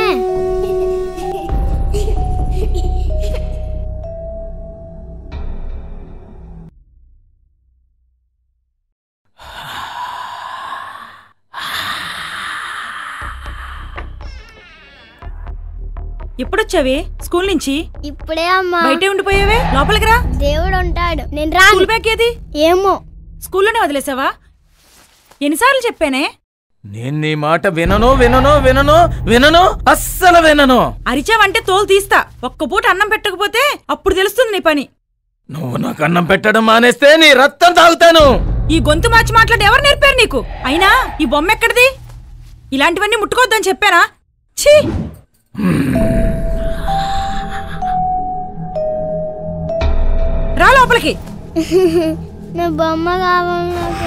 ఎప్పుడొచ్చావే స్కూల్ నుంచి ఇప్పుడే అమ్మా బయటే ఉండిపోయావే లోపలికి రా దేవుడు ఉంటాడు నేను రా స్కూల్ బ్యాగ్ ఏది ఏమో స్కూల్లోనే వదిలేసావా ఎన్నిసార్లు చెప్పానే నేను నీ మాట వినను వినను వినను వినను అస్సలు వినను అరిచావంటే తోలు తీస్తా ఒక్క పూట అన్నం పెట్టకపోతే అప్పుడు తెలుస్తుంది నీ పని నువ్వు నాకు అన్నం పెట్టడం మానేస్తే నీ రక్తం తాగుతాను ఈ గొంతు మార్చి మాట్లాడి ఎవరు నేర్పారు నీకు అయినా ఈ బొమ్మ ఎక్కడిది ఇలాంటివన్నీ ముట్టుకోవద్దని చెప్పానా ఛీ రా లోపలికి నా బొమ్మ కావాలి నాకు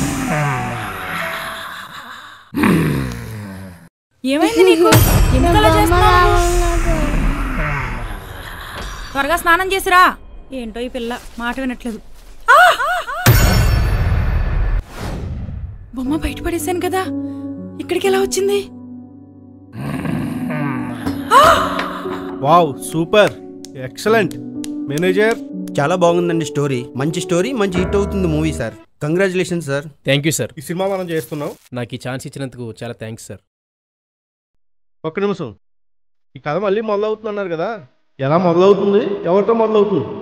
ఏమైంది నీకు ఎందుకు అలా చేస్తున్నావు త్వరగా స్నానం చేసిరా ఏంటో ఈ పిల్ల మాట వినట్లేదు ఆ! బొమ్మ బయటపడేశాను కదా ఇక్కడికి ఎలా వచ్చింది వావ్ సూపర్ ఎక్సలెంట్ మేనేజర్ చాలా బాగుందండి స్టోరీ మంచి స్టోరీ మంచి హిట్ అవుతుంది movie sir congratulation sir thank you sir ఈ సినిమా మనం చేస్తున్నాం నాకు ఈ ఛాన్స్ ఇచ్చినందుకు చాలా థ్యాంక్స్ సార్ ఒక్క నిమిషం ఈ కథ మళ్ళీ మొదలవుతుంది అన్నారు కదా ఎలా మొదలవుతుంది ఎవరితో మొదలవుతుంది